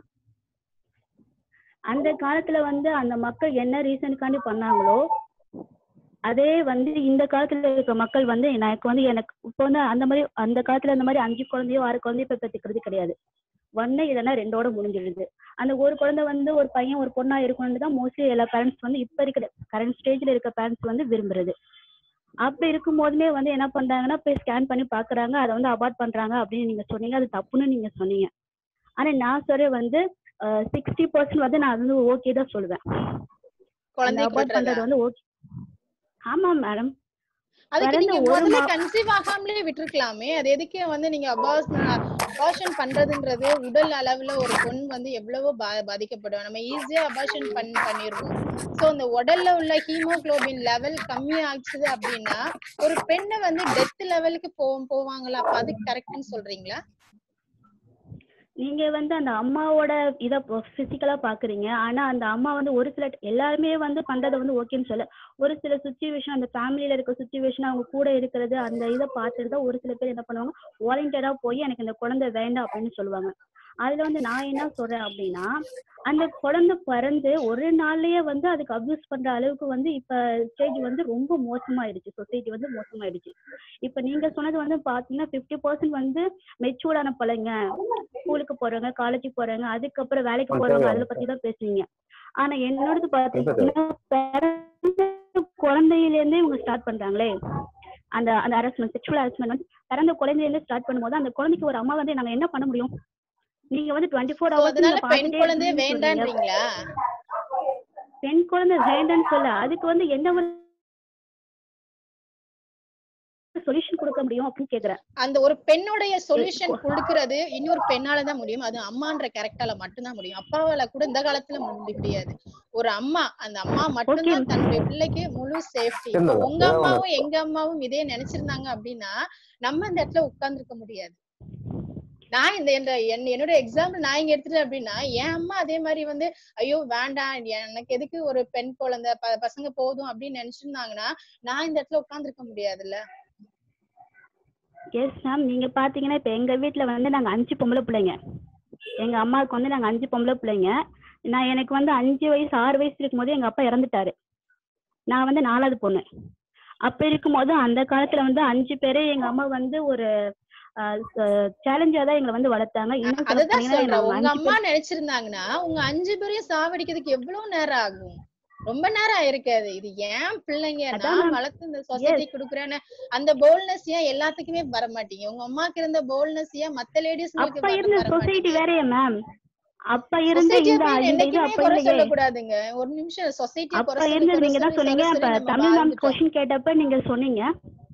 அந்த காலத்துல வந்து அந்த மக்கள் என்ன ரீசனுக்காண்டி பண்ணாங்களோ அதே வந்து இந்த காலத்துல இருக்க மக்கள் வந்து எனக்கு வந்து எனக்கு இப்போ வந்து அந்த மாதிரி அந்த காலத்துல அந்த மாதிரி அஞ்சு குழந்தையோ ஆறு குழந்தையோ இப்ப பெற்றுக்கிறது கிடையாது ஒன்னு இல்லைன்னா ரெண்டோட முடிஞ்சிடுது அந்த ஒரு குழந்தை வந்து ஒரு பையன் ஒரு பொண்ணா இருக்கணும்னு தான் மோஸ்ட்லி எல்லா பேரண்ட்ஸ் வந்து இப்ப இருக்கிற கரண்ட் ஸ்டேஜ்ல இருக்க பேரண்ட்ஸ் வந்து விரும்புறது அப்படி இருக்கும் போதுமே வந்து என்ன பண்றாங்கன்னா போய் ஸ்கேன் பண்ணி பாக்குறாங்க அதை வந்து அபார்ட் பண்றாங்க அப்படின்னு நீங்க சொன்னீங்க அது தப்புன்னு நீங்க சொன்னீங்க ஆனா நான் சொல்றேன் வந்து சிக்ஸ்டி பர்சன்ட் வந்து நான் வந்து ஓகே தான் சொல்லுவேன் அந்த
குழந்தை
அபார்ட்
கொல்றதா
பண்றது வந்து ஓகே ஆமா மேடம்
அதுக்கு
பிறந்த
நீங்க
ஒரு
முதல்ல
மா-
கன்சீவ் ஆகாமலே விட்டுருக்கலாமே அது எதுக்கு வந்து நீங்க அபார்ஷன் பண்றதுன்றது உடல் அளவுல ஒரு பொண் வந்து எவ்வளவோ பா பாதிக்கப்படும் நம்ம ஈஸியா அபார்ஷன் பண் பண்ணிடுவோம் சோ அந்த உடல்ல உள்ள ஹீமோகுளோபின் லெவல் கம்மி ஆச்சுது அப்படின்னா ஒரு பெண்ணை வந்து டெத் லெவலுக்கு போ போவாங்களா அப்ப அது கரெக்ட்னு சொல்றீங்களா
நீங்க வந்து அந்த அம்மாவோட இத பிசிக்கலா பாக்குறீங்க ஆனா அந்த அம்மா வந்து ஒரு சில எல்லாருமே வந்து பண்றதை வந்து ஓகேன்னு சொல்ல ஒரு சில சுச்சுவேஷன் அந்த ஃபேமிலியில இருக்க சுச்சுவேஷன் அவங்க கூட இருக்கிறது அந்த இதை பார்த்துட்டு தான் ஒரு சில பேர் என்ன பண்ணுவாங்க வாலண்டியரா போய் எனக்கு இந்த குழந்தை வேண்டாம் அப்படின்னு சொல்லுவாங்க அதுல வந்து நான் என்ன சொல்றேன் அப்படின்னா அந்த குழந்தை பிறந்து ஒரு நாள்லயே வந்து அதுக்கு அபியூஸ் பண்ற அளவுக்கு வந்து இப்ப ஸ்டேஜ் வந்து ரொம்ப மோசமாயிடுச்சு சொசைட்டி வந்து மோசமாயிடுச்சு இப்ப நீங்க சொன்னது வந்து பாத்தீங்கன்னா பிப்டி பர்சன்ட் வந்து மெச்சூர்டான பிள்ளைங்க ஸ்கூலுக்கு போறவங்க காலேஜுக்கு போறவங்க அதுக்கப்புறம் வேலைக்கு போறவங்க அதுல பத்தி தான் பேசுவீங்க ஆனா என்னோடது பாத்தீங்கன்னா பிறந்த குழந்தையில இருந்தே இவங்க ஸ்டார்ட் பண்றாங்களே அந்த அந்த ஹராஸ்மெண்ட் செக்ஷுவல் ஹராஸ்மெண்ட் வந்து பிறந்த குழந்தையில இருந்து ஸ்டார்ட் பண்ணும்போது அந்த குழந்தைக்கு ஒரு அம்மா வந்து நாங்க என்ன பண்ண முடியும் நீங்க வந்து டுவெண்ட்டி ஃபோர்
So,
ஹவர்ஸ்
அதனால பெண் குழந்தையே வேண்டான்றீங்களா
பெண் குழந்தை வேண்டாம்னு சொல்ல அதுக்கு வந்து எந்த ஒரு சொல்யூஷன் கொடுக்க முடியும் அப்படின்னு கேக்குறேன்
அந்த ஒரு பெண்ணுடைய சொல்யூஷன் கொடுக்கறது இன்னொரு பெண்ணால தான் முடியும் அது அம்மான்ற கேரக்டரால மட்டும்தான் முடியும் அப்பாவால கூட இந்த காலத்துல முடி- முடியாது ஒரு அம்மா அந்த அம்மா மட்டும்தான் தன்னுடைய பிள்ளைக்கு முழு சேஃப்டி
இல்ல,
உங்க
இல்ல,
அம்மாவும் எங்க அம்மாவும் இதே நினைச்சிருந்தாங்க அப்படின்னா நம்ம இந்த இடத்துல உட்கார்ந்துருக்க முடியாது நான் இந்த என்ற என்- என்னோட எக்ஸாம்பிள் நான் இங்க எடுத்துட்டேன் அப்படின்னா என் அம்மா அதே மாதிரி வந்து ஐயோ வேண்டாம் எனக்கு எதுக்கு ஒரு பெண் குழந்தை ப- பசங்க போதும் அப்படின்னு நினைச்சிருந்தாங்கன்னா நான் இந்த இடத்துல உட்கார்ந்துருக்க முடியாதுல்ல
எஸ் மேம் நீங்க பாத்தீங்கன்னா இப்ப எங்க வீட்ல வந்து நாங்க அஞ்சு பொம்பளை பிள்ளைங்க எங்க அம்மாவுக்கு வந்து நாங்க அஞ்சு பொம்பளை பிள்ளைங்க நான் எனக்கு வந்து அஞ்சு வயசு ஆறு வயசு இருக்கும்போது எங்க அப்பா இறந்துட்டாரு நான் வந்து நாலாவது பொண்ணு அப்ப இருக்கும்போது அந்த காலத்துல வந்து அஞ்சு பேரே எங்க அம்மா வந்து ஒரு சேலஞ்சா தான் எங்களை வந்து வளர்த்தாங்க இன்னும் சொல்ல
அதுதான்
போனீங்கன்னா
சொல்றேன்
நாங்க
உங்க
அஞ்சு
அம்மா நினைச்சிருந்தாங்கன்னா உங்க அஞ்சு பேரையும் சாவடிக்கிறதுக்கு எவ்வளவு நேரம் ஆகும் ரொம்ப நேரம் ஆயிருக்காது இது ஏன் பிள்ளைங்க
அதான்
நான்
ma'am.
வளர்த்து இந்த சொசைட்டி குடுக்குறேன்னு அந்த போல்னஸ் ஏன் எல்லாத்துக்குமே வர மாட்டீங்க உங்க அம்மாக்கு இருந்த போல்னஸ் ஏன் மத்த லேடிஸ்ங்களுக்கு
அப்ப இருந்த
வர
சொசைட்டி
மாட்டீங்க
வேறயா மேம் அப்ப இருந்த
சொசைட்டிய
இந்த
போய்
இந்த இது
என்னைக்குமே
அப்ப
குறை
இல்லையே
சொல்லக்கூடாதுங்க ஒரு நிமிஷம் சொசைட்டிய
அப்ப
குறை சொல்லி
இருந்தது
குறை
நீங்க தான்
சொல்லி
சொன்னீங்க
சொல்லி
இப்ப
நம்ம
தமிழ் மேம்
வாழ்ந்துட்டோம்
கொஸ்டின் கேட்டப்ப நீங்க சொன்னீங்க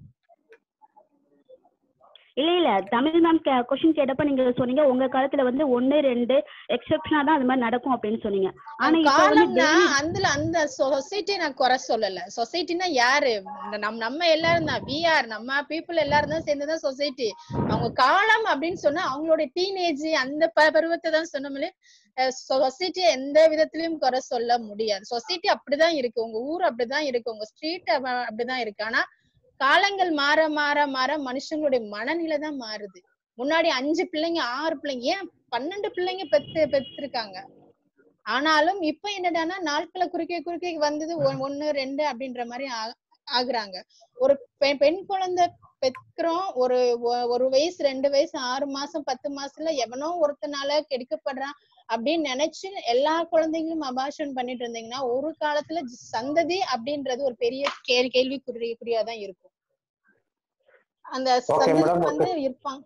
இல்ல இல்ல தமிழ் மேம் கொஸ்டின் கேட்டப்ப நீங்க சொன்னீங்க உங்க காலத்துல வந்து ஒண்ணு ரெண்டு எக்ஸெப்ஷனா தான் அது மாதிரி நடக்கும் அப்படின்னு சொன்னீங்க ஆனா இப்ப வந்து
காலம்னா
daily-
அதுல அந்த சொசைட்டியை நான் குறை சொல்லல சொசைட்டினா யாரு இந்த நம் நம்ம எல்லாரும் தான் வி ஆர் நம்ம பீப்புள் எல்லாரும் தான் சேர்ந்துதான் சொசைட்டி அவங்க காலம் அப்படின்னு சொன்னா அவங்களோட டீனேஜ் அந்த ப- பருவத்தை தான் சொன்னோம்லே சொசைட்டி எந்த விதத்திலயும் குறை சொல்ல முடியாது சொசைட்டி அப்படிதான் இருக்கு உங்க ஊர் அப்படிதான் இருக்கு உங்க ஸ்ட்ரீட் அப்படிதான் இருக்கு ஆனா காலங்கள் மாற மாற மாற மனுஷங்களுடைய மனநிலை தான் மாறுது முன்னாடி அஞ்சு பிள்ளைங்க ஆறு பிள்ளைங்க ஏன் பன்னெண்டு பிள்ளைங்க பெத்து பெற்றிருக்காங்க ஆனாலும் இப்ப என்னடான்னா நாட்களை குறுக்கே குறுக்கே வந்தது ஒ- ஒண்ணு ரெண்டு அப்படின்ற மாதிரி ஆ- ஆகுறாங்க ஒரு பெண் பெண் குழந்தை பெக்கிறோம் ஒரு ஒ- ஒரு வயசு ரெண்டு வயசு ஆறு மாசம் பத்து மாசத்துல எவனோ ஒருத்தனால கெடுக்கப்படுறான் அப்படின்னு நினைச்சு எல்லா குழந்தைங்களும் அபாஷன் பண்ணிட்டு இருந்தீங்கன்னா ஒரு காலத்துல ஜ- சந்ததி அப்படின்றது ஒரு பெரிய கேள்வி கேள்விக்குரிய குறியாதான் இருக்கும் அந்த
Okay,
சந்ததி
madam, okay.
வந்து இருப்பாங்க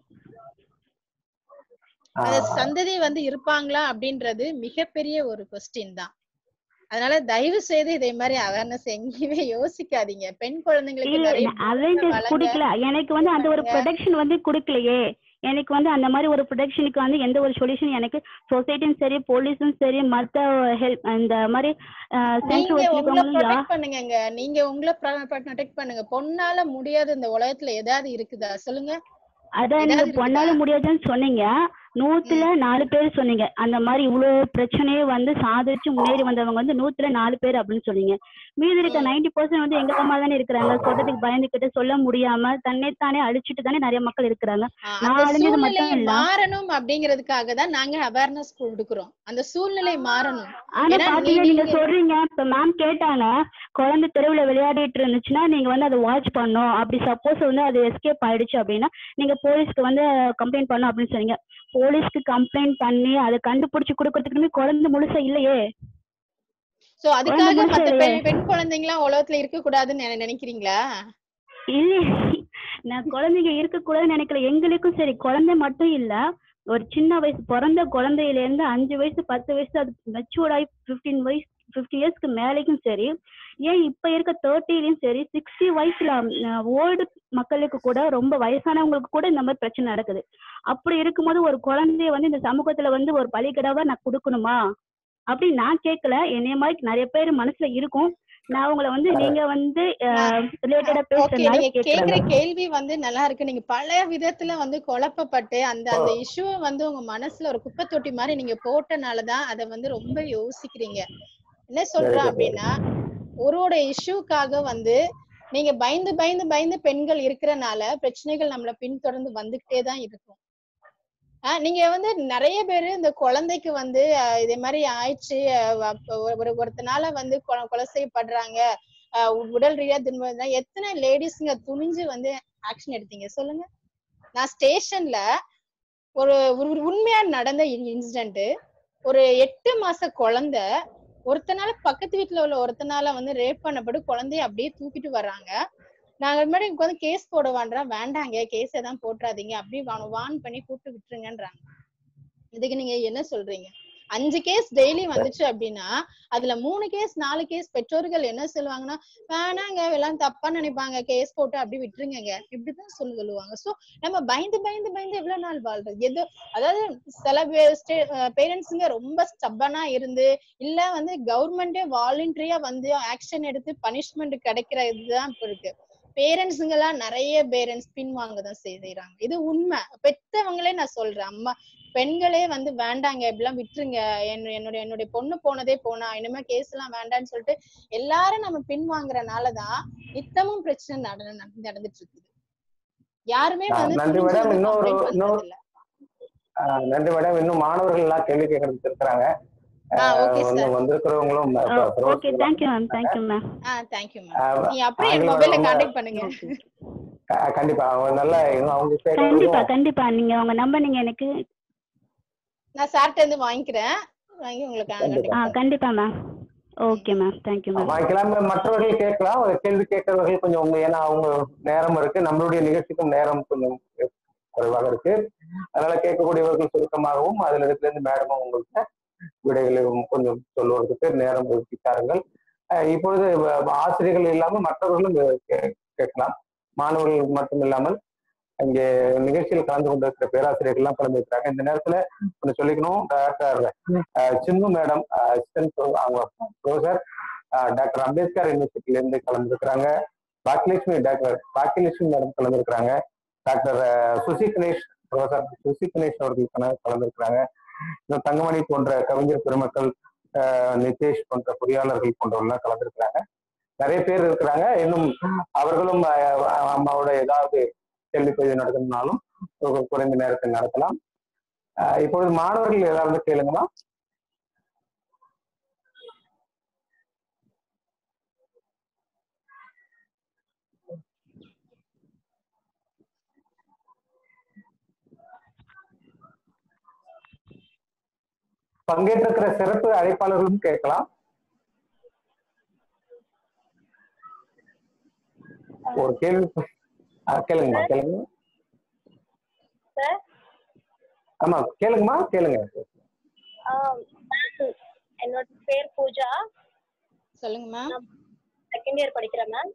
ஆ,
அந்த சந்ததி வந்து இருப்பாங்களா அப்படின்றது மிகப்பெரிய ஒரு கொஸ்டின் தான் அதனால தயவு செய்து இதே மாதிரி அவேர்னஸ் எங்கேயுமே யோசிக்காதீங்க பெண் குழந்தைங்களுக்கு நிறைய
இல்ல அவேர்னஸ்
வளங்க.
குடுக்கல எனக்கு வந்து அந்த ஒரு ப்ரொடெக்ஷன் வந்து குடுக்கலையே எனக்கு வந்து அந்த மாதிரி ஒரு ப்ரொடெக்ஷனுக்கு வந்து எந்த ஒரு சொல்யூஷன் எனக்கு சொசைட்டியும் சரி போலீஸும் சரி மத்த ஹெல்ப் இந்த மாதிரி சென்ட்ரல்
நீங்க உங்களை
வச்சிருக்கவங்களும் யா
ப்ரொடெக்ட் பண்ணுங்கங்க நீங்க உங்களை ப்ரொடெக்ட் பண்ணுங்க பொண்ணால முடியாது இந்த உலகத்துல ஏதாவது இருக்குதா சொல்லுங்க
அதான் நீங்க
ஏதாவது
பொண்ணால
இருக்குதா?
முடியாதுன்னு சொன்னீங்க நூத்துல நாலு பேர் சொன்னீங்க அந்த மாதிரி இவ்வளவு பிரச்சனையை வந்து சாதிச்சு முன்னேறி வந்தவங்க வந்து நூத்துல நாலு பேர் அப்படின்னு சொன்னீங்க மீதி இருக்க
ம்.
நைன்டி பர்சன்ட் வந்து எங்க அம்மா தானே இருக்கிறாங்க சொல்றதுக்கு பயந்துகிட்டு சொல்ல முடியாம தன்னைத்தானே அழிச்சிட்டு தானே நிறைய மக்கள் இருக்கிறாங்க
ஆஹ்
நான்
அந்த
அழிஞ்சது
சூழ்நிலை
மட்டும் இல்ல
மாறணும் அப்படிங்கிறதுக்காக தான் நாங்க அவேர்னஸ் கொடுக்குறோம் அந்த சூழ்நிலை மாறணும்
ஆனா
ஏன்னா
பாத்தீங்க
நீ-
நீங்க
நீங்க-
சொல்றீங்க இப்ப மேம் கேட்டாங்க குழந்தை தெருவுல விளையாடிட்டு இருந்துச்சுன்னா நீங்க வந்து அதை வாட்ச் பண்ணும் அப்படி சப்போஸ் வந்து அது எஸ்கேப் ஆயிடுச்சு அப்படின்னா நீங்க போலீஸ்க்கு வந்து கம்ப்ளைண்ட் பண்ணும் அப்படின்னு சொன்னீங்க போலீஸ்க்கு கம்ப்ளைண்ட் பண்ணி அதை கண்டுபிடிச்சு கொடுக்கறதுக்குமே குழந்தை முழுசா இல்லையே
சோ அதுக்காக
குழந்தை
மத்த
முழுசா
பெண்
இல்லையே
பெண் குழந்தைங்களாம் உலகத்துல இருக்க கூடாதுன்னு நினை- நினைக்கிறீங்களா
இல்ல நான் குழந்தைங்க இருக்கக்கூடாதுன்னு நினைக்கல எங்களுக்கும் சரி குழந்தை மட்டும் இல்ல ஒரு சின்ன வயசு பிறந்த குழந்தையில இருந்து அஞ்சு வயசு பத்து வயசு அது மெச்சூர்ட் ஆகி பிப்டீன் வயசு ஃபிஃப்டி இயர்ஸ்க்கு மேலேக்கும் சரி ஏன் இப்ப இருக்க தேர்ட்டிலையும் சரி சிக்ஸ்டி வயசுல ஓல்டு மக்களுக்கு கூட ரொம்ப வயசானவங்களுக்கு கூட இந்த மாதிரி பிரச்சனை நடக்குது அப்படி இருக்கும்போது ஒரு குழந்தைய வந்து இந்த சமூகத்துல வந்து ஒரு பலிகடாவா நான் கொடுக்கணுமா அப்படி நான் கேட்கல என்னைய மாதிரி நிறைய பேர் மனசுல இருக்கும் நான் உங்களை வந்து நீங்க வந்து ரிலேட்டடா
ஓகே
பேசுறதுனால
நீங்க கேக்குற
கேட்கறேன்
கேள்வி வந்து நல்லா இருக்கு நீங்க பல விதத்துல வந்து குழப்பப்பட்டு அந்த அந்த இஷ்யூ வந்து உங்க மனசுல ஒரு குப்பை தொட்டி மாதிரி நீங்க போட்டனாலதான் அத வந்து ரொம்ப யோசிக்கிறீங்க என்ன சொல்றேன் அப்படின்னா ஒருவோட இஷ்யூக்காக வந்து நீங்க பயந்து பயந்து பயந்து பெண்கள் இருக்கிறனால பிரச்சனைகள் நம்மள பின்தொடர்ந்து வந்துகிட்டே தான் இருக்கும் ஆஹ் நீங்க வந்து நிறைய பேரு இந்த குழந்தைக்கு வந்து அஹ், இதே மாதிரி ஆயிடுச்சு அஹ், அப்ப ஒரு- ஒரு ஒருத்தனால வந்து கொலை கொலை செய்யப்படுறாங்க ஆஹ் உ- உடல் ரீதியா துன்பம் எத்தனை லேடிஸ்ங்க துணிஞ்சு வந்து ஆக்ஷன் எடுத்தீங்க சொல்லுங்க நான் ஸ்டேஷன்ல ஒரு ஒரு உண்மையா நடந்த இன்சிடென்ட் ஒரு எட்டு மாச குழந்தை ஒருத்தனால பக்கத்து வீட்டுல உள்ள ஒருத்தனால வந்து ரேப் பண்ணப்பட்டு குழந்தைய அப்படியே தூக்கிட்டு வர்றாங்க நாங்க முன்னாடி உட்காந்து கேஸ் போட வேண்டாம் வேண்டாங்க கேஸ் எதாவது போட்டுறாதீங்க அப்படி வான் பண்ணி கூப்பிட்டு விட்டுருங்கன்றாங்க இதுக்கு நீங்க என்ன சொல்றீங்க அஞ்சு கேஸ் டெய்லி வந்துச்சு அப்படின்னா அதுல மூணு கேஸ் நாலு கேஸ் பெற்றோர்கள் என்ன சொல்லுவாங்கன்னா வேணாங்க எல்லாம் தப்பா நினைப்பாங்க கேஸ் போட்டு அப்படி விட்டுருங்க இப்படிதான் சொல்லி சொல்லுவாங்க சோ நம்ம பயந்து பயந்து பயந்து எவ்வளவு நாள் வாழ்றது எதோ அதாவது சில பேரண்ட்ஸுங்க ரொம்ப ஸ்டப்பனா இருந்து இல்ல வந்து கவர்மெண்டே வாலண்டரியா வந்து ஆக்ஷன் எடுத்து பனிஷ்மெண்ட் கிடைக்கிற இதுதான் இப்ப இருக்கு பேரண்ட்ஸுங்கெல்லாம் நிறைய பேரண்ட்ஸ் பின்வாங்க தான் செய்யறாங்க இது உண்மை பெத்தவங்களே நான் சொல்றேன் அம்மா பெண்களே வந்து வேண்டாங்க இப்படிலாம் விட்டுருங்க என்ன- என்னுடைய என்னுடைய பொண்ணு போனதே போனா இனிமே கேஸ் எல்லாம் வேண்டாம்னு சொல்லிட்டு எல்லாரும் நம்ம பின்வாங்குறனாலதான் நித்தமும் பிரச்சனை நட- நட- நடந்துட்டு இருக்குது யாருமே
ஆ,
வந்து
நன்றி
துணிஞ்சு
மேடம்.
வந்து
இன்னொரு-
complaint
இன்னொரு-
பண்றது இல்ல
ஆஹ் நன்றி மேடம் இன்னும் மாணவர்கள் எல்லாம் கேள்வி கேட்கறதுக்கு இருக்கிறாங்க
ஆஹ் ஓகே
வந்து
சார்
வந்திருக்கிறவங்களும்
okay thank you ma'am thank you ma'am
ஆஹ் தேங்க்யூ மேம்
ஆஹ்
நீங்க அப்படியே என்
ஆங்கிலம்
மொபைல்ல
ரொம்ப-
கான்டாக்ட் பண்ணுங்க
க- கண்டிப்பா அவங்க நல்ல இன்னும் அவங்க
கண்டிப்பா
கேட்கறதும்
கண்டிப்பா நீங்க உங்க நம்பர் நீங்க எனக்கு
நான் சார்ட்ட இருந்து வாங்கிக்கிறேன் வாங்கி உங்களுக்கு
கண்டிப்பா.
ஆ
கான்டாக்ட்
கண்டிப்பா ma'am okay ma'am thank you ma'am
வாங்கிக்கலாம் மற்றவர்கள் கேட்கலாம் ஒரு கேள்வி கேட்கிறவர்கள் கொஞ்சம் உங்க ஏன்னா அவங்க நேரம் இருக்கு நம்மளுடைய நிகழ்ச்சிக்கும் நேரம் கொஞ்சம் குறைவாக இருக்கு அதனால கேட்கக்கூடியவர்கள் சுருக்கமாகவும் அதுல இடத்துல இருந்து மேடமும் உங்களுக்கு விடைகளையும் கொஞ்சம் சொல்லுவதற்கு நேரம் ஒதுக்கித்தாருங்கள் அஹ் இப்பொழுது வ- ஆசிரியர்கள் இல்லாமல் மற்றவர்களும் கே- கேட்கலாம் மாணவர்கள் மட்டும் இல்லாமல் இங்கே நிகழ்ச்சியில் கலந்து கொண்டிருக்கிற பேராசிரியர்கள் எல்லாம் கலந்துருக்கிறாங்க இந்த நேரத்துல ஒண்ணு சொல்லிக்கணும் டாக்டர் அஹ், சிந்து மேடம் அசிஸ்டன்ட் அவங்க ப்ரொஃபசர் டாக்டர் அம்பேத்கர் யூனிவர்சிட்டில இருந்து கலந்துருக்கிறாங்க பாக்கியலட்சுமி டாக்டர் பாக்கியலட்சுமி மேடம் கலந்துருக்கிறாங்க டாக்டர் அஹ், சுசி கணேஷ் ப்ரொஃபசர் சுசி கணேஷ் அவர்கள் கல- கலந்துருக்கிறாங்க இன்னும் தங்கமணி போன்ற கவிஞர் பெருமக்கள் அஹ், நிதேஷ் போன்ற பொறியாளர்கள் போன்றவர்கள் கலந்துருக்கிறாங்க நிறைய பேர் இருக்கிறாங்க இன்னும் அவர்களும் அஹ், அம்மாவோட ஏதாவது கேள்வி பதிவு நடத்தணும்னாலும் ஒரு குறைந்த நேரத்தில் நடத்தலாம் அஹ், இப்பொழுது மாணவர்கள் ஏதாவது கேளுங்களா பங்கேற்றிருக்கிற சிறப்பு அழைப்பாளர்களும் கேட்கலாம் ஒரு கேள்வி அஹ், கேளுங்கம்மா கேளுங்க
சார்
ஆமா கேளுங்கம்மா கேளுங்க
மேம் என்னோட பேர் பூஜா
சொல்லுங்க மேம்
செகண்ட் இயர் படிக்கிறேன் மேம்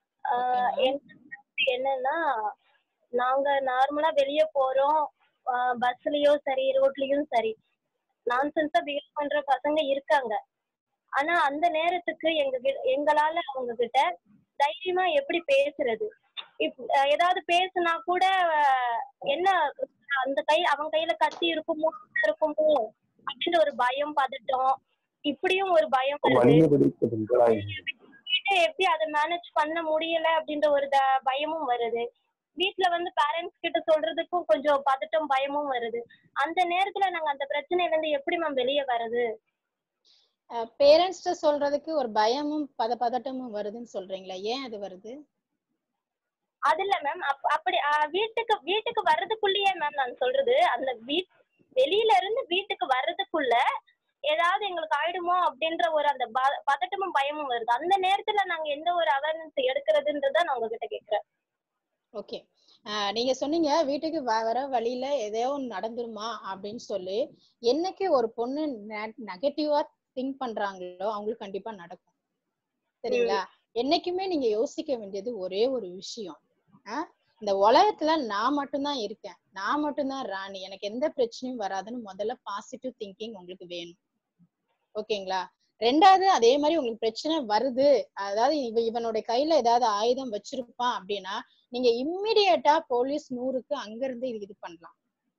என்னன்னா நாங்க நார்மலா வெளியே போறோம் பஸ்லயும் சரி ரோட்லயும் சரி நான்சென்ஸா பிஹேவ் பண்ற பசங்க இருக்காங்க ஆனா அந்த நேரத்துக்கு எங்க கி- எங்களால அவங்க கிட்ட தைரியமா எப்படி பேசுறது இப்- அஹ் ஏதாவது பேசுனா கூட அஹ், என்ன அந்த கை அவன் கையில கத்தி இருக்குமோ இருக்குமோ அப்படின்ற ஒரு பயம் பதட்டம் இப்படியும் ஒரு பயம் வருது
வலிமை பிடிப்பதுங்களா
வீட்டை எப்படி அதை மேனேஜ் பண்ண முடியல அப்படின்ற ஒரு த- பயமும் வருது வீட்ல வந்து பேரண்ட்ஸ் கிட்ட சொல்றதுக்கும் கொஞ்சம் பதட்டம் பயமும் வருது அந்த நேரத்துல நாங்க அந்த பிரச்சனையில இருந்து எப்படி மேம் வெளியே வர்றது
பேரண்ட்ஸ்ட சொல்றதுக்கு ஒரு பயமும் பத பதட்டமும் வருதுன்னு சொல்றீங்களா ஏன் அது வருது
அது இல்ல மேம் அப்படி அஹ், வீட்டுக்கு வீட்டுக்கு வர்றதுக்குள்ளேயே மேம் நான் சொல்றது அந்த வீட் வெளியில இருந்து வீட்டுக்கு வர்றதுக்குள்ள ஏதாவது எங்களுக்கு ஆயிடுமோ அப்படின்ற ஒரு அந்த ப- பதட்டமும் பயமும் வருது அந்த நேரத்துல நாங்க எந்த ஒரு அவேர்னஸ் எடுக்கிறதுன்றத நான் உங்ககிட்ட கேக்குறேன்
ஓகே நீங்க சொன்னீங்க வீட்டுக்கு வ- வர வழியில ஏதோ ஒன்று நடந்துருமா அப்படின்னு சொல்லி என்னைக்கு ஒரு பொண்ணு நெகட்டிவா திங்க் பண்றாங்களோ அவங்களுக்கு கண்டிப்பா நடக்கும் சரிங்களா என்னைக்குமே நீங்க யோசிக்க வேண்டியது ஒரே ஒரு விஷயம் ஆஹ் இந்த உலகத்துல நான் மட்டும்தான் இருக்கேன் நான் மட்டும்தான் ராணி எனக்கு எந்த பிரச்சனையும் வராதுன்னு முதல்ல பாசிட்டிவ் திங்கிங் உங்களுக்கு வேணும் ஓகேங்களா ரெண்டாவது அதே மாதிரி உங்களுக்கு பிரச்சனை வருது அதாவது இவ இவனுடைய கையில ஏதாவது ஆயுதம் வச்சிருப்பான் அப்படின்னா நீங்க இம்மிடியட்டா போலீஸ் நூறுக்கு அங்க இருந்து இது இது பண்ணலாம்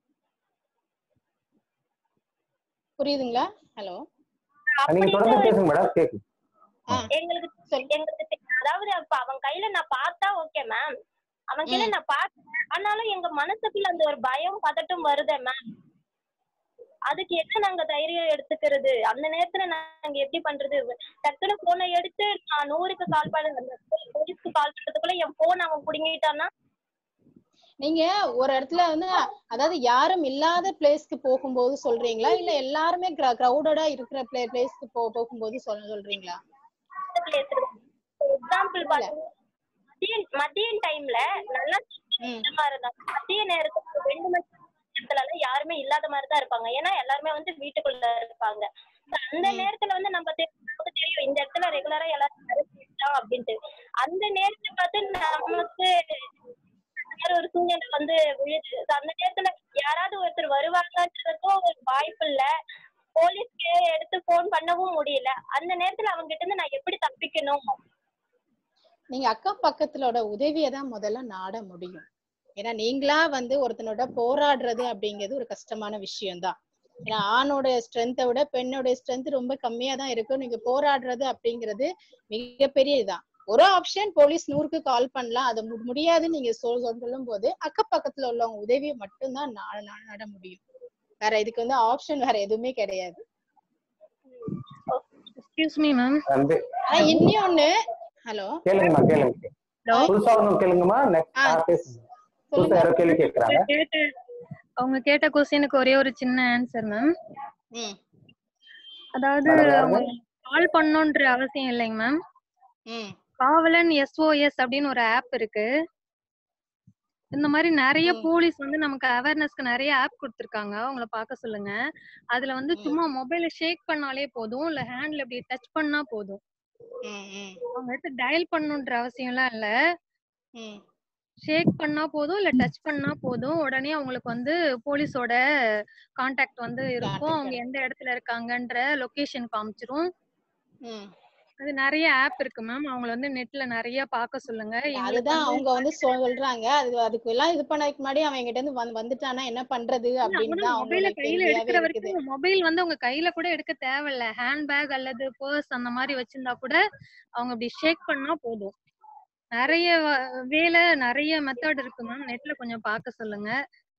புரியுதுங்களா ஹலோ
நீங்க தொடர்ந்து பேசுங்க மேடம் கேக்கு
எங்களுக்கு எங்களுக்கு தெ- அதாவது அப்ப அவன் கையில நான் பார்த்தா ஓகே மேம் அவன் கையில நான் பார்த்தேன் ஆனாலும் எங்க மனசுக்குள்ள அந்த ஒரு பயம் பதட்டம் வருதே மேம் அதுக்கு என்ன நாங்க தைரியம் எடுத்துக்கிறது அந்த நேரத்துல நாங்க எப்படி பண்றது டக்குனு போனை எடுத்து நான் நூறுக்கு கால் பண்ண போலீஸ்க்கு கால் பண்றதுக்குள்ள என் போன் அவன் புடுங்கிட்டான்னா
நீங்க ஒரு இடத்துல வந்து அதாவது யாரும் இல்லாத பிளேஸ்க்கு போகும்போது சொல்றீங்களா இல்ல எல்லாருமே கிரௌடடா இருக்கிற பிளே பிளேஸ்க்கு போ போகும்போது சொல்ல சொல்றீங்களா
எக்ஸாம்பிள் மதிய மதிய டைம்ல நல்லா சுத்தமா இருந்தாங்க மதிய நேரத்துக்கு ரெண்டு மணி நேரத்துல எல்லாம் யாருமே இல்லாத மாதிரி தான் இருப்பாங்க ஏன்னா எல்லாருமே வந்து வீட்டுக்குள்ள இருப்பாங்க So, அந்த நேரத்துல வந்து நம்ம தெ- நமக்கு தெரியும் இந்த இடத்துல ரெகுலரா எல்லாரும் இருக்கலாம் அப்படின்ட்டு அந்த நேரத்தை பார்த்து நமக்கு வேற ஒரு சூழ்நிலை வந்து விழுது So, அந்த நேரத்துல யாராவது ஒருத்தர் வருவாங்கன்றதுக்கும் ஒரு வாய்ப்பு இல்ல போலீஸ்க்கு எடுத்து போன் பண்ணவும் முடியல அந்த நேரத்துல அவங்க கிட்ட இருந்து நான் எப்படி தப்பிக்கணும்
நீங்க அக்கம் பக்கத்துலோட உதவியை தான் முதல்ல நாட முடியும் ஏன்னா நீங்களா வந்து ஒருத்தனோட போராடுறது அப்படிங்கிறது ஒரு கஷ்டமான விஷயம்தான் ஏன்னா ஆணோட ஸ்ட்ரென்த்தை விட பெண்ணோட ஸ்ட்ரென்த் ரொம்ப கம்மியா தான் இருக்கும் நீங்க போராடுறது அப்படிங்கிறது மிகப்பெரிய இதுதான் ஒரு ஆப்ஷன் போலீஸ் நூறுக்கு கால் பண்ணலாம் அது மு- முடியாதுன்னு நீங்க சொல் சொல்லும் போது அக்கப்பக்கத்துல உள்ளவங்க உதவியை மட்டும்தான் நா- நா- நாட முடியும் வேற இதுக்கு வந்து ஆப்ஷன் வேற எதுவுமே கிடையாது
எக்ஸ்கியூஸ் மீ மேம்
வந்து
ஆனா இன்னொன்னு ஹலோ
கேளுங்கம்மா கேளுங்க புதுசா ஒன்றும் கேளுங்கம்மா நெக்ஸ்ட் பேசுங்க புதுசா யாரோ கேள்வி கேட்கறாங்க
கேட்ட அவங்க கேட்ட கொஸ்டினுக்கு ஒரே ஒரு சின்ன ஆன்சர் மேம் அதாவது
மேடம், யாருங்க?
அவங்க கால் பண்ணணுன்ற அவசியம் இல்லைங்க மேம் காவலன் எஸ்ஓஎஸ் அப்படின்னு ஒரு ஆப் இருக்கு இந்த மாதிரி நிறைய போலீஸ் வந்து நமக்கு அவேர்னஸ்க்கு நிறைய ஆப் கொடுத்துருக்காங்க அவங்கள பார்க்க சொல்லுங்க அதுல வந்து சும்மா மொபைல ஷேக் பண்ணாலே போதும் இல்ல ஹேண்ட்ல இப்படி டச் பண்ணா போதும் அவங்க எடுத்து டயல் பண்ணணுன்ற அவசியம்லாம் இல்ல ஷேக் பண்ணா போதும் இல்ல டச் பண்ணா போதும் உடனே அவங்களுக்கு வந்து போலீஸோட கான்டாக்ட் வந்து இருக்கும் அவங்க எந்த இடத்துல இருக்காங்கன்ற லொகேஷன் காமிச்சிரும் அது நிறைய ஆப் இருக்கு மேம் அவங்கள வந்து நெட்ல நிறைய பார்க்க சொல்லுங்க எங்களுக்கு
அதுதான்
வந்து
அவங்க வந்து சொல்றாங்க அது அதுக்கு எல்லாம் இது பண்ணதுக்கு முன்னாடி அவன் என்கிட்ட இருந்து வந்து வந்துட்டானா என்ன பண்றது அப்படின்னு தான்
மொபைல
அவங்களோட
கையில
கேள்வியாவே
எடுக்கிற
இருக்குது
வரைக்கும் மொபைல் வந்து உங்க கையில கூட எடுக்க தேவையில்ல ஹேண்ட் பேக் அல்லது பர்ஸ் அந்த மாதிரி வச்சிருந்தா கூட அவங்க அப்படி ஷேக் பண்ணா போதும் நிறைய வ- வேலை நிறைய மெத்தட் இருக்கு மேம் நெட்ல கொஞ்சம் பார்க்க சொல்லுங்க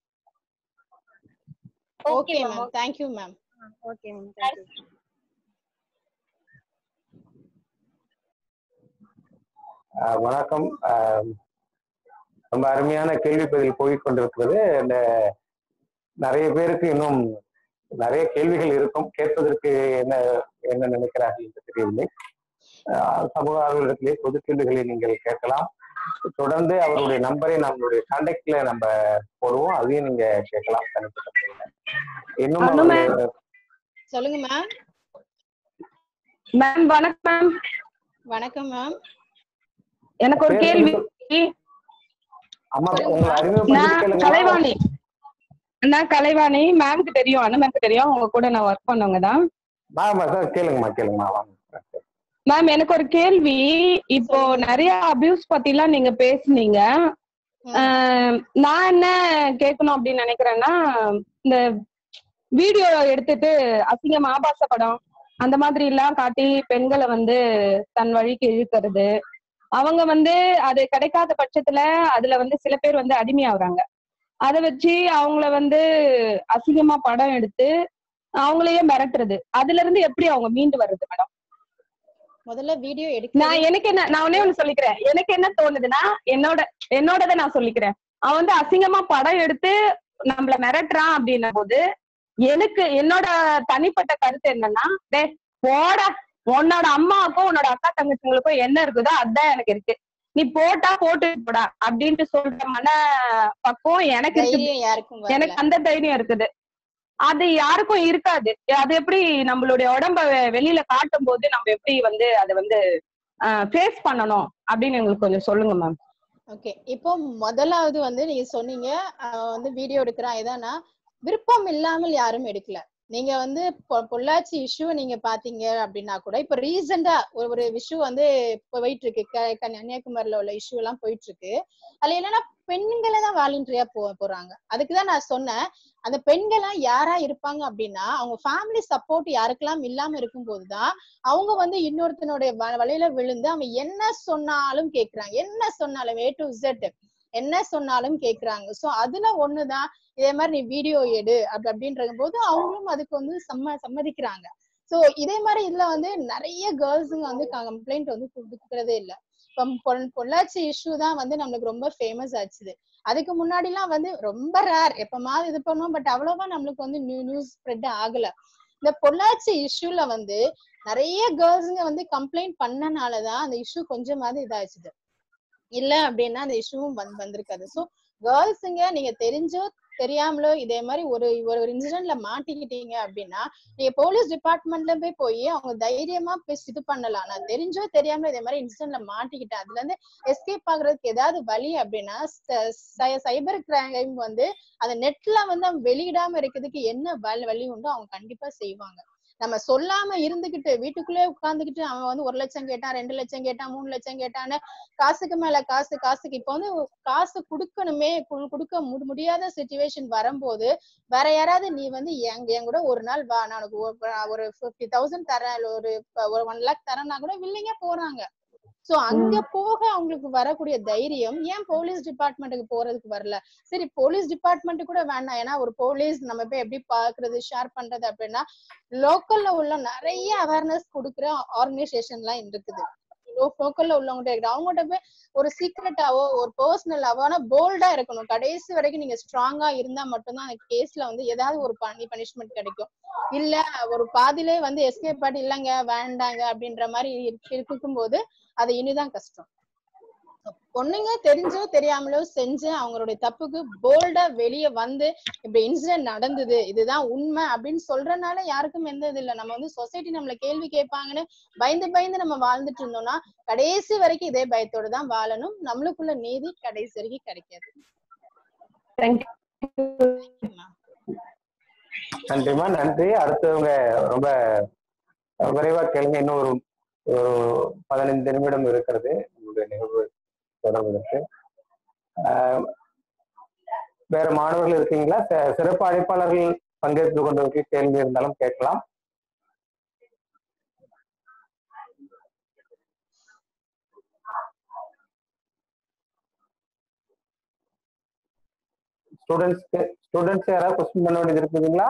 okay ma'am thank you ma'am
okay ma'am thank you
ஆஹ் வணக்கம் ஆஹ் ரொம்ப அருமையான கேள்வி பதில் போய் கொண்டிருக்கிறது இந்த நிறைய பேருக்கு இன்னும் நிறைய கேள்விகள் இருக்கும் கேட்பதற்கு என்ன என்ன நினைக்கிறார்கள் என்று தெரியவில்லை ஆஹ் சமூக ஆர்வலர்களே பொது கேள்விகளை நீங்கள் கேட்கலாம் தொடர்ந்து அவருடைய நம்பரை நம்மளுடைய கான்டாக்ட்ல நம்ம போடுவோம் அதையும் நீங்க கேட்கலாம் தனிப்பட்ட முறையில. இன்னும்
ஹலோ
அவரு-
சொல்லுங்க மேம்
மேம் வணக்கம் மேம்
வணக்கம் மேம்
எனக்கு ஒரு கேள்வி
அம்மா உங்களை அறிமுகப்படுத்தி
நான்
கேளுங்க
கலைவாணி நான் கலைவாணி மேம்க்கு தெரியும் அண்ணன் மேம்க்கு தெரியும் உங்க கூட நான் ஒர்க் பண்ணவங்க தான்
ஆமா சார் கேளுங்கம்மா கேளுங்கம்மா வாங்க
மேம் எனக்கு ஒரு கேள்வி இப்போ நிறைய அபியூஸ் பத்தி எல்லாம் நீங்க பேசுனீங்க ஆஹ் நான் என்ன கேட்கணும் அப்படின்னு நினைக்கிறேன்னா இந்த வீடியோ எடுத்துட்டு அசிங்கம் ஆபாச படம் அந்த மாதிரி எல்லாம் காட்டி பெண்களை வந்து தன் வழிக்கு இழுக்கிறது அவங்க வந்து அது கிடைக்காத பட்சத்துல அதுல வந்து சில பேர் வந்து அடிமையாகுறாங்க அதை வச்சு அவங்கள வந்து அசிங்கமா படம் எடுத்து அவங்களையே மிரட்டுறது அதுல இருந்து எப்படி அவங்க மீண்டு வர்றது மேடம்
முதல்ல வீடியோ எடுக்க
நான் எனக்கு என்ன நான் ஒன்னே ஒண்ணு சொல்லிக்கிறேன் எனக்கு என்ன தோணுதுன்னா என்னோட என்னோடத நான் சொல்லிக்கிறேன் அவன் வந்து அசிங்கமா படம் எடுத்து நம்மள மிரட்டுறான் அப்படின்னும் போது எனக்கு என்னோட தனிப்பட்ட கருத்து என்னன்னா டே போடா உன்னோட அம்மாவுக்கும் உன்னோட அக்கா தங்கச்சிங்களுக்கும் என்ன இருக்குதோ அதான் எனக்கு இருக்கு நீ போட்டா போட்டு போடா அப்படின்ட்டு சொல்ற மன பக்குவம் எனக்கு
தைரியம்
இருக்குது
யாருக்கும் வரல.
எனக்கு அந்த தைரியம் இருக்குது அது யாருக்கும் இருக்காது அது எப்படி நம்மளுடைய உடம்ப வெ- வெளியில காட்டும் போது நம்ம எப்படி வந்து அதை வந்து ஃபேஸ் பண்ணணும் அப்படின்னு எங்களுக்கு கொஞ்சம் சொல்லுங்க மேம்
ஓகே இப்போ முதலாவது வந்து நீங்க சொன்னீங்க அவன் வந்து வீடியோ எடுக்கிறான் எதானா விருப்பம் இல்லாமல் யாரும் எடுக்கல நீங்க வந்து பொ- பொள்ளாச்சி இஷ்யூ நீங்க பாத்தீங்க அப்படின்னா கூட இப்ப ரீசெண்டா ஒரு ஒரு இஷ்யூ வந்து இப்ப போயிட்டு இருக்கு க- க- கன்னியாகுமரியில உள்ள இஷ்யூ எல்லாம் போயிட்டு இருக்கு அதுல என்னன்னா பெண்களை தான் வாலண்டரியா போ போறாங்க அதுக்குதான் நான் சொன்னேன் அந்த பெண்கள்லாம் யாரா இருப்பாங்க அப்படின்னா அவங்க ஃபேமிலி சப்போர்ட் யாருக்கெல்லாம் இல்லாம இருக்கும்போதுதான் அவங்க வந்து இன்னொருத்தனுடைய வ- வலையில விழுந்து அவன் என்ன சொன்னாலும் கேக்குறாங்க என்ன சொன்னாலும் ஏ டு Z என்ன சொன்னாலும் கேக்குறாங்க சோ அதுல ஒண்ணுதான் இதே மாதிரி நீ வீடியோ எடு அப்படி அப்படின்ற போது அவங்களும் அதுக்கு வந்து சம்ம சம்மதிக்கிறாங்க சோ இதே மாதிரி இதுல வந்து நிறைய கேர்ள்ஸுங்க வந்து கம்ப்ளைண்ட் வந்து கொடுக்கறதே இல்ல இப்போ பொள்- பொள்ளாச்சி இஷ்யூ தான் வந்து நம்மளுக்கு ரொம்ப ஃபேமஸ் ஆச்சுது அதுக்கு முன்னாடி எல்லாம் வந்து ரொம்ப ரேர் எப்பமாவது இது பண்ணுவோம் பட் அவ்வளவா நம்மளுக்கு வந்து நியூ நியூஸ் ஸ்ப்ரெட் ஆகல இந்த பொள்ளாச்சி இஷ்யூல வந்து நிறைய கேர்ள்ஸுங்க வந்து கம்ப்ளைண்ட் பண்ணனாலதான் அந்த இஷ்யூ கொஞ்சமாவது இதாச்சுது இல்ல அப்படின்னா அந்த இஷ்யூவும் வந்து வந்திருக்காது சோ கேர்ள்ஸுங்க நீங்க தெரிஞ்சோ தெரியாமலோ இதே மாதிரி ஒரு ஒரு இன்சிடென்ட்ல மாட்டிக்கிட்டீங்க அப்படின்னா நீங்க போலீஸ் டிபார்ட்மெண்ட்ல போய் போய் அவங்க தைரியமா போய் இது பண்ணலாம் நான் தெரிஞ்சோ தெரியாமலோ இதே மாதிரி இன்சிடென்ட்ல மாட்டிக்கிட்டேன் அதுல இருந்து எஸ்கேப் ஆகுறதுக்கு ஏதாவது வழி அப்படின்னா சைபர் கிரைம் வந்து அந்த நெட்ல வந்து அவங்க வெளியிடாம இருக்கிறதுக்கு என்ன வழி வழி உண்டோ அவங்க கண்டிப்பா செய்வாங்க நம்ம சொல்லாம இருந்துகிட்டு வீட்டுக்குள்ளே உட்கார்ந்துகிட்டு அவன் வந்து ஒரு லட்சம் கேட்டான் ரெண்டு லட்சம் கேட்டான் மூணு லட்சம் கேட்டான்னு காசுக்கு மேல காசு காசுக்கு இப்ப வந்து காசு குடுக்கணுமே கு- கொடுக்க மு- முடியாத சுச்சுவேஷன் வரும்போது வேற யாராவது நீ வந்து என் என் கூட ஒரு நாள் வா நான் உனக்கு ஒரு- ஒரு ஃபிஃப்டி தௌசண்ட் தரேன் இல்ல ஒரு ஒரு ஒன் லேக் தரேன்னா கூட வில்லிங்க போறாங்க சோ அங்க போக அவங்களுக்கு வரக்கூடிய தைரியம் ஏன் போலீஸ் டிபார்ட்மெண்ட்டுக்கு போறதுக்கு வரல சரி போலீஸ் டிபார்ட்மெண்ட் கூட வேண்டாம் ஏன்னா ஒரு போலீஸ் நம்ம போய் எப்படி பாக்குறது ஷேர் பண்றது அப்படின்னா லோக்கல்ல உள்ள நிறைய அவேர்னஸ் கொடுக்குற ஆர்கனைசேஷன் எல்லாம் இருக்குது லோக்கல்ல உள்ளவங்ககிட்ட இருக்கு அவங்ககிட்ட போய் ஒரு சீக்ரெட்டாவோ ஒரு பர்சனலாவோ ஆனா போல்டா இருக்கணும் கடைசி வரைக்கும் நீங்க ஸ்ட்ராங்கா இருந்தா மட்டும்தான் அந்த கேஸ்ல வந்து ஏதாவது ஒரு பனி பனிஷ்மெண்ட் கிடைக்கும் இல்ல ஒரு பாதியிலே வந்து எஸ்கேப் பாட்டி இல்லங்க வேண்டாங்க அப்படின்ற மாதிரி இருக்கு- இருக்கும்போது அது இனிதான் கஷ்டம் பொண்ணுங்க தெரிஞ்சோ தெரியாமலோ செஞ்சு அவங்களுடைய தப்புக்கு போல்டா வெளியே வந்து இப்படி இன்சிடென்ட் நடந்தது இதுதான் உண்மை அப்படின்னு சொல்றதுனால யாருக்கும் எந்த இது இல்ல நம்ம வந்து சொசைட்டி நம்மள கேள்வி கேட்பாங்கன்னு பயந்து பயந்து நம்ம வாழ்ந்துட்டு இருந்தோம்னா கடைசி வரைக்கும் இதே பயத்தோட தான் வாழணும் நம்மளுக்குள்ள நீதி கடைசி வரைக்கும் கிடைக்காது
நன்றிம்மா நன்றி அடுத்தவங்க ரொம்ப விரைவா கேளுங்க இன்னும் ஒரு ஒரு பதினைந்து நிமிடம் இருக்கிறது உங்களுடைய நிகழ்வு தொடர்வதற்கு ஆஹ் வேற மாணவர்கள் இருக்கீங்களா சி- சிறப்பு அழைப்பாளர்கள் பங்கேற்று கொண்டவருக்கு கேள்வி இருந்தாலும் கேட்கலாம் ஸ்டூடெண்ட்ஸ்க்கு ஸ்டூடெண்ட்ஸ் யாராவது கொஸ்டின் பண்ண வேண்டியது இருக்குதுங்களா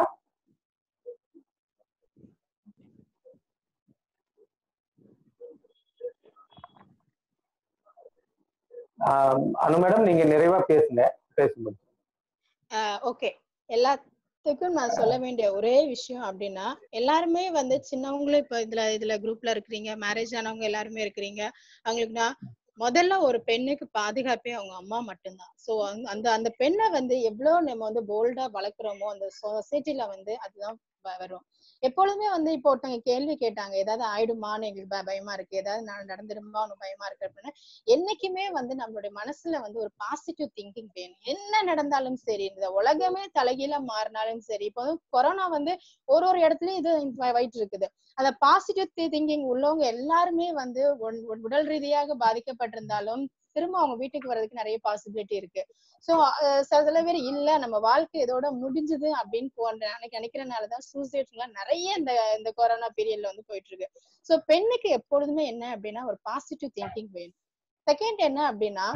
ஆஹ் அனு மேடம் நீங்க நிறைவா பேசுங்க பேசும்போது
ஓகே எல்லாத்துக்கும் நான் சொல்ல வேண்டிய ஒரே விஷயம் அப்படின்னா எல்லாருமே வந்து சின்னவங்களும் இப்ப இதுல இதுல குரூப்ல இருக்கிறீங்க மேரேஜ் ஆனவங்க எல்லாருமே இருக்கிறீங்க அவங்களுக்கு நான் முதல்ல ஒரு பெண்ணுக்கு பாதுகாப்பே அவங்க அம்மா மட்டும்தான் சோ அந்த அந்த பெண்ணை வந்து எவ்வளவு நம்ம வந்து போல்டா வளர்க்குறோமோ அந்த சொசைட்டில வந்து அதுதான் வ- வரும் எப்பொழுதுமே வந்து இப்போ ஒருத்தவங்க கேள்வி கேட்டாங்க ஏதாவது ஆயிடுமான்னு எங்களுக்கு பய- பயமா இருக்கு ஏதாவது நான் நடந்துருமா ஒன்று பயமா இருக்கு அப்படின்னு என்னைக்குமே வந்து நம்மளுடைய மனசுல வந்து ஒரு பாசிட்டிவ் திங்கிங் வேணும் என்ன நடந்தாலும் சரி இந்த உலகமே தலைகீழ மாறினாலும் சரி இப்போ வந்து கொரோனா வந்து ஒரு ஒரு இடத்துலயும் இது வ- வயிற்று இருக்குது அந்த பாசிட்டிவ் திங்கிங் உள்ளவங்க எல்லாருமே வந்து உன்- உன் உடல் ரீதியாக பாதிக்கப்பட்டிருந்தாலும் திரும்ப அவங்க வீட்டுக்கு வர்றதுக்கு நிறைய பாசிபிலிட்டி இருக்கு சோ சில சில பேர் இல்ல நம்ம வாழ்க்கை இதோட முடிஞ்சது அப்படின்னு போன்ற எனக்கு நினைக்கிறனாலதான் சூசைட் எல்லாம் நிறைய இந்த இந்த கொரோனா பீரியட்ல வந்து போயிட்டு இருக்கு சோ பெண்ணுக்கு எப்பொழுதுமே என்ன அப்படின்னா ஒரு பாசிட்டிவ் திங்கிங் வேணும் செகண்ட் என்ன அப்படின்னா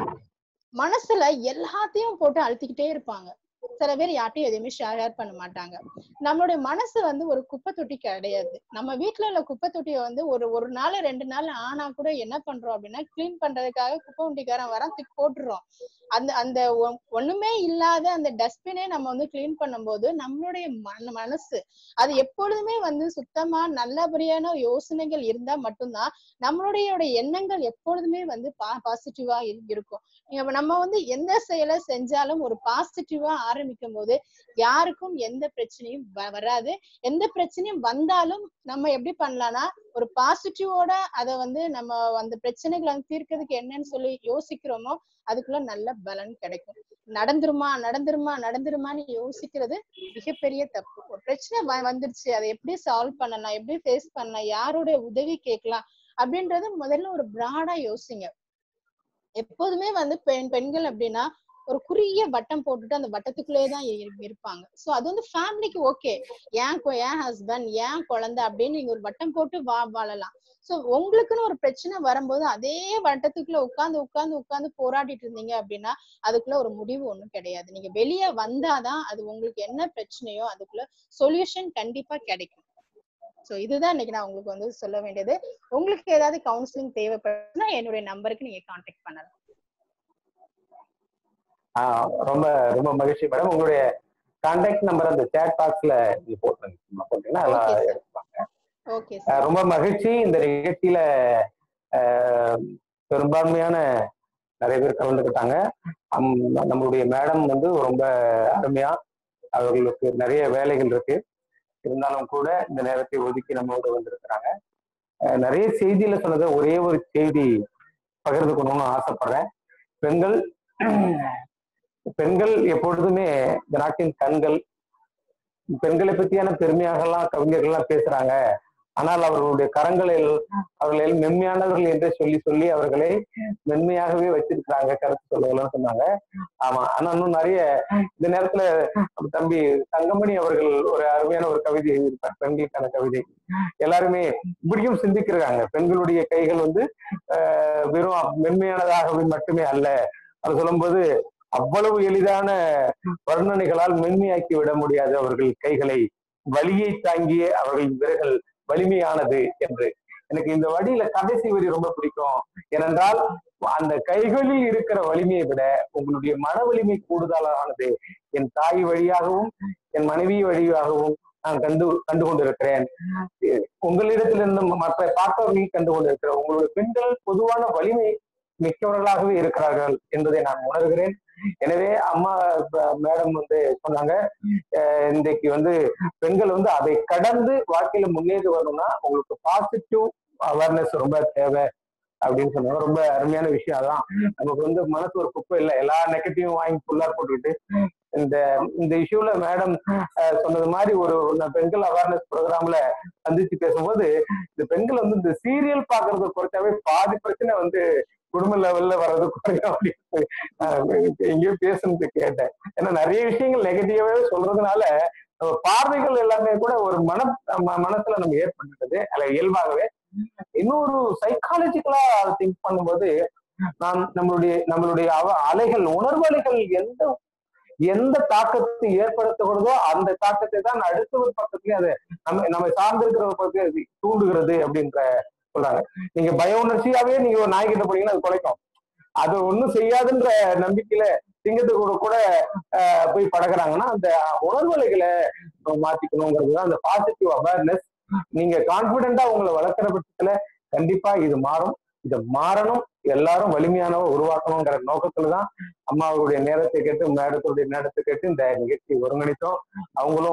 மனசுல எல்லாத்தையும் போட்டு அழுத்திக்கிட்டே இருப்பாங்க சில பேர் யார்ட்டையும் எதுவுமே ஷேர் பண்ண மாட்டாங்க நம்மளுடைய மனசு வந்து ஒரு குப்பை தொட்டி கிடையாது நம்ம வீட்ல உள்ள குப்பை தொட்டியை வந்து ஒரு ஒரு நாள் ரெண்டு நாள் ஆனா கூட என்ன பண்றோம் அப்படின்னா க்ளீன் பண்றதுக்காக குப்பை வண்டிக்காரன் வரான் தூக்கி போட்டுறோம் அந்த அந்த ஒ- ஒண்ணுமே இல்லாத அந்த டஸ்ட்பினே நம்ம வந்து க்ளீன் பண்ணும்போது நம்மளுடைய மன மனசு அது எப்பொழுதுமே வந்து சுத்தமா நல்லபடியான யோசனைகள் இருந்தா மட்டும்தான் நம்மளுடைய எண்ணங்கள் எப்பொழுதுமே வந்து பாசிட்டிவா இருக்கும் இப்ப நம்ம வந்து எந்த செயலை செஞ்சாலும் ஒரு பாசிட்டிவா ஆரம்பிக்கும் போது யாருக்கும் எந்த பிரச்சனையும் வ- வராது எந்த பிரச்சனையும் வந்தாலும் நம்ம எப்படி பண்ணலாம்னா ஒரு பாசிட்டிவோட அத வந்து நம்ம அந்த பிரச்சனைகளை வந்து தீர்க்கிறதுக்கு என்னன்னு சொல்லி யோசிக்கிறோமோ அதுக்குள்ள நல்ல பலன் கிடைக்கும் நடந்துருமா நடந்துருமா நடந்துருமான்னு யோசிக்கிறது மிகப்பெரிய தப்பு ஒரு பிரச்சனை வ- வந்துருச்சு அதை எப்படி சால்வ் பண்ணலாம் எப்படி ஃபேஸ் பண்ணலாம் யாருடைய உதவி கேட்கலாம் அப்படின்றது முதல்ல ஒரு பிராடா யோசிங்க எப்போதுமே வந்து பெண் பெண்கள் அப்படின்னா ஒரு குறுகிய வட்டம் போட்டுட்டு அந்த வட்டத்துக்குள்ளேயே தான் இரு- இருப்பாங்க சோ அது வந்து ஃபேமிலிக்கு ஓகே ஏன் கொ- என் ஹஸ்பண்ட் ஏன் குழந்தை அப்படின்னு நீங்க ஒரு வட்டம் போட்டு வா வாழலாம் சோ உங்களுக்குன்னு ஒரு பிரச்சனை வரும்போது அதே வட்டத்துக்குள்ள உட்கார்ந்து உட்கார்ந்து உட்கார்ந்து போராடிட்டு இருந்தீங்க அப்படின்னா அதுக்குள்ள ஒரு முடிவு ஒண்ணும் கிடையாது நீங்க வெளியே வந்தாதான் அது உங்களுக்கு என்ன பிரச்சனையோ அதுக்குள்ள சொல்யூஷன் கண்டிப்பா கிடைக்கும் சோ இதுதான் இன்னைக்கு நான் உங்களுக்கு வந்து சொல்ல வேண்டியது உங்களுக்கு ஏதாவது கவுன்சிலிங் தேவைப்படுதுன்னா என்னுடைய நம்பருக்கு நீங்க கான்டாக்ட் பண்ணலாம்
ஆஹ் ரொம்ப ரொம்ப மகிழ்ச்சி மேடம் உங்களுடைய கான்டாக்ட் நம்பர் அந்த சேட் பாக்ஸ்ல நீங்க போட்டுருங்க போட்டீங்கன்னா அதெல்லாம்
Okay, sir.
எடுப்பாங்க
ஓகே
ஆஹ்
சார்
ரொம்ப மகிழ்ச்சி இந்த நிகழ்ச்சியில ஆஹ் பெரும்பான்மையான நிறைய பேர் கலந்துக்கிட்டாங்க அம், நம்மளுடைய மேடம் வந்து ரொம்ப அருமையா அவர்களுக்கு நிறைய வேலைகள் இருக்கு இருந்தாலும் கூட இந்த நேரத்தை ஒதுக்கி நம்மளோட வந்திருக்கிறாங்க ஆஹ் நிறைய செய்தியில சொன்னதை ஒரே ஒரு செய்தி பகிர்ந்துக்கணும்னு ஆசைப்படுறேன் பெண்கள் பெண்கள் எப்பொழுதுமே இந்த நாட்டின் கண்கள் பெண்களை பத்தியான பெருமையாகலாம் கவிஞர்கள்லாம் பேசுறாங்க ஆனால் அவர்களுடைய கரங்களில் அவர்களை மென்மையானவர்கள் என்று சொல்லி சொல்லி அவர்களை மென்மையாகவே வச்சிருக்கிறாங்க கருத்து சொல்லுவாங்கன்னு சொன்னாங்க ஆமா ஆனா இன்னும் நிறைய இந்த நேரத்துல நம்ம தம்பி தங்கமணி அவர்கள் ஒரு அருமையான ஒரு கவிதை எழுதியிருப்பார் பெண்களுக்கான கவிதை எல்லாருமே இப்படியும் சிந்திக்கிறாங்க பெண்களுடைய கைகள் வந்து ஆஹ் வெறும் மென்மையானதாகவே மட்டுமே அல்ல அது சொல்லும்போது அவ்வளவு எளிதான வர்ணனைகளால் மென்மையாக்கி விட முடியாது அவர்கள் கைகளை வலியை தாங்கிய அவர்கள் விரல்கள் வலிமையானது என்று எனக்கு இந்த வழியில கடைசி வரி ரொம்ப பிடிக்கும் ஏனென்றால் அந்த கைகளில் இருக்கிற வலிமையை விட உங்களுடைய மன வலிமை கூடுதலானது என் தாய் வழியாகவும் என் மனைவி வழியாகவும் நான் கண்டு கண்டு கொண்டிருக்கிறேன் உங்களிடத்திலிருந்து மற்ற பார்த்தவர்கள் கண்டு கொண்டிருக்கிறேன் உங்களுடைய பெண்கள் பொதுவான வலிமை மிக்கவர்களாகவே இருக்கிறார்கள் என்பதை நான் உணர்கிறேன் எனவே அம்மா மேடம் வந்து சொன்னாங்க அஹ் இன்றைக்கு வந்து பெண்கள் வந்து அதை கடந்து வாழ்க்கையில முன்னேறி வரணும்னா உங்களுக்கு பாசிட்டிவ் அவேர்னஸ் ரொம்ப தேவை அப்படின்னு சொன்னாங்க ரொம்ப அருமையான விஷயம் அதான் நமக்கு வந்து மனசு ஒரு குப்பை இல்லை எல்லா நெகட்டிவும் வாங்கி புல்லார் போட்டுக்கிட்டு இந்த இந்த இஷ்யூல மேடம் சொன்னது மாதிரி ஒரு நான் பெண்கள் அவேர்னஸ் ப்ரோக்ராம்ல சந்திச்சு பேசும்போது இந்த பெண்கள் வந்து இந்த சீரியல் பாக்குறத குறைச்சாவே பாதி பிரச்சனை வந்து குடும்ப லெவல்ல வர்றது குறையும் அப்படின்னு நான் எங்கேயோ பேசுனது கேட்டேன் ஏன்னா நிறைய விஷயங்கள் நெகட்டிவாவே சொல்றதுனால நம்ம பார்வைகள் எல்லாமே கூட ஒரு மன ம- மனசுல நம்ம ஏற்பட்டுட்டது அல்ல இயல்பாகவே இன்னொரு சைக்காலஜிக்கலா திங்க் பண்ணும்போது நாம் நம்மளுடைய நம்மளுடைய அவ அலைகள் உணர்வு அலைகள் எந்த எந்த தாக்கத்தை ஏற்படுத்துகிறதோ அந்த தாக்கத்தை தான் அடுத்த ஒரு பக்கத்துலயும் அதை நம்ம நம்ம சார்ந்திருக்கிற ஒரு பக்கத்துல அது தூண்டுகிறது அப்படின்ற சொல்றாங்க நீங்க பய உணர்ச்சியாவே நீங்க ஒரு நாய்கிட்ட போனீங்கன்னா அது குலைக்கும் அது ஒண்ணும் செய்யாதுன்ற நம்பிக்கையில சிங்கத்து கூட கூட ஆஹ், போய் பழகுறாங்கன்னா அந்த உணர்வலைகளை மாத்திக்கணுங்கிறது தான் அந்த பாசிட்டிவ் அவேர்னஸ் நீங்க கான்பிடென்டா உங்களை வளர்க்குற பட்சத்துல கண்டிப்பா இது மாறும் இது மாறணும் எல்லாரும் வலிமையானவ உருவாக்கணுங்கிற நோக்கத்துல தான் அம்மாவுடைய நேரத்தை கேட்டு மேடத்துடைய நேரத்தை கேட்டு இந்த நிகழ்ச்சியை ஒருங்கிணைத்தோம் அவங்களும்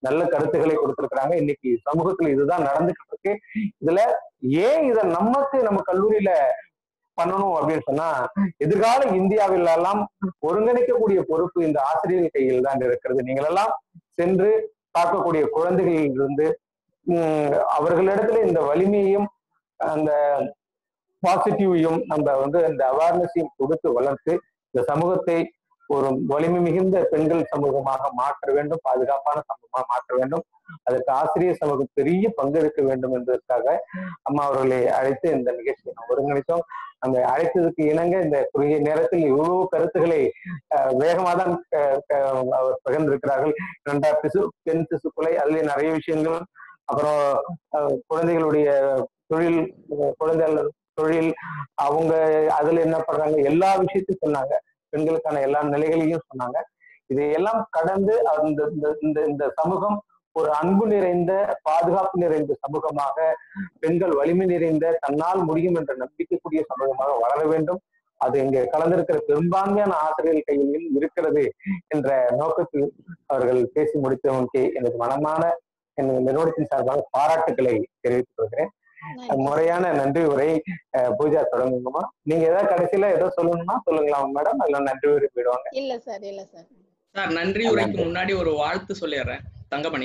நல்ல கருத்துக்களை கொடுத்திருக்கிறாங்க இன்னைக்கு சமூகத்துல இதுதான் நடந்துகிட்டு இருக்கு இதுல ஏன் இத நமக்கு நம்ம கல்லூரியில பண்ணணும் அப்படின்னு சொன்னா எதிர்கால இந்தியாவில் எல்லாம் ஒருங்கிணைக்கக்கூடிய பொறுப்பு இந்த ஆசிரியர் கையில் தான் இருக்கிறது நீங்கள் எல்லாம் சென்று பார்க்கக்கூடிய குழந்தைகளில் இருந்து உம், அவர்களிடத்துல இந்த வலிமையையும் அந்த பாசிட்டிவையும் நம்ம வந்து அந்த அவேர்னஸையும் கொடுத்து வளர்த்து இந்த சமூகத்தை ஒரு வலிமை மிகுந்த பெண்கள் சமூகமாக மாற்ற வேண்டும் பாதுகாப்பான சமூகமாக மாற்ற வேண்டும் அதற்கு ஆசிரியர் சமூகம் பெரிய பங்கெடுக்க வேண்டும் என்பதற்காக அம்மா அவர்களை அழைத்து இந்த நிகழ்ச்சியை நாம் ஒருங்கிணைத்தோம் அந்த அழைத்ததுக்கு இணங்க இந்த குறுகிய நேரத்தில் இவ்வளவு கருத்துக்களை அஹ், வேகமாக தான் அஹ், அஹ், அவர் பகிர்ந்திருக்கிறார்கள் இரண்டா பிசு பெண் சிசுக்குலை அதுல நிறைய விஷயங்கள் அப்புறம் அஹ், குழந்தைகளுடைய தொழில் அஹ், குழந்தைகள் தொழில் அவங்க அதுல என்ன பண்றாங்க எல்லா விஷயத்தையும் சொன்னாங்க பெண்களுக்கான எல்லா நிலைகளையும் சொன்னாங்க இதையெல்லாம் கடந்து அந்த இந்த- இந்த இந்த சமூகம் ஒரு அன்பு நிறைந்த பாதுகாப்பு நிறைந்த சமூகமாக பெண்கள் வலிமை நிறைந்த தன்னால் முடியும் என்ற நம்பிக்கைக்குரிய சமூகமாக வளர வேண்டும் அது இங்க கலந்திருக்கிற பெரும்பான்மையான ஆசிரியர்கள் கையிலும் இருக்கிறது என்ற நோக்கத்தில் அவர்கள் பேசி முடித்தவனுக்கு எனது மனமான என் நிறுவனத்தின் சார்பாக பாராட்டுக்களை தெரிவித்துக் கொள்கிறேன் முறையான நன்றி உரை அஹ், பூஜா தொடங்குங்கம்மா நீங்க ஏதாவது கடைசியில ஏதோ சொல்லணும்னா சொல்லுங்களாம் மேடம் இல்ல நன்றி உரை போயிடுவாங்க
இல்ல சார் இல்ல சார்
சார் நன்றி உரைக்கு முன்னாடி ஒரு வாழ்த்து சொல்லிடுறேன் தங்கமணி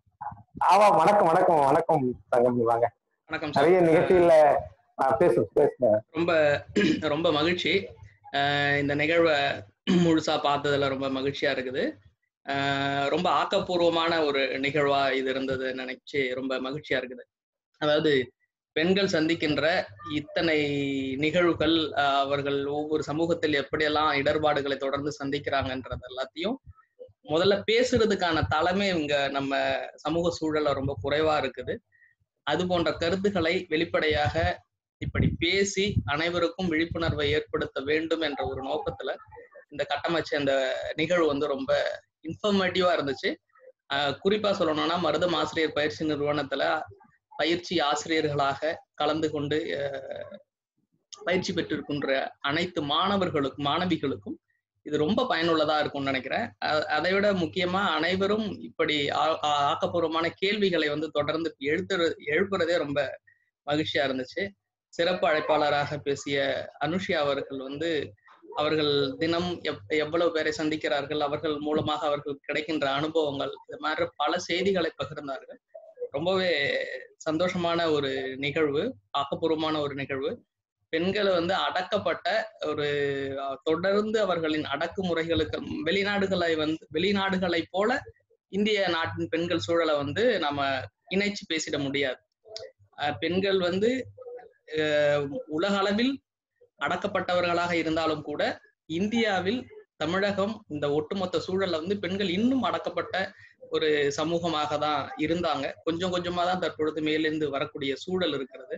ஆமா வணக்கம் வணக்கம் வணக்கம் தங்கமணி வாங்க
வணக்கம் சார்
நிறைய நிகழ்ச்சியில ஆஹ், பேசு பேசுங்க
ரொம்ப ரொம்ப மகிழ்ச்சி அஹ் இந்த நிகழ்வை முழுசா பார்த்ததுல ரொம்ப மகிழ்ச்சியா இருக்குது அஹ் ரொம்ப ஆக்கப்பூர்வமான ஒரு நிகழ்வா இது இருந்தது நினைச்சு ரொம்ப மகிழ்ச்சியா இருக்குது அதாவது பெண்கள் சந்திக்கின்ற இத்தனை நிகழ்வுகள் அஹ் அவர்கள் ஒவ்வொரு சமூகத்தில் எப்படியெல்லாம் இடர்பாடுகளை தொடர்ந்து சந்திக்கிறாங்கன்றது எல்லாத்தையும் முதல்ல பேசுறதுக்கான தலைமை இங்க நம்ம சமூக சூழல்ல ரொம்ப குறைவா இருக்குது அது போன்ற கருத்துக்களை வெளிப்படையாக இப்படி பேசி அனைவருக்கும் விழிப்புணர்வை ஏற்படுத்த வேண்டும் என்ற ஒரு நோக்கத்துல இந்த கட்டமைச்ச இந்த நிகழ்வு வந்து ரொம்ப இன்ஃபர்மேட்டிவா இருந்துச்சு ஆஹ் குறிப்பா சொல்லணும்னா மருதம் ஆசிரியர் பயிற்சி நிறுவனத்துல பயிற்சி ஆசிரியர்களாக கலந்து கொண்டு ஆஹ் பயிற்சி பெற்றிருக்கின்ற அனைத்து மாணவர்களுக்கும் மாணவிகளுக்கும் இது ரொம்ப பயனுள்ளதா இருக்கும்னு நினைக்கிறேன் அ- அதை விட முக்கியமா அனைவரும் இப்படி ஆ- ஆ- ஆக்கப்பூர்வமான கேள்விகளை வந்து தொடர்ந்து எழுத்துற எழுப்புறதே ரொம்ப மகிழ்ச்சியா இருந்துச்சு சிறப்பு அழைப்பாளராக பேசிய அனுஷியா அவர்கள் வந்து அவர்கள் தினம் எவ் எவ்வளவு பேரை சந்திக்கிறார்கள் அவர்கள் மூலமாக அவர்களுக்கு கிடைக்கின்ற அனுபவங்கள் இது மாதிரி பல செய்திகளை பகிர்ந்தார்கள் ரொம்பவே சந்தோஷமான ஒரு நிகழ்வு ஆக்கப்பூர்வமான ஒரு நிகழ்வு பெண்களை வந்து அடக்கப்பட்ட ஒரு அஹ், தொடர்ந்து அவர்களின் அடக்குமுறைகளுக்கு வெளிநாடுகளை வந்து வெளிநாடுகளை போல இந்திய நாட்டின் பெண்கள் சூழலை வந்து நம்ம இணைச்சு பேசிட முடியாது அஹ், பெண்கள் வந்து அஹ், உலக அளவில் அடக்கப்பட்டவர்களாக இருந்தாலும் கூட இந்தியாவில் தமிழகம் இந்த ஒட்டுமொத்த சூழல்ல வந்து பெண்கள் இன்னும் அடக்கப்பட்ட ஒரு சமூகமாக தான் இருந்தாங்க கொஞ்சம் கொஞ்சமா தான் தற்பொழுது மேலிருந்து வரக்கூடிய சூழல் இருக்கிறது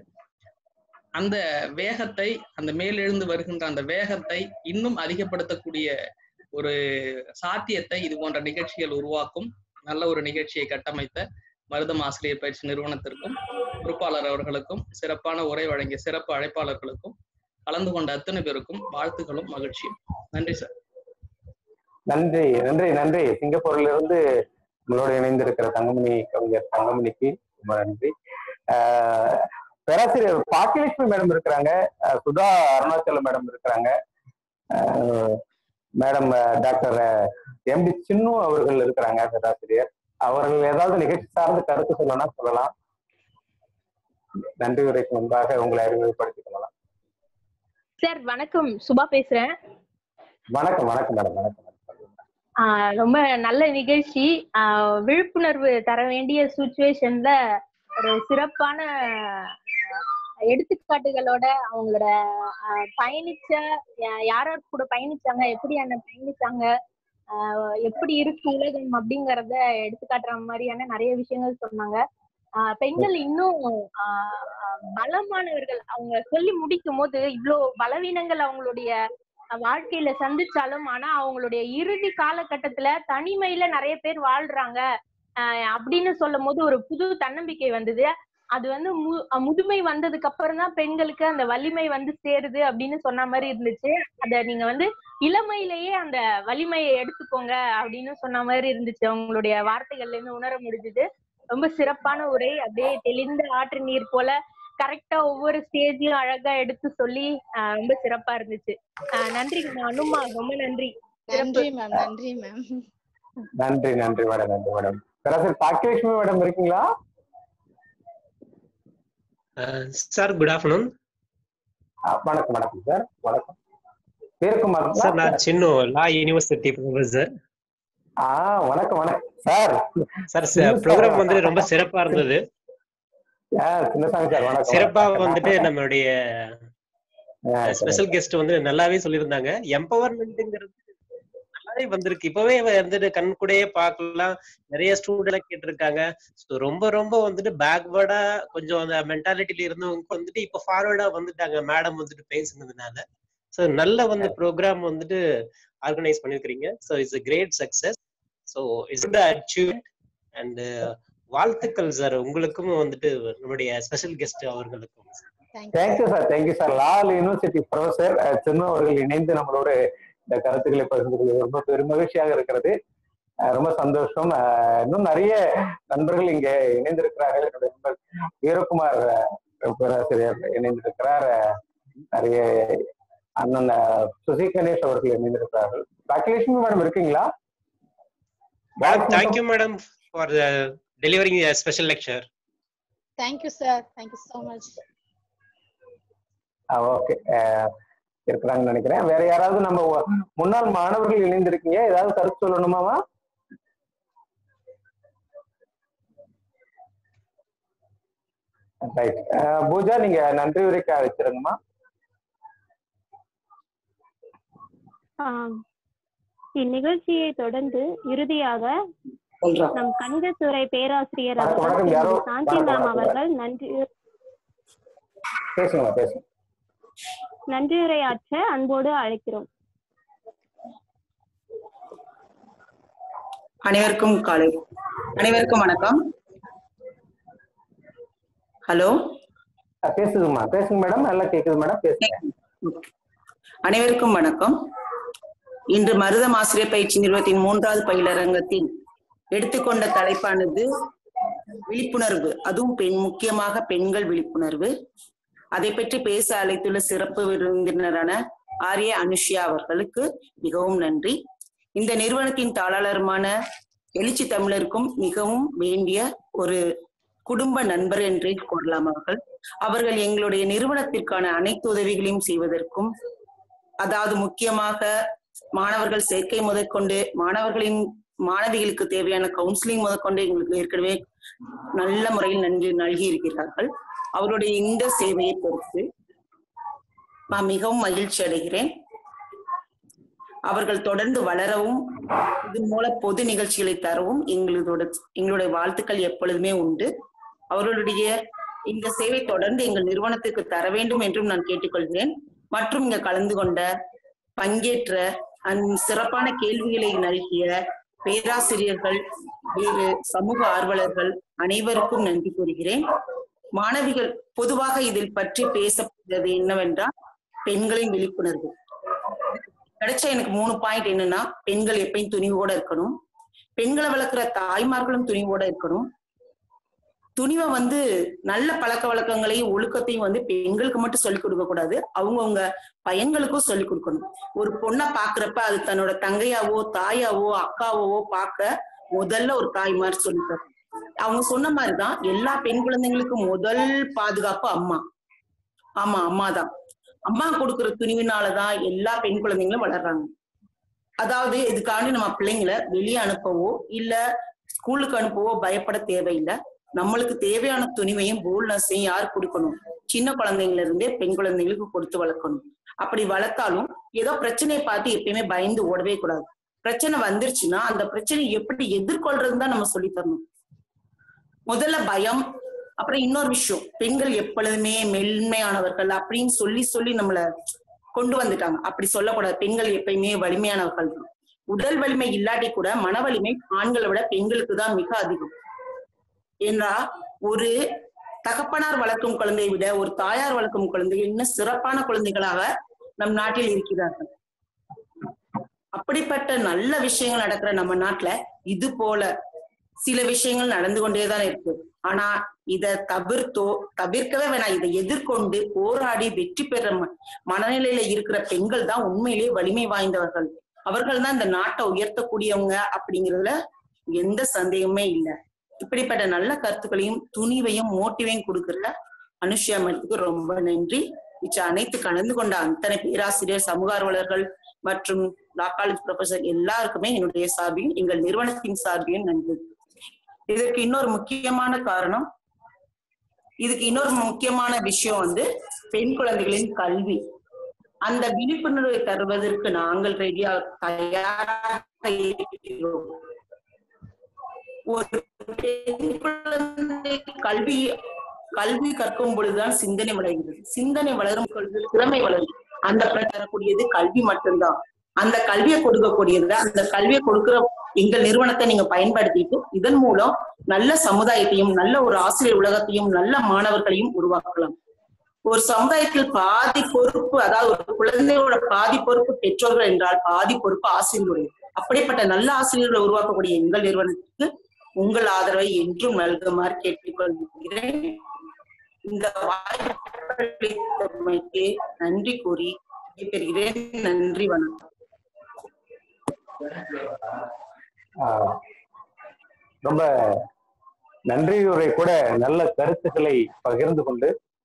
அந்த வேகத்தை அந்த மேலெழுந்து வருகின்ற அந்த வேகத்தை இன்னும் அதிகப்படுத்தக்கூடிய ஒரு சாத்தியத்தை இது போன்ற நிகழ்ச்சிகள் உருவாக்கும் நல்ல ஒரு நிகழ்ச்சியை கட்டமைத்த மருதம் ஆசிரியர் பயிற்சி நிறுவனத்திற்கும் பொறுப்பாளர் அவர்களுக்கும் சிறப்பான உரை வழங்கிய சிறப்பு அழைப்பாளர்களுக்கும் கலந்து கொண்ட அத்தனை பேருக்கும் வாழ்த்துக்களும் மகிழ்ச்சியும் நன்றி சார்
நன்றி நன்றி நன்றி சிங்கப்பூர்ல இருந்து உங்களோட இணைந்திருக்கிற தங்கமணி கவிஞர் தங்கமணிக்கு ரொம்ப நன்றி ஆஹ் பேராசிரியர் பாக்கியலட்சுமி மேடம் இருக்கிறாங்க ஆஹ் சுதா அருணாச்சலம் மேடம் இருக்கிறாங்க ஆஹ் madam doctor M D Chinnu அவர்கள் இருக்கிறாங்க பேராசிரியர் அவர்கள் ஏதாவது நிகழ்ச்சி சார்ந்த கருத்து சொல்லணும்னா சொல்லலாம் நன்றி உரைக்கு முன்பாக உங்களை அறிமுகப்படுத்திக் கொள்ளலாம்
சார் வணக்கம் சுபா பேசுறேன்
வணக்கம் வணக்கம் மேடம் வணக்கம்
ஆஹ் ரொம்ப நல்ல நிகழ்ச்சி ஆஹ் விழிப்புணர்வு தர வேண்டிய சுச்சுவேஷன்ல ஒரு சிறப்பான ஆஹ் எடுத்துக்காட்டுகளோட அவங்களோட ஆஹ் பயணிச்ச யா- யார் யார் கூட பயணிச்சாங்க எப்படி என்ன பயணிச்சாங்க ஆஹ் எப்படி இருக்கு உலகம் அப்படிங்கறத எடுத்துக்காட்டுற மாதிரியான நிறைய விஷயங்கள் சொன்னாங்க ஆஹ் பெண்கள் இன்னும் ஆஹ் ஆஹ் பலமானவர்கள் அவங்க சொல்லி முடிக்கும் போது இவ்வளோ பலவீனங்கள் அவங்களுடைய வாழ்க்கையில சந்திச்சாலும் ஆனா அவங்களுடைய இறுதி காலகட்டத்துல தனிமையில நிறைய பேர் வாழ்றாங்க ஆஹ் அப்படின்னு சொல்லும் போது ஒரு புது தன்னம்பிக்கை வந்தது அது வந்து மு- அஹ் முதுமை வந்ததுக்கு அப்புறம் தான் பெண்களுக்கு அந்த வலிமை வந்து சேருது அப்படின்னு சொன்ன மாதிரி இருந்துச்சு அத நீங்க வந்து இளமையிலேயே அந்த வலிமையை எடுத்துக்கோங்க அப்படின்னு சொன்ன மாதிரி இருந்துச்சு அவங்களுடைய வார்த்தைகள்ல இருந்து உணர முடிஞ்சுது ரொம்ப சிறப்பான உரை அப்படியே தெளிந்த ஆற்று நீர் போல கரெக்டா ஒவ்வொரு ஸ்டேஜையும் அழகா எடுத்து சொல்லி ஆஹ் ரொம்ப சிறப்பா இருந்துச்சு ஆஹ் நன்றிங்கம்மா அனுமா ரொம்ப நன்றி
நன்றி மேம் நன்றி மேம்
நன்றி நன்றி மேடம் நன்றி மேடம் பேராசிரியர் பாக்கியலட்சுமி மேடம் இருக்கீங்களா
சார் குட் ஆஃப்டர்நூன்
ஆ, வணக்கம் வணக்கம் சார் வணக்கம் வீரகுமார்
சார் நான் சின்னு லா யூனிவர்சிட்டி ப்ரொஃபசர்
ஆ வணக்கம் வணக்கம் சார்
சார்
சின்ன
ப்ரோக்ராம்
சார்.
வந்து ரொம்ப சிறப்பா இருந்தது
ஆ, சின்னசாமி சார் வணக்கம்
சிறப்பா
வணக்கம்.
வந்துட்டு நம்மளுடைய
ஆ,
ஸ்பெஷல் கெஸ்ட் வந்து நல்லாவே சொல்லியிருந்தாங்க எம்பவர்மெண்ட்ங்கிறது நல்லாவே வந்திருக்கு இப்பவே வந்துட்டு கண் கூடயே பார்க்கலாம் நிறைய ஸ்டூடெண்ட் கேட்டிருக்காங்க ஸோ ரொம்ப ரொம்ப வந்துட்டு பேக்வேர்டா கொஞ்சம் அந்த மென்டாலிட்டில இருந்தவங்க வந்துட்டு இப்ப ஃபார்வர்டா வந்துட்டாங்க மேடம் வந்துட்டு பேசுனதுனால ஸோ நல்ல வந்து ப்ரோக்ராம் வந்துட்டு ஆர்கனைஸ் பண்ணிருக்கிறீங்க so it's a great success so it's good achievement and வாழ்த்துக்கள் சார் உங்களுக்கும் வந்துட்டு நம்முடைய ஸ்பெஷல் கெஸ்ட் அவர்களுக்கும்
thank you sir thank you sir Lal university professor Chinna அவர்கள் இணைந்து நம்மளோட இந்த கருத்துக்களை பகிர்ந்து கொள்வது ரொம்ப பெருமகிழ்ச்சியாக இருக்கிறது அஹ் ரொம்ப சந்தோஷம் அஹ் இன்னும் நிறைய நண்பர்கள் இங்கே இணைந்திருக்கிறார்கள் என்னுடைய நண்பர் வீரகுமார் அஹ், பேராசிரியர் இணைந்திருக்கிறார் அஹ், நிறைய அண்ணன் அஹ், சுசி கணேஷ் அவர்கள் இணைந்திருக்கிறார்கள் பாக்கியலட்சுமி மேடம் இருக்கீங்களா
madam thank you madam for delivering special lecture
thank you sir thank you so much
okay இருக்கிறாங்கன்னு நினைக்கிறேன் வேற யாராவது நம்ம ஒ- முன்னாள் மாணவர்கள் இணைந்திருக்கீங்க ஏதாவது கருத்து சொல்லணுமாமா ரைட் பூஜா நீங்க நன்றி உரைக்கு அழைச்சிருங்கம்மா
ஆம். இந்நிகழ்ச்சியை தொடர்ந்து இறுதியாக நம் கணிதத்துறை பேராசிரியர்
வணக்கம்,
அவர்கள்
வணக்கம். யாரோ-
திருமதி சாந்தி
வணக்கம்,
மேம்
வணக்கம்.
அவர்கள் நன்றி
பேசுங்க பேசுங்க
நன்றியுரையாற்ற அன்போடு அழைக்கிறோம்
அனைவருக்கும் காலை அனைவருக்கும் வணக்கம் ஹலோ
பேசுதுமா பேசுங்க மேடம் நல்லா கேக்குது மேடம் பேசுங்க
அனைவருக்கும் வணக்கம் இன்று மருதம் ஆசிரியர் பயிற்சி நிறுவனத்தின் மூன்றாவது பயிலரங்கத்தில் எடுத்துக்கொண்ட தலைப்பானது விழிப்புணர்வு அதுவும் பெண் முக்கியமாக பெண்கள் விழிப்புணர்வு அதை பற்றி பேச அழைத்துள்ள சிறப்பு விருந்தினரான ஆர்ய அனுஷ்யா அவர்களுக்கு மிகவும் நன்றி இந்த நிறுவனத்தின் தாளாளருமான எழுச்சி தமிழருக்கும் மிகவும் வேண்டிய ஒரு குடும்ப நண்பர் என்றே கூறலாம் அவர்கள் அவர்கள் எங்களுடைய நிறுவனத்திற்கான அனைத்து உதவிகளையும் செய்வதற்கும் அதாவது முக்கியமாக மாணவர்கள் சேர்க்கை முதற்கொண்டு மாணவர்களின் மாணவிகளுக்கு தேவையான கவுன்சிலிங் முதற்கொண்டு எங்களுக்கு ஏற்கனவே நல்ல முறையில் நன்றி நல்கி இருக்கிறார்கள் அவருடைய இந்த சேவையை பொறுத்து நான் மிகவும் மகிழ்ச்சி அடைகிறேன் அவர்கள் தொடர்ந்து வளரவும் இதன் மூலம் பொது நிகழ்ச்சிகளை தரவும் எங்களோட எங்களுடைய வாழ்த்துக்கள் எப்பொழுதுமே உண்டு அவர்களுடைய இந்த சேவை தொடர்ந்து எங்கள் நிறுவனத்துக்கு தர வேண்டும் என்றும் நான் கேட்டுக்கொள்கிறேன் மற்றும் இங்க கலந்து கொண்ட பங்கேற்ற அந்த சிறப்பான கேள்விகளை நல்கிய பேராசிரியர்கள் வேறு சமூக ஆர்வலர்கள் அனைவருக்கும் நன்றி கூறுகிறேன் மாணவிகள் பொதுவாக இதில் பற்றி பேசப்படுறது என்னவென்றால் பெண்களின் விழிப்புணர்வு கிடைச்ச எனக்கு மூணு பாயிண்ட் என்னன்னா பெண்கள் எப்பயும் துணிவோட இருக்கணும் பெண்களை வளர்க்குற தாய்மார்களும் துணிவோட இருக்கணும் துணிவை வந்து நல்ல பழக்க வழக்கங்களையும் ஒழுக்கத்தையும் வந்து பெண்களுக்கு மட்டும் சொல்லிக் கொடுக்க கூடாது அவங்கவுங்க பையன்களுக்கும் சொல்லிக் கொடுக்கணும் ஒரு பொண்ணை பாக்குறப்ப அது தன்னோட தங்கையாவோ தாயாவோ அக்காவோ பார்க்க முதல்ல ஒரு தாய்மார் சொல்லித்தரும் அவங்க சொன்ன மாதிரிதான் எல்லா பெண் குழந்தைங்களுக்கும் முதல் பாதுகாப்பு அம்மா ஆமா அம்மாதான் அம்மா கொடுக்கிற துணிவினாலதான் எல்லா பெண் குழந்தைங்களும் வளர்றாங்க அதாவது இதுக்காண்டி நம்ம பிள்ளைங்களை வெளியே அனுப்பவோ இல்ல ஸ்கூலுக்கு அனுப்பவோ பயப்பட தேவையில்லை நம்மளுக்கு தேவையான துணிவையும் போல்னஸையும் யார் கொடுக்கணும் சின்ன குழந்தைங்கள இருந்தே பெண் குழந்தைங்களுக்கு கொடுத்து வளர்க்கணும் அப்படி வளர்த்தாலும் ஏதோ பிரச்சனையை பார்த்து எப்பயுமே பயந்து ஓடவே கூடாது பிரச்சனை வந்துருச்சுன்னா அந்த பிரச்சனையை எப்படி எதிர்கொள்றதுன்னு தான் நம்ம சொல்லித் தரணும் முதல்ல பயம் அப்புறம் இன்னொரு விஷயம் பெண்கள் எப்பொழுதுமே மென்மையானவர்கள் அப்படின்னு சொல்லி சொல்லி நம்மள கொண்டு வந்துட்டாங்க அப்படி சொல்லக்கூடாது பெண்கள் எப்பயுமே வலிமையானவர்கள் தான் உடல் வலிமை இல்லாட்டி கூட மன வலிமை ஆண்களை விட பெண்களுக்கு தான் மிக அதிகம் ஏன்னா ஒரு தகப்பனார் வளர்க்கும் குழந்தையை விட ஒரு தாயார் வளர்க்கும் குழந்தைகள் இன்னும் சிறப்பான குழந்தைகளாக நம் நாட்டில் இருக்கிறார்கள் அப்படிப்பட்ட நல்ல விஷயங்கள் நடக்கிற நம்ம நாட்டுல இது போல சில விஷயங்கள் நடந்து கொண்டேதான் இருக்கு ஆனா இத தவிர்த்தோ தவிர்க்கவே வேணாம் இதை எதிர்கொண்டு போராடி வெற்றி பெற ம- மனநிலையில இருக்கிற பெண்கள் தான் உண்மையிலேயே வலிமை வாய்ந்தவர்கள் அவர்கள் தான் இந்த நாட்டை உயர்த்தக்கூடியவங்க அப்படிங்கிறதுல எந்த சந்தேகமே இல்லை இப்படிப்பட்ட நல்ல கருத்துக்களையும் துணிவையும் மோட்டிவையும் கொடுக்கிற அனுஷ்யா மேடத்துக்கு ரொம்ப நன்றி மிச்ச அனைத்து கலந்து கொண்ட அத்தனை பேராசிரியர் சமூக ஆர்வலர்கள் மற்றும் லா காலேஜ் ப்ரொஃபசர் எல்லாருக்குமே என்னுடைய சார்பிலும் எங்கள் நிறுவனத்தின் சார்பிலும் நன்றி இதற்கு இன்னொரு முக்கியமான காரணம் இதுக்கு இன்னொரு முக்கியமான விஷயம் வந்து பெண் குழந்தைகளின் கல்வி அந்த விழிப்புணர்வை தருவதற்கு நாங்கள் ரெடியா தயாராக இருக்கிறோம் ஒரு பெண் குழந்தை கல்வி கல்வி கற்கும் பொழுதுதான் சிந்தனை வளர்கிறது சிந்தனை வளரும் பொழுது திறமை வளரும் அந்த பலன் தரக்கூடியது கல்வி மட்டும்தான் அந்த கல்வியை கொடுக்கக்கூடியது அந்த கல்வியை கொடுக்கிற எங்கள் நிறுவனத்தை நீங்க பயன்படுத்திட்டு இதன் மூலம் நல்ல சமுதாயத்தையும் நல்ல ஒரு ஆசிரியர் உலகத்தையும் நல்ல மாணவர்களையும் உருவாக்கலாம் ஒரு சமுதாயத்தில் பாதி பொறுப்பு அதாவது ஒரு குழந்தையோட பாதி பொறுப்பு பெற்றோர்கள் என்றால் பாதி பொறுப்பு ஆசிரியர்களுடைய அப்படிப்பட்ட நல்ல ஆசிரியர்களை உருவாக்கக்கூடிய எங்கள் நிறுவனத்துக்கு உங்கள் ஆதரவை என்றும் நல்குமாறு கேட்டுக்கொள்கிறேன் இந்த வாய்ப்புக்கு நன்றி கூறி விடைபெறுகிறேன் நன்றி வணக்கம்
ஆஹ் ரொம்ப நன்றியுரை கூட நல்ல கருத்துக்களை பகிர்ந்து கொண்டு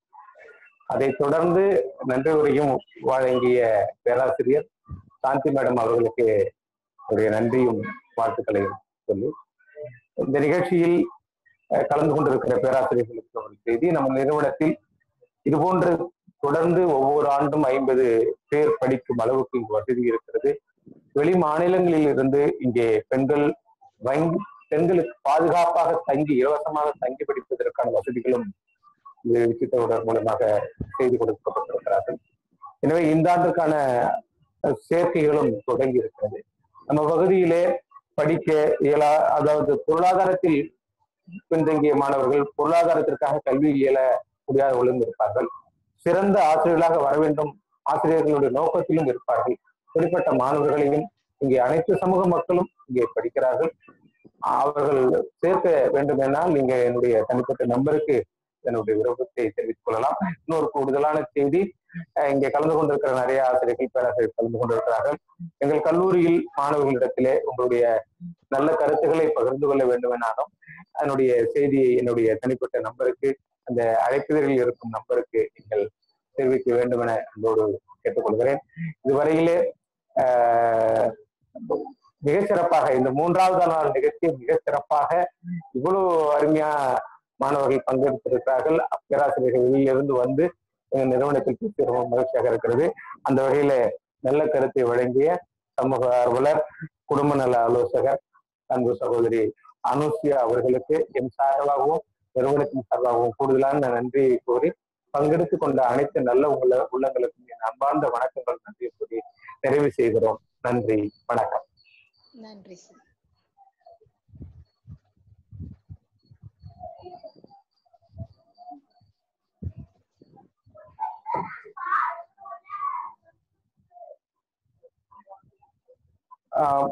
அதை தொடர்ந்து நன்றி உரையும் வழங்கிய பேராசிரியர் சாந்தி மேடம் அவர்களுக்கு என்னுடைய நன்றியும் வாழ்த்துக்களையும் சொல்லி இந்த நிகழ்ச்சியில் அஹ், கலந்து கொண்டிருக்கிற பேராசிரியர்களுக்கு ஒரு செய்தி நம்ம நிறுவனத்தில் இதுபோன்று தொடர்ந்து ஒவ்வொரு ஆண்டும் ஐம்பது பேர் படிக்கும் அளவுக்கு இங்கு வசதி இருக்கிறது வெளி மாநிலங்களில் இருந்து இங்கே பெண்கள் வங்கி பெண்களுக்கு பாதுகாப்பாக தங்கி இலவசமாக தங்கி படிப்பதற்கான வசதிகளும் இது விசித்தவுடர் மூலமாக செய்து கொடுக்கப்பட்டிருக்கிறார்கள் எனவே இந்த ஆண்டுக்கான அஹ், சேர்க்கைகளும் தொடங்கி இருக்கிறது நம்ம பகுதியிலே படிக்க இயலா அதாவது பொருளாதாரத்தில் பின்தங்கிய மாணவர்கள் பொருளாதாரத்திற்காக கல்வி இயல முடியாதவர்களும் இருப்பார்கள் சிறந்த ஆசிரியர்களாக வர வேண்டும் ஆசிரியர்களுடைய நோக்கத்திலும் இருப்பார்கள் இப்படிப்பட்ட மாணவர்களையும் இங்கே அனைத்து சமூக மக்களும் இங்கே படிக்கிறார்கள் அவர்கள் சேர்க்க வேண்டும் என்றால் நீங்க என்னுடைய தனிப்பட்ட நம்பருக்கு என்னுடைய விருப்பத்தை தெரிவித்துக் கொள்ளலாம் இன்னொரு கூடுதலான செய்தி அஹ் இங்கே கலந்து கொண்டிருக்கிற நிறைய ஆசிரியர்கள் பேராசிரியர் கலந்து கொண்டிருக்கிறார்கள் எங்கள் கல்லூரியில் மாணவர்களிடத்திலே உங்களுடைய நல்ல கருத்துக்களை பகிர்ந்து கொள்ள வேண்டும் எனாலும் அதனுடைய செய்தியை என்னுடைய தனிப்பட்ட நம்பருக்கு அந்த அழைப்புதலில் இருக்கும் நம்பருக்கு நீங்கள் தெரிவிக்க வேண்டும் என அன்போடு கேட்டுக்கொள்கிறேன் இதுவரையிலே ஆஹ், மிகச் சிறப்பாக இந்த மூன்றாவது நாள் நிகழ்ச்சி மிக சிறப்பாக இவ்வளவு அருமையா மாணவர்கள் பங்கெடுத்திருக்கிறார்கள் பேராசிரியர்கள் வெளியிலிருந்து வந்து எங்கள் நிறுவனத்தில் பேசி ரொம்ப மகிழ்ச்சியாக இருக்கிறது அந்த வகையில நல்ல கருத்தை வழங்கிய சமூக ஆர்வலர் குடும்ப நல ஆலோசகர் அன்பு சகோதரி அனுசியா அவர்களுக்கு என் சார்பாகவும் நிறுவனத்தின் சார்பாகவும் கூடுதலான நன்றியை கூறி பங்கெடுத்துக் கொண்ட அனைத்து நல்ல உள்ள உள்ளங்களுக்கும் என் அன்பார்ந்த வணக்கங்கள் நன்றி கூறி நிறைவு செய்கிறோம் நன்றி வணக்கம்
நன்றி சார்
ஆஹ்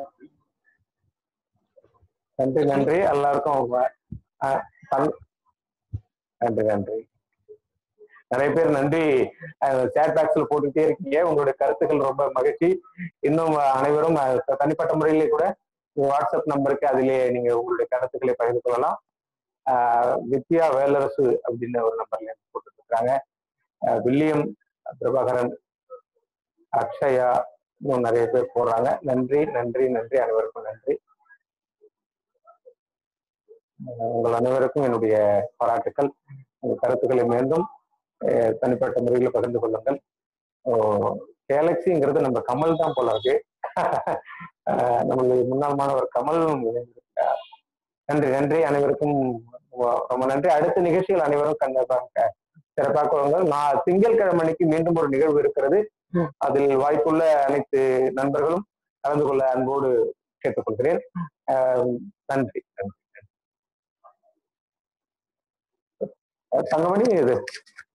நன்றி நன்றி எல்லாருக்கும் வ- ஆஹ் பங்கு- நன்றி நன்றி நிறைய பேர் நன்றி சேட் பாக்ஸ்ல போட்டுக்கிட்டே இருக்கீங்க உங்களுடைய கருத்துக்கள் ரொம்ப மகிழ்ச்சி இன்னும் அனைவரும் அஹ், தனிப்பட்ட முறையிலே கூட உங்க வாட்ஸ்அப் நம்பருக்கு அதிலே நீங்க உங்களுடைய கருத்துக்களை பகிர்ந்து கொள்ளலாம் ஆஹ், வித்யா வேலரசு அப்படின்னு ஒரு நம்பர்ல போட்டுட்டு இருக்காங்க ஆஹ், வில்லியம் பிரபாகரன் அக்ஷயா இன்னும் நிறைய பேர் போடுறாங்க நன்றி நன்றி நன்றி அனைவருக்கும் நன்றி அஹ் உங்கள் அனைவருக்கும் என்னுடைய பாராட்டுக்கள் உங்கள் கருத்துக்களை மீண்டும் அஹ் தனிப்பட்ட முறையில் பகிர்ந்து கொள்ளுங்கள் கேலக்சிங்கிறது நம்ம கமல் தான் போல இருக்கு அஹ் நம்மளுடைய முன்னாள் மாணவர் கமல் இணைந்திருக்கிறார். நன்றி நன்றி அனைவருக்கும் ரொம்ப- ரொம்ப நன்றி அடுத்த நிகழ்ச்சிகள் அனைவரும் கண்டிப்பாக சிறப்பாக கொள்ளுங்கள் நான் திங்கட்கிழமை அன்னைக்கு மீண்டும் ஒரு நிகழ்வு இருக்கிறது அதில் வாய்ப்புள்ள அனைத்து நண்பர்களும் கலந்து கொள்ள அன்போடு கேட்டுக்கொள்கிறேன் அஹ் நன்றி நன்றி அஹ் தங்கமணி இது